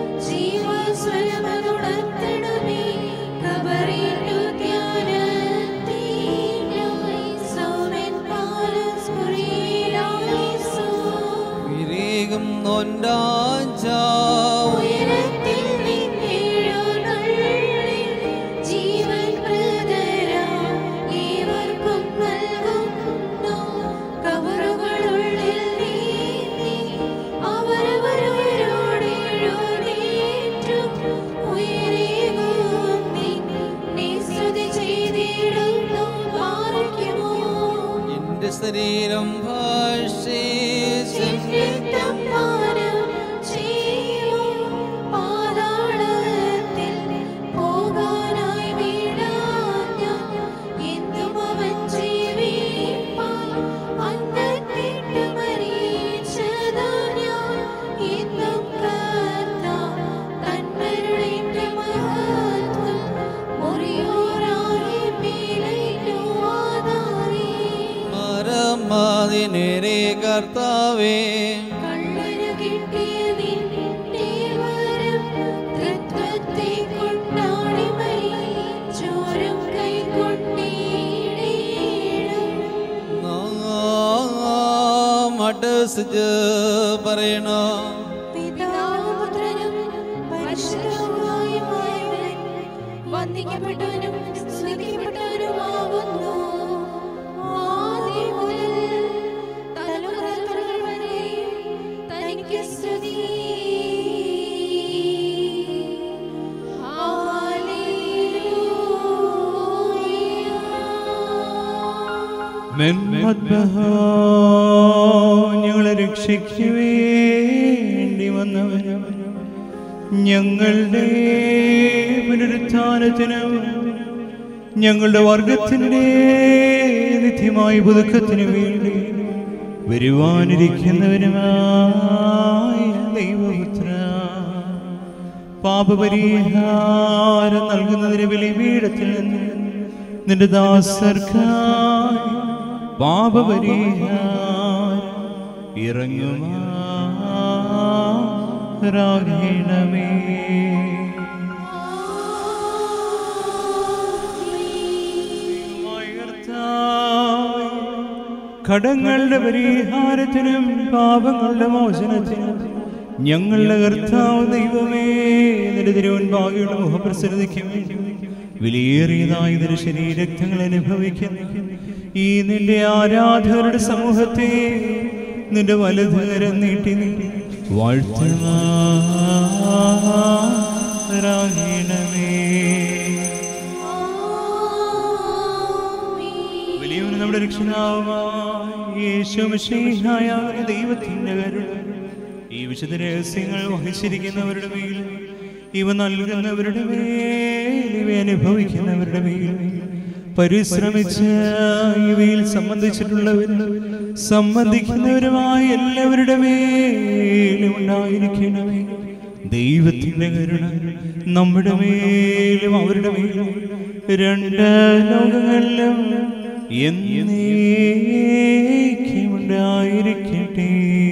ജീവസ്വരമതുണർത്തണമേ. കബറിട്ടു ധ്യാനത്തിനായി സൗമൻ പാലസ് കുറിയിലായിസോ. വിരേകം നൊൻഡാഞ്ചാവ് ഉയരത്തിൽ നിന്നെഴുന്നള്ളി ജീവൻ പ്രദരാം ഏവർക്കും നൽകുന്നു. കബറുകളുള്ളിൽ നീങ്ങി അവരവരോട് എഴുന്നേറ്റു. ഉയരേകും നിന്നെ സ്തുതി ചെയ്തിടുന്നു പാലിക്കുമോ എന്റെ ശരീരം ഭാഷിച്ചു രക്തം പാനം ചെയ്യും പാതാളത്തിൽ പോകാനായി വീഴാൻ ഞാൻ. എന്നും അവൻ ജീവിപ്പാൻ അന്തത്തിട്ട് മരിച്ചതാ ഞാൻ. എന്നും കർത്താവ് തന്മരുളിന്റെ മഹത്വം മുറിയോരായി പീലയിലുവാതാറി. മരമാതിനേരെ കർത്താവേ കള്ളന് കിട്ടിയ നിന്റെ വരം തൃത്വത്തെ കൊണ്ടാടി മരിച്ചോരും കൈകൊണ്ടിടേണം. മടസ് പറയണ പിതാവും പുത്രനും പരിശുദ്ധവുമായവൻ വന്ദിക്കപ്പെട്ടവനും സ്തുതിക്കപ്പെട്ടവനുമാകുന്നു. ആദ്യം മുതൽ തലമുറകൾ വരെയും തനിക്ക് സ്തുതി. ഹല്ലേലൂയ. മെന്മദ്ബഹ ഞങ്ങളെ രക്ഷിക്കു വേണ്ടി വന്നവനും ഞങ്ങളുടെ പുനരുത്ഥാനത്തിന് ഞങ്ങളുടെ വർഗത്തിൻ്റെ നിത്യമായ പുതുക്കത്തിന് വേണ്ടി വരുവാനിരിക്കുന്നവനുമായ ദൈവപുത്ര പാപപരിഹാരം നൽകുന്നതിന് ബലിപീഠത്തിൽ നിന്ന് നിന്റെ ദാസർക്കായി പാപപരിഹാരം ഇറങ്ങുമാറാകണമേ കർത്താവേ, കടങ്ങളുടെ പരിഹാരത്തിനും പാപങ്ങളുടെ മോചനത്തിനും ഞങ്ങളുടെ കർത്താവ് ദൈവമേ നിന്റെ തിരുവൻപാകയുടെ മുഖപ്രസരതയ്ക്കും വേണ്ടി വിലയേറിയതായ ഇതിന്റെ ശരീരക്തങ്ങൾ അനുഭവിക്കുന്ന ഈ നിന്റെ ആരാധകരുടെ സമൂഹത്തെ നിന്റെ വലതുകരം നീട്ടി നീ വാഴ്ത്തണമേ വലിയവന് നമ്മുടെ രക്ഷനാവുമായ യേശുമിശിഹായ ദൈവത്തിന്റെ കരുണ ഈ വിശുദ്ധ രഹസ്യങ്ങൾ വഹിച്ചിരിക്കുന്നവരുടെ മേൽ ഇവ നൽകുന്നവരുടെ മേൽ ഇവ അനുഭവിക്കുന്നവരുടെ മേൽ പരിശ്രമിച്ച് ഇവയിൽ സംബന്ധിച്ചിട്ടുള്ളവരും സംബന്ധിക്കുന്നവരുമായ എല്ലാവരുടെ മേലും ഉണ്ടായിരിക്കണമേ ദൈവത്തിന്റെ കരുണ നമ്മുടെ മേലും അവരുടെ മേലും രണ്ട് ലോകങ്ങളിലും എന്നേക്കുമുണ്ടായിരിക്കട്ടെ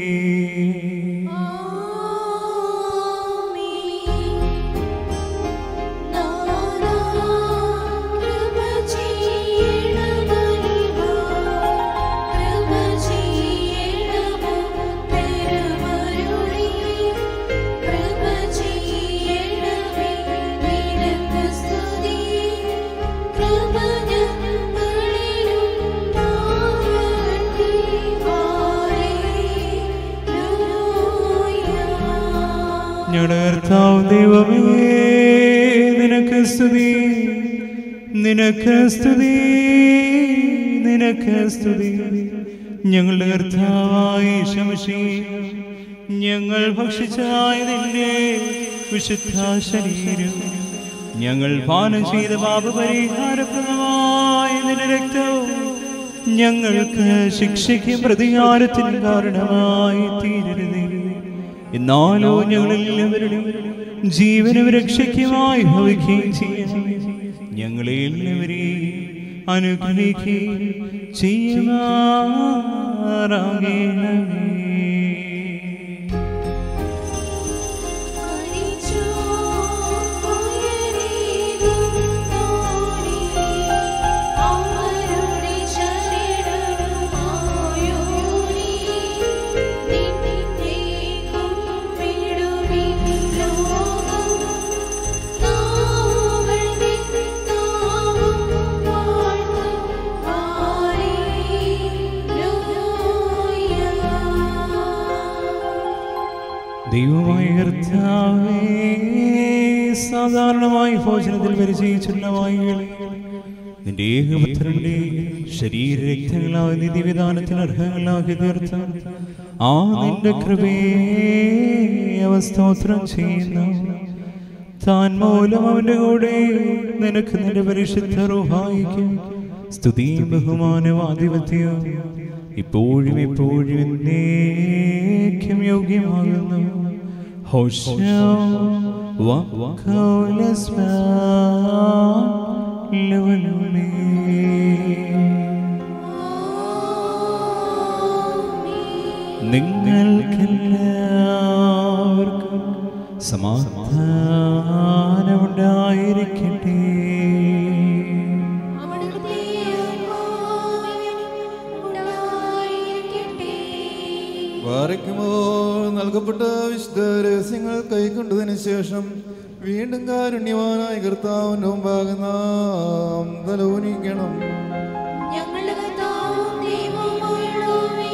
ഞങ്ങളുടെ കർത്താവ് ദൈവമേ നിനക്ക് സ്തുതി നിനക്ക് സ്തുതി നിനക്ക് സ്തുതി ഞങ്ങളുടെ കർത്താവായ ശമശി ഞങ്ങൾ ഭക്ഷിച്ചായ നിന്റെ വിശുദ്ധ ശരീരം ഞങ്ങൾ പാനം ചെയ്ത പാപപരിഹാരപ്രദമായ നിന്റെ രക്തവും ഞങ്ങൾക്ക് ശിക്ഷയ്ക്കും പ്രതികാരത്തിനും കാരണമായി തീരരുതേ എന്നാലോ ഞങ്ങളെല്ലാവരുടെയും ജീവനും രക്ഷയ്ക്കുമായി ഭവിക്കുകയും ചെയ്യണം ഞങ്ങളെ എല്ലാവരെയും അനുഗ്രഹിക്കുകയും ചെയ്യുമാറാകണമേ ദൈവമായ കർത്താവേ സാധാരണമായി ഭോജനത്തിൽ പരിചയിച്ചുള്ള വായുകളെ നിന്റെ ഏകപുത്രന്റെ ശരീര രക്തങ്ങളായ നിധിവിധാനത്തിന് അർഹങ്ങളാക്കി തീർത്ത ആ നിന്റെ കൃപയെ അവ സ്തോത്രം ചെയ്യുന്നു താൻ മൂലം അവന്റെ കൂടെ നിനക്ക് നിന്റെ പരിശുദ്ധ റൂഹായിക്കും സ്തുതിയും ബഹുമാനവും ആധിപത്യവും ഇപ്പോഴും എപ്പോഴും എന്നേക്കും യോഗ്യമാകുന്നു ഹോശോ നിങ്ങൾക്കെല്ലാവർക്കും സമാധാനമുണ്ടായിരിക്കട്ടെ വാറിക്കുമോ നൽകപ്പെട്ട വിശുദ്ധ രഹസ്യങ്ങൾ കൈക്കൊണ്ടതിന് ശേഷം വീണ്ടും കാരുണ്യവാനായ കർത്താവിൻ്റെ മുമ്പാകെ നാം തലോനിക്കണം ഞങ്ങളുടെ കർത്താവും ദൈവവുമായുള്ളവേ,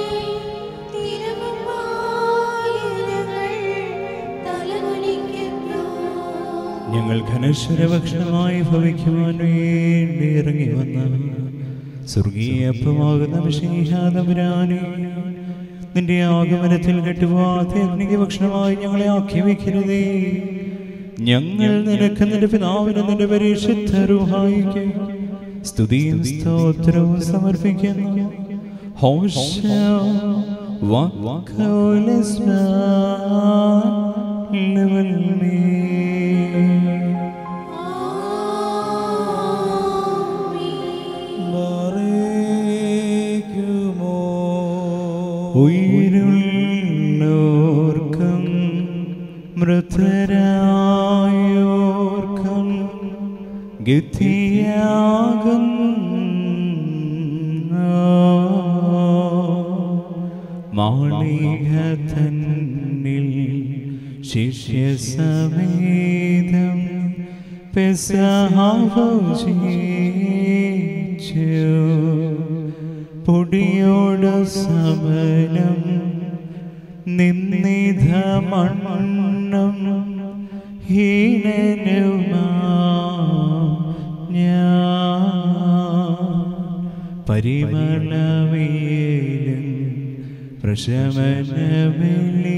തിരുമുമ്പാകെ ഞങ്ങൾ തലകുനിക്കുന്നു. ഞങ്ങൾ ഘനശ്വര ഭക്ഷണമായി ഭവിക്കുവാൻ വേണ്ടി ഇറങ്ങി വന്ന സ്വർഗീയ അപ്പമാകുന്ന വിഷീഹാതപുരാനെ നിന്റെ ആഗമനത്തിൽ കെട്ടുവാതെ അഗ്നിക ഭക്ഷണമായി ഞങ്ങളെ ആക്കി വയ്ക്കരുതേ ഞങ്ങൾ നിനക്ക് നിന്റെ പിതാവിന് നിന്റെ പരിശുദ്ധ റുഹായിക്ക് സ്തുതിയും സ്തോത്രവും സമർപ്പിക്കുന്നു ഹോശ മറയ്ക്കുമോ ഉயிருള്ളോർക്കും മൃതരായോർക്കും ഗതിയാകും മാളിക തന്നിൽ ശിഷ്യസമേതം പെസഹാവോചിച്ചു പൊടിയോട് സമരം നിന്നിധ മണ്ണം ഹീനനുമാ ഞാൻ പരിമളവേലും പ്രശമനബലി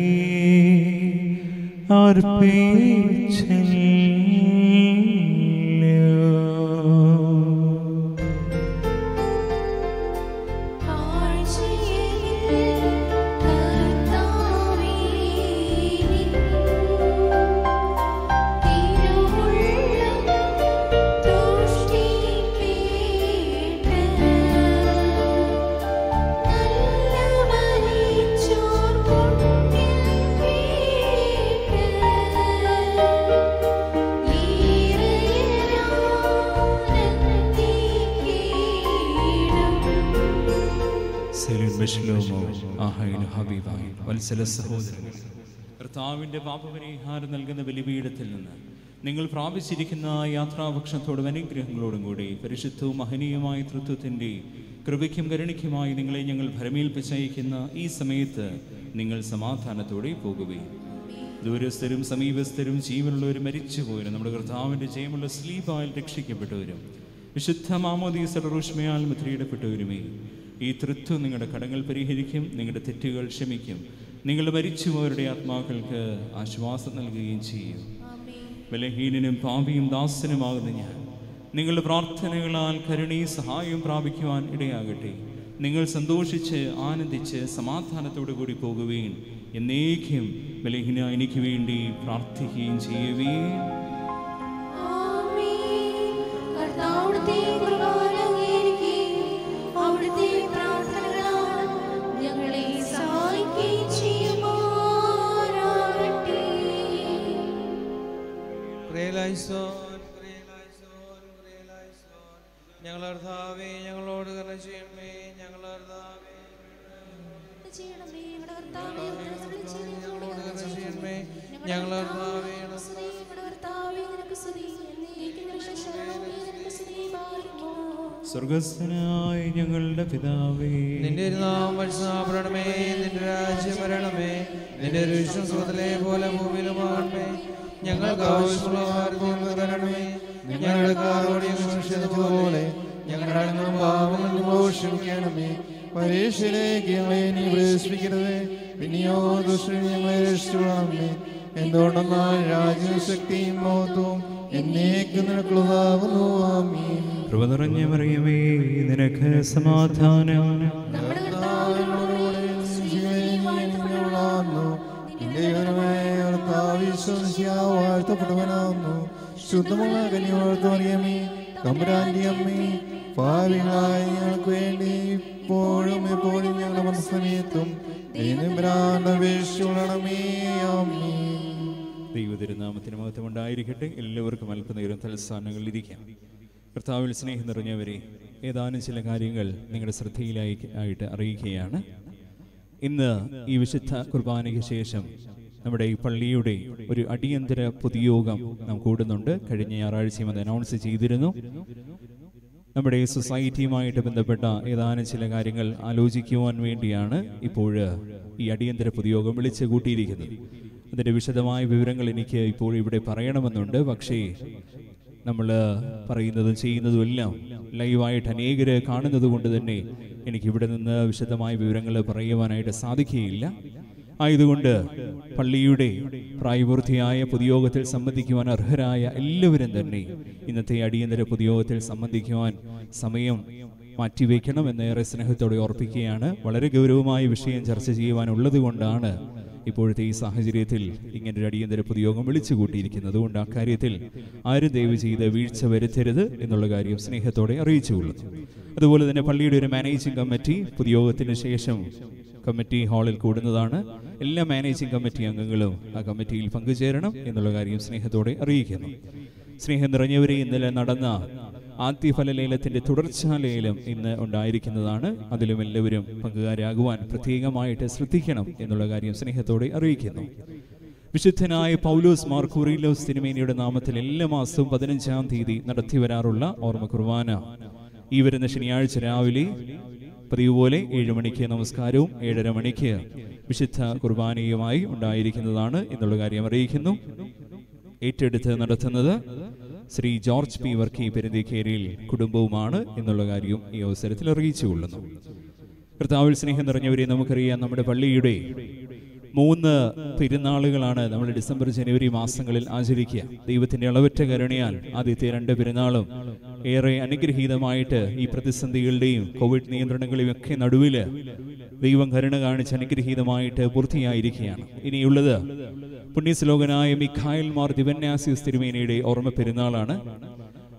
അർപ്പിച്ചല്ലോ കാഴ്ചയിൽ കർത്താവേ തിരുവുള്ളം തുഷ്ടിപ്പേട്ട് സെലിൻ ബഷ്ലോമോ ആഹൈനു ഹബീബായി വത്സല സഹോദരൻ കർത്താവിൻ്റെ പാപപരിഹാരം നൽകുന്ന ബലിപീഠത്തിൽ നിന്ന് നിങ്ങൾ പ്രാപിച്ചിരിക്കുന്ന യാത്രാഭക്ഷണത്തോടും അനുഗ്രഹങ്ങളോടും കൂടി പരിശുദ്ധവും മഹനീയമായ തൃത്വത്തിൻ്റെ കൃപയ്ക്കും കരുണിക്കുമായി നിങ്ങളെ ഞങ്ങൾ ഭരമേൽപ്പിച്ചയക്കുന്ന ഈ സമയത്ത് നിങ്ങൾ സമാധാനത്തോടെ പോകുകയും ദൂരസ്ഥരും സമീപസ്ഥരും ജീവനുള്ളവരും മരിച്ചുപോയവരും നമ്മുടെ കർത്താവിൻ്റെ ജയമുള്ള സ്ലീപായിൽ രക്ഷിക്കപ്പെട്ടവരും വിശുദ്ധ മാമോദീസ റൂഷ്മയാൽ മുദ്രയിടപ്പെട്ടവരുമേ ഈ തൃത്വം നിങ്ങളുടെ കടങ്ങൾ പരിഹരിക്കും നിങ്ങളുടെ തെറ്റുകൾ ക്ഷമിക്കും നിങ്ങളുടെ മരിച്ചുപോയവരുടെ ആത്മാക്കൾക്ക് ആശ്വാസം നൽകുകയും ചെയ്യും ബലഹീനനും പാപിയും ദാസനുമാകുന്ന ഞാൻ നിങ്ങളുടെ പ്രാർത്ഥനകളാൽ കരുണയും സഹായവും പ്രാപിക്കുവാൻ ഇടയാകട്ടെ നിങ്ങൾ സന്തോഷിച്ച് ആനന്ദിച്ച് സമാധാനത്തോടു കൂടി പോകുകയും എന്നേക്കും ബലഹീന എനിക്ക് വേണ്ടി പ്രാർത്ഥിക്കുകയും ചെയ്യുകയും ആമേൻ. കർത്താവിടുത്തെ കുർബാന അംഗീകരിക്കുകയും അവിടുത്തെ പ്രാർത്ഥനകളാൽ ഞങ്ങളെ സഹായിക്കുകയും ചെയ്യുമാറാകട്ടെ. ക്രിയലായിസോൻ, ക്രിയലായിസോൻ, ക്രിയലായിസോൻ. ഞങ്ങളുടെ കർത്താവേ ഞങ്ങളോട് കരുണ ചെയ്യണമേ ഞങ്ങളുടെ കർത്താവേ ചെയ്യണമേ, ഞങ്ങളുടെ കർത്താവേ, ഉത്തരസ്വരം ചെയ്ത് ഞങ്ങളോട് കരുണ ചെയ്യണമേ ഞങ്ങളുടെ ഞങ്ങളുടെ കർത്താവേ, കർത്താവേ സ്തുതി, ഞങ്ങളുടെ കർത്താവേ, നിനക്ക് സ്തുതി. എന്നേക്കും ഞങ്ങളുടെ ശരണമേ, നിനക്ക് സ്തുതി. പാടുന്നു. സ്വർഗസ്ഥനായ ഞങ്ങളുടെ പിതാവേ നിന്റെ ഒരു നാമം പരിശുദ്ധപ്പെടണമേ നിന്റെ രാജ്യം വരണമേ നിന്റെ ഒരു വിശ്വസത്തിലെ പോലെ ഭൂമിയിലുമാണമേ ഞങ്ങൾക്ക് ആവശ്യമുള്ള ആഹാരം തരണമേ ഞങ്ങളുടെ കാരോട് ക്ഷണിച്ചതുപോലെ ഞങ്ങളുടെ അടങ്ങും പാപങ്ങൾ മോഷിക്കണമേ പരീക്ഷയിലേക്ക് ഞങ്ങളെ നീ പ്രവേശിപ്പിക്കരുത് പിന്നെയോ ദുഷ്ടൻ ഞങ്ങളെ രക്ഷിച്ചുകൊള്ളണമേ എന്തുകൊണ്ടെന്നാൽ രാജ്യശക്തിയും മഹത്വവും എന്നേക്ക് നിനക്കുള്ളതാകുന്നു ആമീൻ കൃപ നിറഞ്ഞ മറിയമേ നിനക്ക് സമാധാനം നമ്മുടെ കർത്താവിനോടുകൂടെ സ്ത്രീകളിൽ നീ വാഴ്ത്തപ്പെട്ടവളാകുന്നു. വാഴ്ത്തപ്പെട്ടവനാകുന്നു ശുദ്ധമുള്ള കന്യ വാഴ്ത്തറിയമേ തമ്പുരാന്റെ അമ്മേ ഭാവികളായ ഞങ്ങൾക്ക് വേണ്ടി ഇപ്പോഴും എപ്പോഴും ഞങ്ങളുടെ മനസ്സമയത്തും ദൈവമേ ആമീൻ ദൈവതിരുനാമത്തിന് മഹത്വം ഉണ്ടായിരിക്കട്ടെ എല്ലാവർക്കും അല്പനേരം തലസ്ഥാനങ്ങളിൽ ഇരിക്കാം കർത്താവിൽ സ്നേഹം നിറഞ്ഞവരെ ഏതാനും ചില കാര്യങ്ങൾ നിങ്ങളുടെ ശ്രദ്ധയിലായി ആയിട്ട് അറിയിക്കുകയാണ് ഇന്ന് ഈ വിശുദ്ധ കുർബാനയ്ക്ക് ശേഷം നമ്മുടെ ഈ പള്ളിയുടെ ഒരു അടിയന്തര പൊതുയോഗം നാം കൂടുന്നുണ്ട് കഴിഞ്ഞ ഞായറാഴ്ചയും അത് അനൗൺസ് ചെയ്തിരുന്നു നമ്മുടെ ഈ സൊസൈറ്റിയുമായിട്ട് ബന്ധപ്പെട്ട ഏതാനും ചില കാര്യങ്ങൾ ആലോചിക്കുവാൻ വേണ്ടിയാണ് ഇപ്പോൾ ഈ അടിയന്തര പൊതുയോഗം വിളിച്ചു കൂട്ടിയിരിക്കുന്നത് അതിൻ്റെ വിശദമായ വിവരങ്ങൾ എനിക്ക് ഇപ്പോൾ ഇവിടെ പറയണമെന്നുണ്ട് പക്ഷേ നമ്മൾ പറയുന്നതും ചെയ്യുന്നതും എല്ലാം ലൈവായിട്ട് അനേകര് കാണുന്നത് കൊണ്ട് തന്നെ എനിക്ക് ഇവിടെ നിന്ന് വിശദമായ വിവരങ്ങൾ പറയുവാനായിട്ട് സാധിക്കുകയില്ല ആയതുകൊണ്ട് പള്ളിയുടെ പ്രായപൂർത്തിയായ പൊതുയോഗത്തിൽ സംബന്ധിക്കുവാൻ അർഹരായ എല്ലാവരും തന്നെ ഇന്നത്തെ അടിയന്തര പൊതുയോഗത്തിൽ സംബന്ധിക്കുവാൻ സമയം മാറ്റിവെക്കണം എന്നേറെ സ്നേഹത്തോടെ ഓർപ്പിക്കുകയാണ് വളരെ ഗൗരവമായ വിഷയം ചർച്ച ചെയ്യുവാനുള്ളത് കൊണ്ടാണ് ഇപ്പോഴത്തെ ഈ സാഹചര്യത്തിൽ ഇങ്ങനെ ഒരു അടിയന്തര പൊതുയോഗം വിളിച്ചു കൂട്ടിയിരിക്കുന്നത് അതുകൊണ്ട് ആ കാര്യത്തിൽ ആരും ദയവ് ചെയ്ത് വീഴ്ച വരുത്തരുത് എന്നുള്ള കാര്യം സ്നേഹത്തോടെ അറിയിച്ചുകൊള്ളുന്നു അതുപോലെ തന്നെ പള്ളിയുടെ ഒരു മാനേജിംഗ് കമ്മിറ്റി പൊതുയോഗത്തിന് ശേഷം കമ്മിറ്റി ഹാളിൽ കൂടുന്നതാണ് എല്ലാ മാനേജിംഗ് കമ്മിറ്റി അംഗങ്ങളും ആ കമ്മിറ്റിയിൽ പങ്കുചേരണം എന്നുള്ള കാര്യം സ്നേഹത്തോടെ അറിയിക്കുന്നു സ്നേഹം നിറഞ്ഞവരെ ഇന്നലെ നടന്ന ആദ്യഫല ലേലത്തിന്റെ തുടർച്ചാ ലേലം ഇന്ന് ഉണ്ടായിരിക്കുന്നതാണ് അതിലും എല്ലാവരും പങ്കുകാരാകുവാൻ പ്രത്യേകമായിട്ട് ശ്രദ്ധിക്കണം എന്നുള്ള കാര്യം സ്നേഹത്തോടെ അറിയിക്കുന്നു വിശുദ്ധനായ പൗലോസ് മാർ കുറിലോസ് തിരുമേനിയുടെ നാമത്തിൽ എല്ലാ മാസവും പതിനഞ്ചാം തീയതി നടത്തി വരാറുള്ള ഓർമ്മ കുർബാന ഈ വരുന്ന ശനിയാഴ്ച രാവിലെ പതിവ് പോലെ ഏഴ് മണിക്ക് നമസ്കാരവും ഏഴര മണിക്ക് വിശുദ്ധ കുർബാനയുമായി ഉണ്ടായിരിക്കുന്നതാണ് എന്നുള്ള കാര്യം അറിയിക്കുന്നു ഏറ്റെടുത്ത് നടത്തുന്നത് ശ്രീ ജോർജ് പി വർക്കി പെരുന്തേക്കേരിയിൽ കുടുംബവുമാണ് എന്നുള്ള കാര്യം ഈ അവസരത്തിൽ അറിയിച്ചുകൊള്ളുന്നു കർത്താവിൽ സ്നേഹം നിറഞ്ഞവരെ നമുക്കറിയാം നമ്മുടെ പള്ളിയുടെ മൂന്ന് പെരുന്നാളുകളാണ് നമ്മൾ ഡിസംബർ ജനുവരി മാസങ്ങളിൽ ആചരിക്കുക ദൈവത്തിന്റെ അളവറ്റ കരുണയാൽ ആദ്യത്തെ രണ്ട് പെരുന്നാളും ഏറെ അനുഗ്രഹീതമായിട്ട് ഈ പ്രതിസന്ധികളുടെയും കോവിഡ് നിയന്ത്രണങ്ങളുടെയും ഒക്കെ നടുവില് ദൈവം കരുണ കാണിച്ച് അനുഗ്രഹീതമായിട്ട് പൂർത്തിയായിരിക്കുകയാണ് ഇനിയുള്ളത് പുണ്യശ്ലോകനായ മിഖായൽ മാർ ദിവന്യാസിസ് തിരുമേനിയുടെ ഓർമ്മ പെരുന്നാളാണ്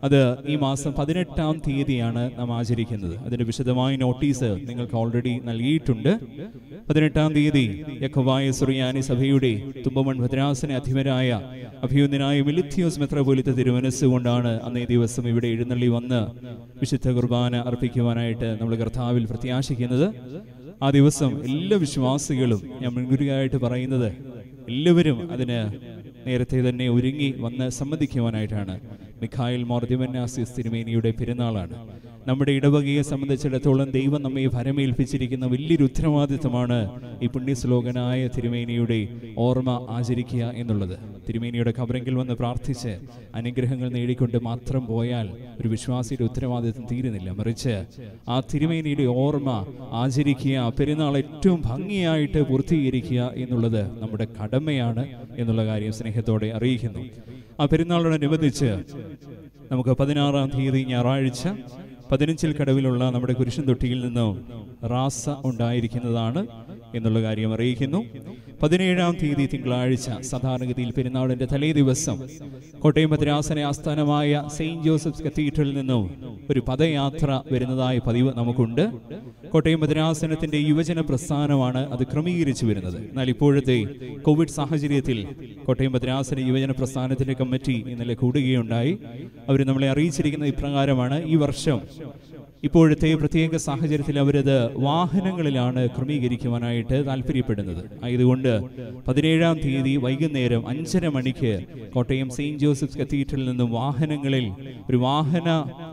അത് ഈ മാസം പതിനെട്ടാം തീയതിയാണ് നാം ആചരിക്കുന്നത് അതിന്റെ വിശദമായ നോട്ടീസ് നിങ്ങൾക്ക് ഓൾറെഡി നൽകിയിട്ടുണ്ട് പതിനെട്ടാം തീയതി യഖവായ സുറിയാനി സഭയുടെ തുമ്പമൺ ഭദ്രാസന അധിപരായ അഭിയുന്നനായ മിലിത്യോസ് മെത്രപോലിത്ത തിരുമനസ് കൊണ്ടാണ് അന്നേ ദിവസം ഇവിടെ എഴുന്നള്ളി വന്ന് വിശുദ്ധ കുർബാന അർപ്പിക്കുവാനായിട്ട് നമ്മൾ കർത്താവിൽ പ്രത്യാശിക്കുന്നത് ആ ദിവസം എല്ലാ വിശ്വാസികളും ഞാൻ മുൻകൂറിയായിട്ട് പറയുന്നത് എല്ലാവരും അതിന് നേരത്തെ തന്നെ ഒരുങ്ങി വന്ന് സമ്മതിക്കുവാനായിട്ടാണ് മിഖായിൽ മോർദിമന്നാസിസ് തിരുമേനിയുടെ പെരുന്നാളാണ് നമ്മുടെ ഇടവകയെ സംബന്ധിച്ചിടത്തോളം ദൈവം നമ്മെ ഭരമേൽപ്പിച്ചിരിക്കുന്ന വലിയൊരു ഉത്തരവാദിത്തമാണ് ഈ പുണ്യശ്ലോകനായ തിരുമേനിയുടെ ഓർമ്മ ആചരിക്കുക എന്നുള്ളത് തിരുമേനിയുടെ കബറെങ്കിൽ വന്ന് പ്രാർത്ഥിച്ച് അനുഗ്രഹങ്ങൾ നേടിക്കൊണ്ട് മാത്രം പോയാൽ ഒരു വിശ്വാസിയുടെ ഉത്തരവാദിത്തം തീരുന്നില്ല മറിച്ച് ആ തിരുമേനിയുടെ ഓർമ്മ ആചരിക്കുക പെരുന്നാൾ ഏറ്റവും ഭംഗിയായിട്ട് പൂർത്തീകരിക്കുക എന്നുള്ളത് നമ്മുടെ കടമയാണ് എന്നുള്ള കാര്യം സ്നേഹത്തോടെ അറിയിക്കുന്നു ആ പെരുന്നാളിനോടനുബന്ധിച്ച് നമുക്ക് പതിനാറാം തീയതി ഞായറാഴ്ച പതിനഞ്ചിൽ കടവിലുള്ള നമ്മുടെ കുരിശൻ തൊട്ടിയിൽ നിന്നും റാസ ഉണ്ടായിരിക്കുന്നതാണ് എന്നുള്ള കാര്യം അറിയിക്കുന്നു പതിനേഴാം തീയതി തിങ്കളാഴ്ച സാധാരണഗതിയിൽ പെരുന്നാളിന്റെ തലേ ദിവസം കോട്ടയം ഭദ്രാസന ആസ്ഥാനമായ സെയിന്റ് ജോസഫ്സ് കത്തീഡ്രലിൽ നിന്നും ഒരു പദയാത്ര വരുന്നതായ പതിവ് നമുക്കുണ്ട് കോട്ടയം ഭദ്രാസനത്തിന്റെ യുവജന പ്രസ്ഥാനമാണ് അത് ക്രമീകരിച്ചു വരുന്നത് എന്നാൽ ഇപ്പോഴത്തെ കോവിഡ് സാഹചര്യത്തിൽ കോട്ടയം ഭദ്രാസന യുവജന പ്രസ്ഥാനത്തിന്റെ കമ്മിറ്റി ഇന്നലെ കൂടുകയുണ്ടായി അവർ നമ്മളെ അറിയിച്ചിരിക്കുന്ന ഇപ്രകാരമാണ് ഈ വർഷം ഇപ്പോഴത്തെ പ്രത്യേക സാഹചര്യത്തിൽ അവരത് വാഹനങ്ങളിലാണ് ക്രമീകരിക്കുവാനായിട്ട് താല്പര്യപ്പെടുന്നത് ആയതുകൊണ്ട് പതിനേഴാം തീയതി വൈകുന്നേരം അഞ്ചര മണിക്ക് കോട്ടയം സെയിന്റ് ജോസഫ്സ് കത്തീഡ്രലിൽ നിന്നും വാഹനങ്ങളിൽ ഒരു വാഹന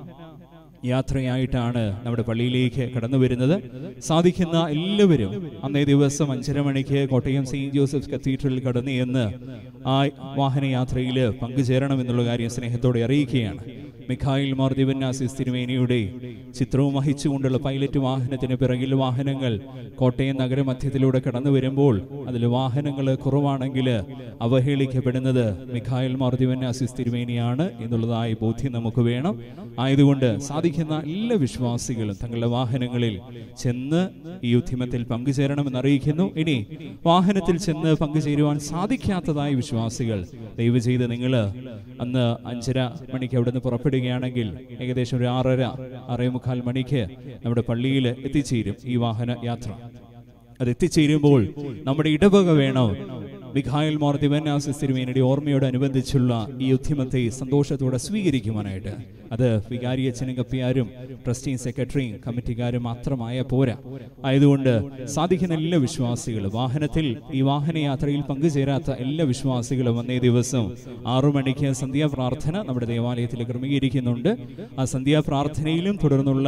യാത്രയായിട്ടാണ് നമ്മുടെ പള്ളിയിലേക്ക് കടന്നു വരുന്നത് സാധിക്കുന്ന എല്ലാവരും അന്നേ ദിവസം അഞ്ചര മണിക്ക് കോട്ടയം സെയിന്റ് ജോസഫ് കത്തീഡ്രലിൽ കടന്നു എന്ന് ആ വാഹനയാത്രയിൽ പങ്കുചേരണം എന്നുള്ള കാര്യം സ്നേഹത്തോടെ അറിയിക്കുകയാണ് മിഖായിൽ മാർ ദിവന്നാസിസ് തിരുമേനിയുടെ ചിത്രവും വഹിച്ചുകൊണ്ടുള്ള പൈലറ്റ് വാഹനത്തിന് പിറകിൽ വാഹനങ്ങൾ കോട്ടയം നഗരമധ്യത്തിലൂടെ കടന്നു വരുമ്പോൾ അതിൽ വാഹനങ്ങൾ കുറവാണെങ്കിൽ അവഹേളിക്കപ്പെടുന്നത് മിഖായിൽ മാർ ദിവന്നാസിസ് തിരുമേനിയാണ് എന്നുള്ളതായ ബോധ്യം നമുക്ക് വേണം ആയതുകൊണ്ട് സാധിക്കുന്ന എല്ലാ വിശ്വാസികളും തങ്ങളുടെ വാഹനങ്ങളിൽ ചെന്ന് ഈ ഉദ്യമത്തിൽ പങ്കുചേരണമെന്ന് അറിയിക്കുന്നു ഇനി വാഹനത്തിൽ ചെന്ന് പങ്കുചേരുവാൻ സാധിക്കാത്തതായ വിശ്വാസികൾ ദയവ് ചെയ്ത് നിങ്ങൾ അന്ന് അഞ്ചര മണിക്ക് അവിടെ നിന്ന് പുറപ്പെടുകയാണെങ്കിൽ ഏകദേശം ഒരു ആറര ആറേ മുക്കാൽ മണിക്ക് നമ്മുടെ പള്ളിയിൽ എത്തിച്ചേരും ഈ വാഹന യാത്ര അത് എത്തിച്ചേരുമ്പോൾ നമ്മുടെ ഇടവക വേണം മിഖായൽ മോർ ദിവനാസിസ് തിരുമേനിയുടെ ഓർമ്മയോടനുബന്ധിച്ചുള്ള ഈ ഉദ്യമത്തെ സന്തോഷത്തോടെ സ്വീകരിക്കുവാനായിട്ട് അത് വികാരിയച്ഛനും കപ്പിയാരും ട്രസ്റ്റി സെക്രട്ടറിയും കമ്മിറ്റിക്കാരും മാത്രമായ പോരാ ആയതുകൊണ്ട് സാധിക്കുന്ന എല്ലാ വിശ്വാസികളും വാഹനത്തിൽ ഈ വാഹനയാത്രയിൽ പങ്കുചേരാത്ത എല്ലാ വിശ്വാസികളും അന്നേ ദിവസം ആറു മണിക്ക് സന്ധ്യാപ്രാർത്ഥന നമ്മുടെ ദേവാലയത്തിൽ ക്രമീകരിക്കുന്നുണ്ട് ആ സന്ധ്യാപ്രാർത്ഥനയിലും തുടർന്നുള്ള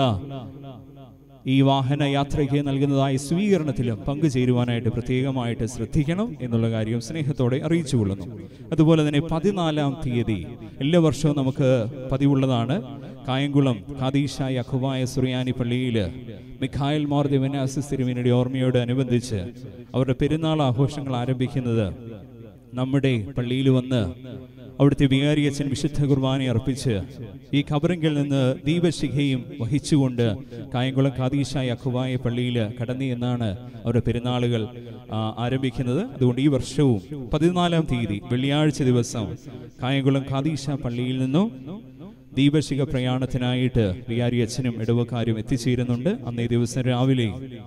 ഈ വാഹന യാത്രയ്ക്ക് നൽകുന്നതായ സ്വീകരണത്തിലും പങ്കുചേരുവാനായിട്ട് പ്രത്യേകമായിട്ട് ശ്രദ്ധിക്കണം എന്നുള്ള കാര്യം സ്നേഹത്തോടെ അറിയിച്ചുകൊള്ളുന്നു അതുപോലെ തന്നെ പതിനാലാം തീയതി എല്ലാ വർഷവും നമുക്ക് പതിവുള്ളതാണ് കായംകുളം ഖാദീഷായ അഖുവായ സുറിയാനി പള്ളിയിൽ മിഖായൽ മോർ ദിവനാസിസ് തിരുവിനുടെ ഓർമ്മയോട് അനുബന്ധിച്ച് അവരുടെ പെരുന്നാൾ ആഘോഷങ്ങൾ ആരംഭിക്കുന്നത് നമ്മുടെ പള്ളിയിൽ വന്ന് അവിടുത്തെ വികാരിയച്ഛൻ വിശുദ്ധ കുർബാന അർപ്പിച്ച് ഈ ഖബറിങ്കിൽ നിന്ന് ദീപശിഖയും വഹിച്ചുകൊണ്ട് കായംകുളം കാതീശായ അഖുവായ പള്ളിയിൽ കടന്നി എന്നാണ് അവരുടെ പെരുന്നാളുകൾ ആ, ആരംഭിക്കുന്നത് അതുകൊണ്ട് ഈ വർഷവും പതിനാലാം തീയതി വെള്ളിയാഴ്ച ദിവസം കായംകുളം കാതീശ പള്ളിയിൽ നിന്നും ദീപശിഖ പ്രയാണത്തിനായിട്ട് വികാരി അച്ഛനും ഇടവക്കാരും എത്തിച്ചേരുന്നുണ്ട് അന്നേ ദിവസം രാവിലെ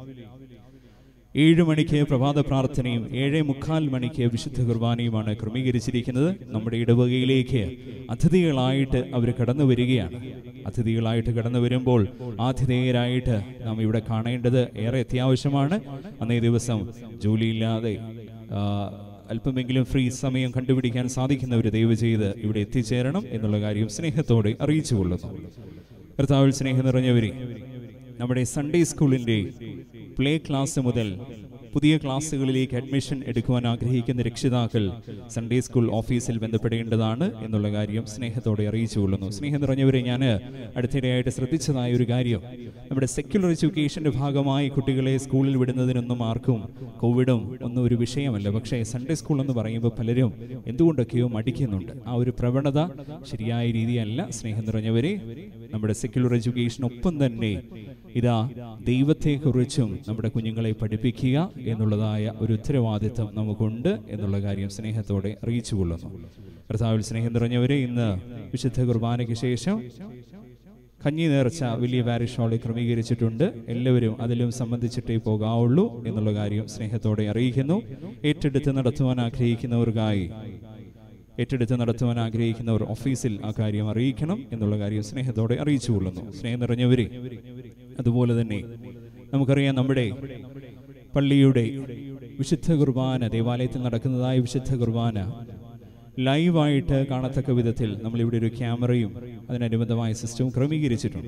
ഏഴ് മണിക്ക് പ്രഭാത പ്രാർത്ഥനയും ഏഴേ മുക്കാൽ മണിക്ക് വിശുദ്ധ കുർബാനയുമാണ് ക്രമീകരിച്ചിരിക്കുന്നത് നമ്മുടെ ഇടവകയിലേക്ക് അതിഥികളായിട്ട് അവർ കടന്നു വരികയാണ് അതിഥികളായിട്ട് കടന്നു വരുമ്പോൾ ആതിഥേയരായിട്ട് നാം ഇവിടെ കാണേണ്ടത് ഏറെ അത്യാവശ്യമാണ് അന്നേ ദിവസം ജോലിയില്ലാതെ ആ, അല്പമെങ്കിലും ഫ്രീ സമയം കണ്ടുപിടിക്കാൻ സാധിക്കുന്നവർ ദയവ് ചെയ്ത് ഇവിടെ എത്തിച്ചേരണം എന്നുള്ള കാര്യം സ്നേഹത്തോടെ അറിയിച്ചുകൊള്ളുന്നു കർത്താവിൽ സ്നേഹം നിറഞ്ഞവരെ നമ്മുടെ സൺഡേ സ്കൂളിൻ്റെ പ്ലേ ക്ലാസ് മുതൽ പുതിയ ക്ലാസ്സുകളിലേക്ക് അഡ്മിഷൻ എടുക്കുവാൻ ആഗ്രഹിക്കുന്ന രക്ഷിതാക്കൾ സൺഡേ സ്കൂൾ ഓഫീസിൽ ബന്ധപ്പെടേണ്ടതാണ് എന്നുള്ള കാര്യം സ്നേഹത്തോടെ അറിയിച്ചുകൊള്ളുന്നു സ്നേഹം നിറഞ്ഞവരെ ഞാൻ അടുത്തിടെയായിട്ട് ശ്രദ്ധിച്ചതായ ഒരു കാര്യം നമ്മുടെ സെക്യുലർ എഡ്യൂക്കേഷന്റെ ഭാഗമായി കുട്ടികളെ സ്കൂളിൽ വിടുന്നതിനൊന്നും ആർക്കും കോവിഡും ഒന്നും ഒരു വിഷയമല്ല പക്ഷേ സൺഡേ സ്കൂൾ എന്ന് പറയുമ്പോൾ പലരും എന്തുകൊണ്ടൊക്കെയോ മടിക്കുന്നുണ്ട് ആ ഒരു പ്രവണത ശരിയായ രീതിയല്ല സ്നേഹം നിറഞ്ഞവരെ നമ്മുടെ സെക്യുലർ എഡ്യൂക്കേഷനൊപ്പം തന്നെ ഇതാ ദൈവത്തെക്കുറിച്ചും നമ്മുടെ കുഞ്ഞുങ്ങളെ പഠിപ്പിക്കുക എന്നുള്ളതായ ഒരു ഉത്തരവാദിത്തം നമുക്കുണ്ട് എന്നുള്ള കാര്യം സ്നേഹത്തോടെ അറിയിച്ചുകൊള്ളുന്നു കർത്താവിൽ സ്നേഹം നിറഞ്ഞവരെ ഇന്ന് വിശുദ്ധ കുർബാനയ്ക്ക് ശേഷം കഞ്ഞി നേർച്ച വലിയ പാരിഷ് ഹാളിൽ ക്രമീകരിച്ചിട്ടുണ്ട് എല്ലാവരും അതിലും സംബന്ധിച്ചിട്ടേ പോകാവുള്ളൂ എന്നുള്ള കാര്യം സ്നേഹത്തോടെ അറിയിക്കുന്നു ഏറ്റെടുത്ത് നടത്തുവാൻ ആഗ്രഹിക്കുന്നവർക്കായി ഏറ്റെടുത്ത് നടത്തുവാൻ ആഗ്രഹിക്കുന്നവർ ഓഫീസിൽ ആ കാര്യം അറിയിക്കണം എന്നുള്ള കാര്യം സ്നേഹത്തോടെ അറിയിച്ചുകൊള്ളുന്നു സ്നേഹം നിറഞ്ഞവരെ അതുപോലെ തന്നെ നമുക്കറിയാം നമ്മുടെ പള്ളിയുടെ വിശുദ്ധ കുർബാന ദേവാലയത്തിൽ നടക്കുന്നതായ വിശുദ്ധ കുർബാന ലൈവായിട്ട് കാണത്തക്ക വിധത്തിൽ നമ്മളിവിടെ ഒരു ക്യാമറയും അതിനനുബന്ധമായ സിസ്റ്റവും ക്രമീകരിച്ചിട്ടുണ്ട്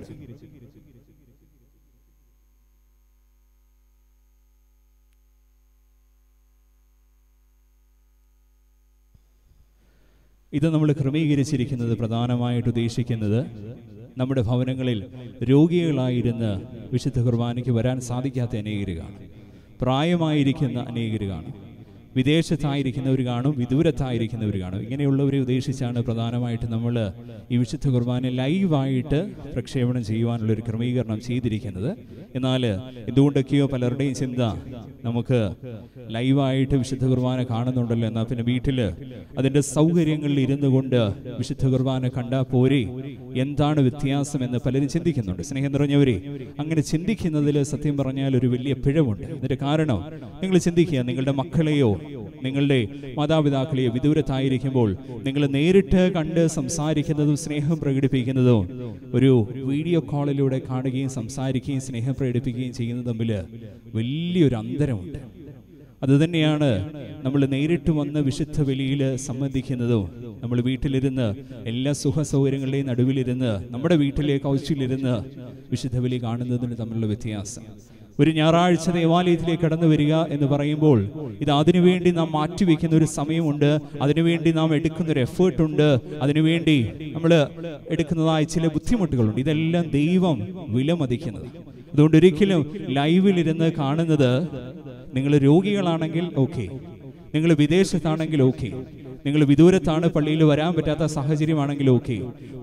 ഇത് നമ്മൾ ക്രമീകരിച്ചിരിക്കുന്നത് പ്രധാനമായിട്ട് ഉദ്ദേശിക്കുന്നത് നമ്മുടെ ഭവനങ്ങളിൽ രോഗികളായിരുന്ന് വിശുദ്ധ കുർബാനയ്ക്ക് വരാൻ സാധിക്കാത്ത അനേകർ കാണും പ്രായമായിരിക്കുന്ന അനേകർ കാണും വിദേശത്തായിരിക്കുന്നവർ കാണും വിദൂരത്തായിരിക്കുന്നവർ കാണും ഇങ്ങനെയുള്ളവരെ ഉദ്ദേശിച്ചാണ് പ്രധാനമായിട്ട് നമ്മൾ ഈ വിശുദ്ധ കുർബാന ലൈവായിട്ട് പ്രക്ഷേപണം ചെയ്യുവാനുള്ള ഒരു ക്രമീകരണം ചെയ്തിരിക്കുന്നത് എന്നാൽ എന്തുകൊണ്ടൊക്കെയോ പലരുടെയും ചിന്ത നമുക്ക് ലൈവായിട്ട് വിശുദ്ധ കുർബാന കാണുന്നുണ്ടല്ലോ എന്നാൽ പിന്നെ വീട്ടിൽ അതിൻ്റെ സൗകര്യങ്ങളിൽ ഇരുന്നു കൊണ്ട് വിശുദ്ധ കുർബാന കണ്ടാൽ പോരെ എന്താണ് വ്യത്യാസം എന്ന് പലരും ചിന്തിക്കുന്നുണ്ട് സ്നേഹം നിറഞ്ഞവരെ അങ്ങനെ ചിന്തിക്കുന്നതിൽ സത്യം പറഞ്ഞാൽ ഒരു വലിയ പിഴവുണ്ട് ഇതിന്റെ കാരണം നിങ്ങൾ ചിന്തിക്കുക നിങ്ങളുടെ മക്കളെയോ നിങ്ങളുടെ മാതാപിതാക്കളെയോ വിദൂരത്തായിരിക്കുമ്പോൾ നിങ്ങൾ നേരിട്ട് കണ്ട് സംസാരിക്കുന്നതും സ്നേഹം പ്രകടിപ്പിക്കുന്നതും ഒരു വീഡിയോ കോളിലൂടെ കാണുകയും സംസാരിക്കുകയും സ്നേഹം പ്രകടിപ്പിക്കുകയും ചെയ്യുന്നത് തമ്മിൽ വലിയൊരു അന്തരമുണ്ട് അതുതന്നെയാണ് നമ്മൾ നേരിട്ട് വന്ന് വിശുദ്ധ ബലിയിൽ സംബന്ധിക്കുന്നതും നമ്മൾ വീട്ടിലിരുന്ന് എല്ലാ സുഖ സൗകര്യങ്ങളുടെയും നടുവിലിരുന്ന് നമ്മുടെ വീട്ടിലെ കൗച്ചിലിരുന്ന് വിശുദ്ധ ബലി കാണുന്നതിന് തമ്മിലുള്ള വ്യത്യാസം ഒരു ഞായറാഴ്ച ദേവാലയത്തിലേക്ക് കടന്നു വരിക എന്ന് പറയുമ്പോൾ ഇത് അതിനുവേണ്ടി നാം മാറ്റിവെക്കുന്ന ഒരു സമയമുണ്ട് അതിനുവേണ്ടി നാം എടുക്കുന്ന ഒരു എഫേർട്ട് ഉണ്ട് അതിനുവേണ്ടി നമ്മൾ എടുക്കുന്നതായ ചില ബുദ്ധിമുട്ടുകളുണ്ട് ഇതെല്ലാം ദൈവം വിലമതിക്കുന്നത് അതുകൊണ്ട് ഒരിക്കലും ലൈവിലിരുന്ന് കാണുന്നത് നിങ്ങൾ രോഗികളാണെങ്കിൽ ഓക്കെ നിങ്ങൾ വിദേശത്താണെങ്കിൽ ഓക്കെ നിങ്ങൾ വിദൂരത്താണ് പള്ളിയിൽ വരാൻ പറ്റാത്ത സാഹചര്യമാണെങ്കിൽ ഓക്കെ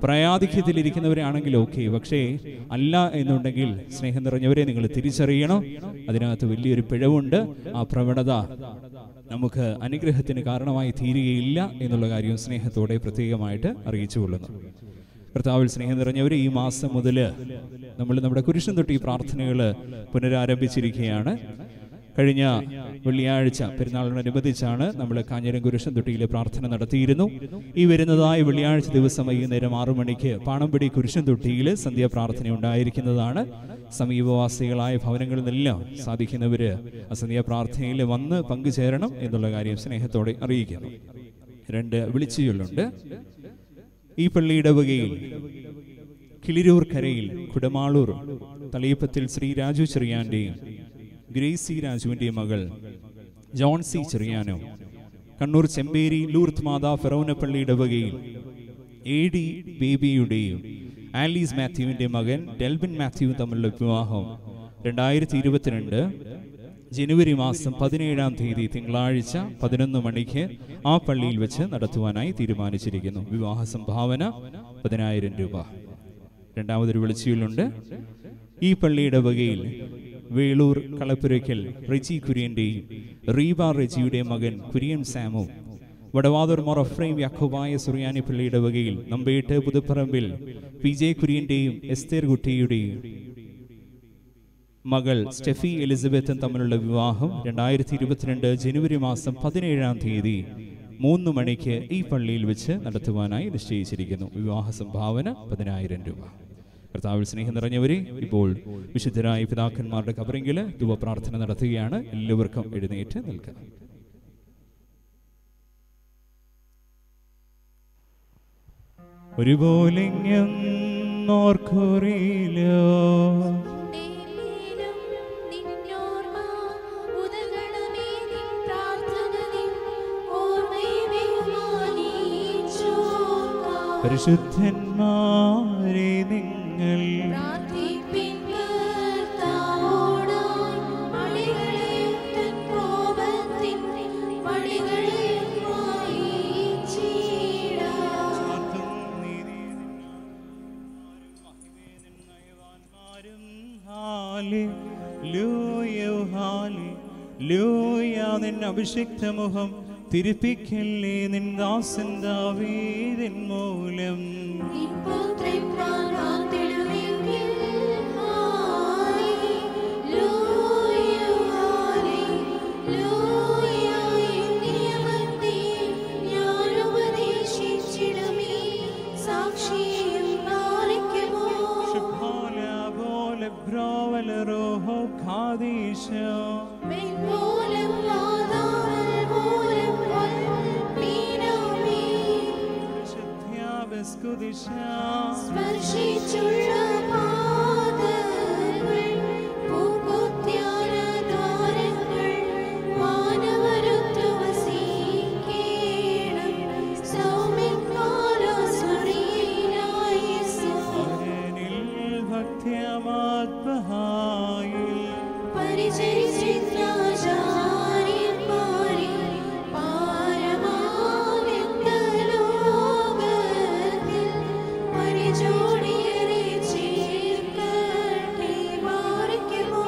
പ്രായാധിക്യത്തിലിരിക്കുന്നവരാണെങ്കിൽ ഓക്കെ പക്ഷേ അല്ല എന്നുണ്ടെങ്കിൽ സ്നേഹം നിറഞ്ഞവരെ നിങ്ങൾ തിരിച്ചറിയണം അതിനകത്ത് വലിയൊരു പിഴവുണ്ട് ആ പ്രവണത നമുക്ക് അനുഗ്രഹത്തിന് കാരണമായി തീരുകയില്ല എന്നുള്ള കാര്യം സ്നേഹത്തോടെ പ്രത്യേകമായിട്ട് അറിയിച്ചു കൊള്ളുന്നു കർത്താവിൽ സ്നേഹം നിറഞ്ഞവർ ഈ മാസം മുതൽ നമ്മൾ നമ്മുടെ കുരിശൻ തൊട്ടി പ്രാർത്ഥനകൾ പുനരാരംഭിച്ചിരിക്കുകയാണ് കഴിഞ്ഞ വെള്ളിയാഴ്ച പെരുന്നാളിനോടനുബന്ധിച്ചാണ് നമ്മൾ കാഞ്ഞിരം കുരിശൻ തൊട്ടിയിലെ പ്രാർത്ഥന നടത്തിയിരുന്നു ഈ വരുന്നതായ വെള്ളിയാഴ്ച ദിവസം വൈകുന്നേരം ആറു മണിക്ക് പാണമ്പടി കുരിശൻ തൊട്ടിയിൽ സന്ധ്യാപ്രാർത്ഥന ഉണ്ടായിരിക്കുന്നതാണ് സമീപവാസികളായ ഭവനങ്ങളിൽ നിന്നെല്ലാം സാധിക്കുന്നവര് ആ സന്ധ്യാപ്രാർത്ഥനയിൽ വന്ന് പങ്കുചേരണം എന്നുള്ള കാര്യം സ്നേഹത്തോടെ അറിയിക്കുന്നു രണ്ട് വിളിച്ചുചൊല്ലുണ്ട് ഈ പള്ളിയുടെ വകയിൽ കിളിരൂർ കരയിൽ കുടമാളൂർ തളിയപ്പത്തിൽ ശ്രീ രാജു ചെറിയാന്റെയും ഗ്രേസി രാജുവിന്റെയും മകൾ ജോൺ സി ചെറിയാനോ കണ്ണൂർ ചെമ്പേരി ലൂർത്ത് മാതാ ഫെറോനപ്പള്ളിയുടെ വകയിൽ എ ഡി ബേബിയുടെയും ആലീസ് മാത്യുവിന്റെ മകൻ ഡെൽബിൻ മാത്യു തമ്മിലുള്ള വിവാഹം രണ്ടായിരത്തി ഇരുപത്തിരണ്ട് ജനുവരി മാസം പതിനേഴാം തീയതി തിങ്കളാഴ്ച പതിനൊന്ന് മണിക്ക് ആ പള്ളിയിൽ വെച്ച് നടത്തുവാനായി തീരുമാനിച്ചിരിക്കുന്നു വിവാഹ സംഭാവന പതിനായിരം രൂപ രണ്ടാമതൊരു വിളിച്ചുകളുണ്ട് ഈ പള്ളിയുടെ വകയിൽ വേളൂർ കളപ്പുരയ്ക്കൽ റെജി കുര്യന്റെയും റീബ റെജിയുടെ മകൻ കുര്യൻ സാമും വടവാതൂർ മൊറഫ്രൈം യാക്കോബായ സുറിയാനി പള്ളിയുടെ വകയിൽ നമ്പേട്ട് പുതുപ്പറമ്പിൽ പി ജെ കുര്യന്റെയും എസ്തേർ കുട്ടിയുടെയും മകൾ സ്റ്റെഫി എലിസബത്തും തമ്മിലുള്ള വിവാഹം രണ്ടായിരത്തി ഇരുപത്തിരണ്ട് ജനുവരി മാസം പതിനേഴാം തീയതി മൂന്ന് മണിക്ക് ഈ പള്ളിയിൽ വെച്ച് നടത്തുവാനായി നിശ്ചയിച്ചിരിക്കുന്നു വിവാഹ സംഭാവന പതിനായിരം രൂപ കർത്താവിൽ സ്നേഹം നിറഞ്ഞവരെ ഇപ്പോൾ വിശുദ്ധരായ പിതാക്കന്മാരുടെ കബറിങ്കിൽ ധുവ പ്രാർത്ഥന നടത്തുകയാണ് എല്ലാവർക്കും എഴുന്നേറ്റ് നിൽക്കുക ഒരുപോലെ ഓർക്കുറിയിലോ ും നിന്നോർമ്മ ഉദകണമേ നിൻ പ്രാർത്ഥന നിൻ ഓർമ്മയെ ബഹുമാനിച്ചോർക്കാം. പരിശുദ്ധന്മാരെ നിങ്ങൾ പ്രാർത്ഥിപ്പിൻ കർത്താവോടായി അടികളെയും തൻ കോപത്തിൻ വടികളെയും മായിച്ചിടാം. ആ ലൂയ നിൻ അഭിഷിക്ത മുഖം തിരുപ്പിക്കല്ലേ നിൻ ദാസൻ ദാവീദിൻ മൂലം സാക്ഷിയും പാലിക്കുമോ ശുഭോല പോലെ ബ്രോവല റോഹോ ഖാദീശ മെൻമൂലം വാദാവൽ മൂലം വൽമീനാമീ ശുദ്ധ്യാബസ്കുദിശ സ്പർശിച്ചുള്ള പാദങ്ങൾ പൂക്കുത്യാന ദ്വാരങ്ങൾ മാനവരുത്തു വസിക്കേണം സൗമ്യകാലസ്മരീനായി അവനിൽ ഭക്ത്യമാത്മഹായിൽ പരിചരിച്ചിത്രാചാര്യന്മാരെ പാരമാനന്ദലോകത്തിൽ പരിചോടിയരെ ചേർക്കട്ടെ മാറിക്കുമോ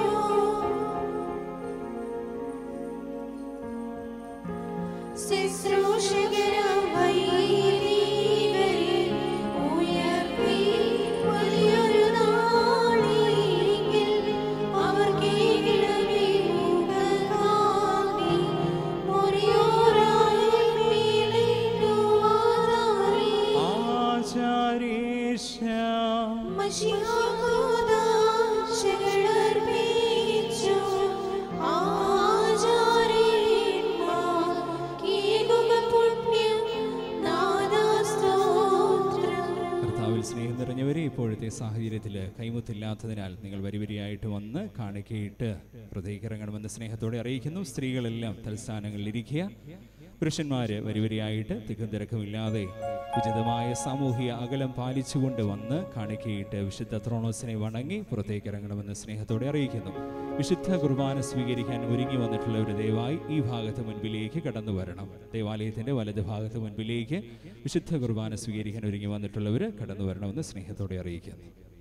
ശുശ്രൂഷകരാം വൈദികരെ ഉയർത്തി വലിയൊരു നാളിൽ അവർ കേൾക്കണമേ മുഖകാന്തി മുറിയോരായി മേലിടുവാതായി ആചാരീശ മഷിഹാകൂദാശകളർപ്പിച്ചു ആചാര്യന്മാർ കീകുക പുണ്യം നാദാസ്തോത്രം കർത്താവിൽ സ്നേഹം നിറഞ്ഞവരെ ഇപ്പോഴത്തെ സാഹചര്യത്തിൽ കൈമുത്തില്ലാത്തതിനാൽ നിങ്ങൾ വരിവരിയായിട്ട് വന്ന് കാണിക്കയിട്ട് ഹൃദയക്ക് ഇറങ്ങണമെന്ന് സ്നേഹത്തോടെ അറിയിക്കുന്നു സ്ത്രീകളെല്ലാം തൽസ്ഥാനങ്ങളിൽ ഇരിക്കുക പുരുഷന്മാര് വരിവരിയായിട്ട് തിക്കും തിരക്കുമില്ലാതെ ഉചിതമായ സാമൂഹിക അകലം പാലിച്ചുകൊണ്ട് വന്ന് കാണിക്കയിട്ട് വിശുദ്ധ ത്രോണോസിനെ വണങ്ങി പുറത്തേക്ക് ഇറങ്ങണമെന്ന് സ്നേഹത്തോടെ അറിയിക്കുന്നു വിശുദ്ധ കുർബാന സ്വീകരിക്കാൻ ഒരുങ്ങി വന്നിട്ടുള്ളവർ ദയവായി ഈ ഭാഗത്ത് മുൻപിലേക്ക് കടന്നു വരണം ദേവാലയത്തിന്റെ വലത് ഭാഗത്ത് മുൻപിലേക്ക് വിശുദ്ധ കുർബാന സ്വീകരിക്കാൻ ഒരുങ്ങി വന്നിട്ടുള്ളവർ കടന്നു വരണമെന്ന് സ്നേഹത്തോടെ അറിയിക്കുന്നു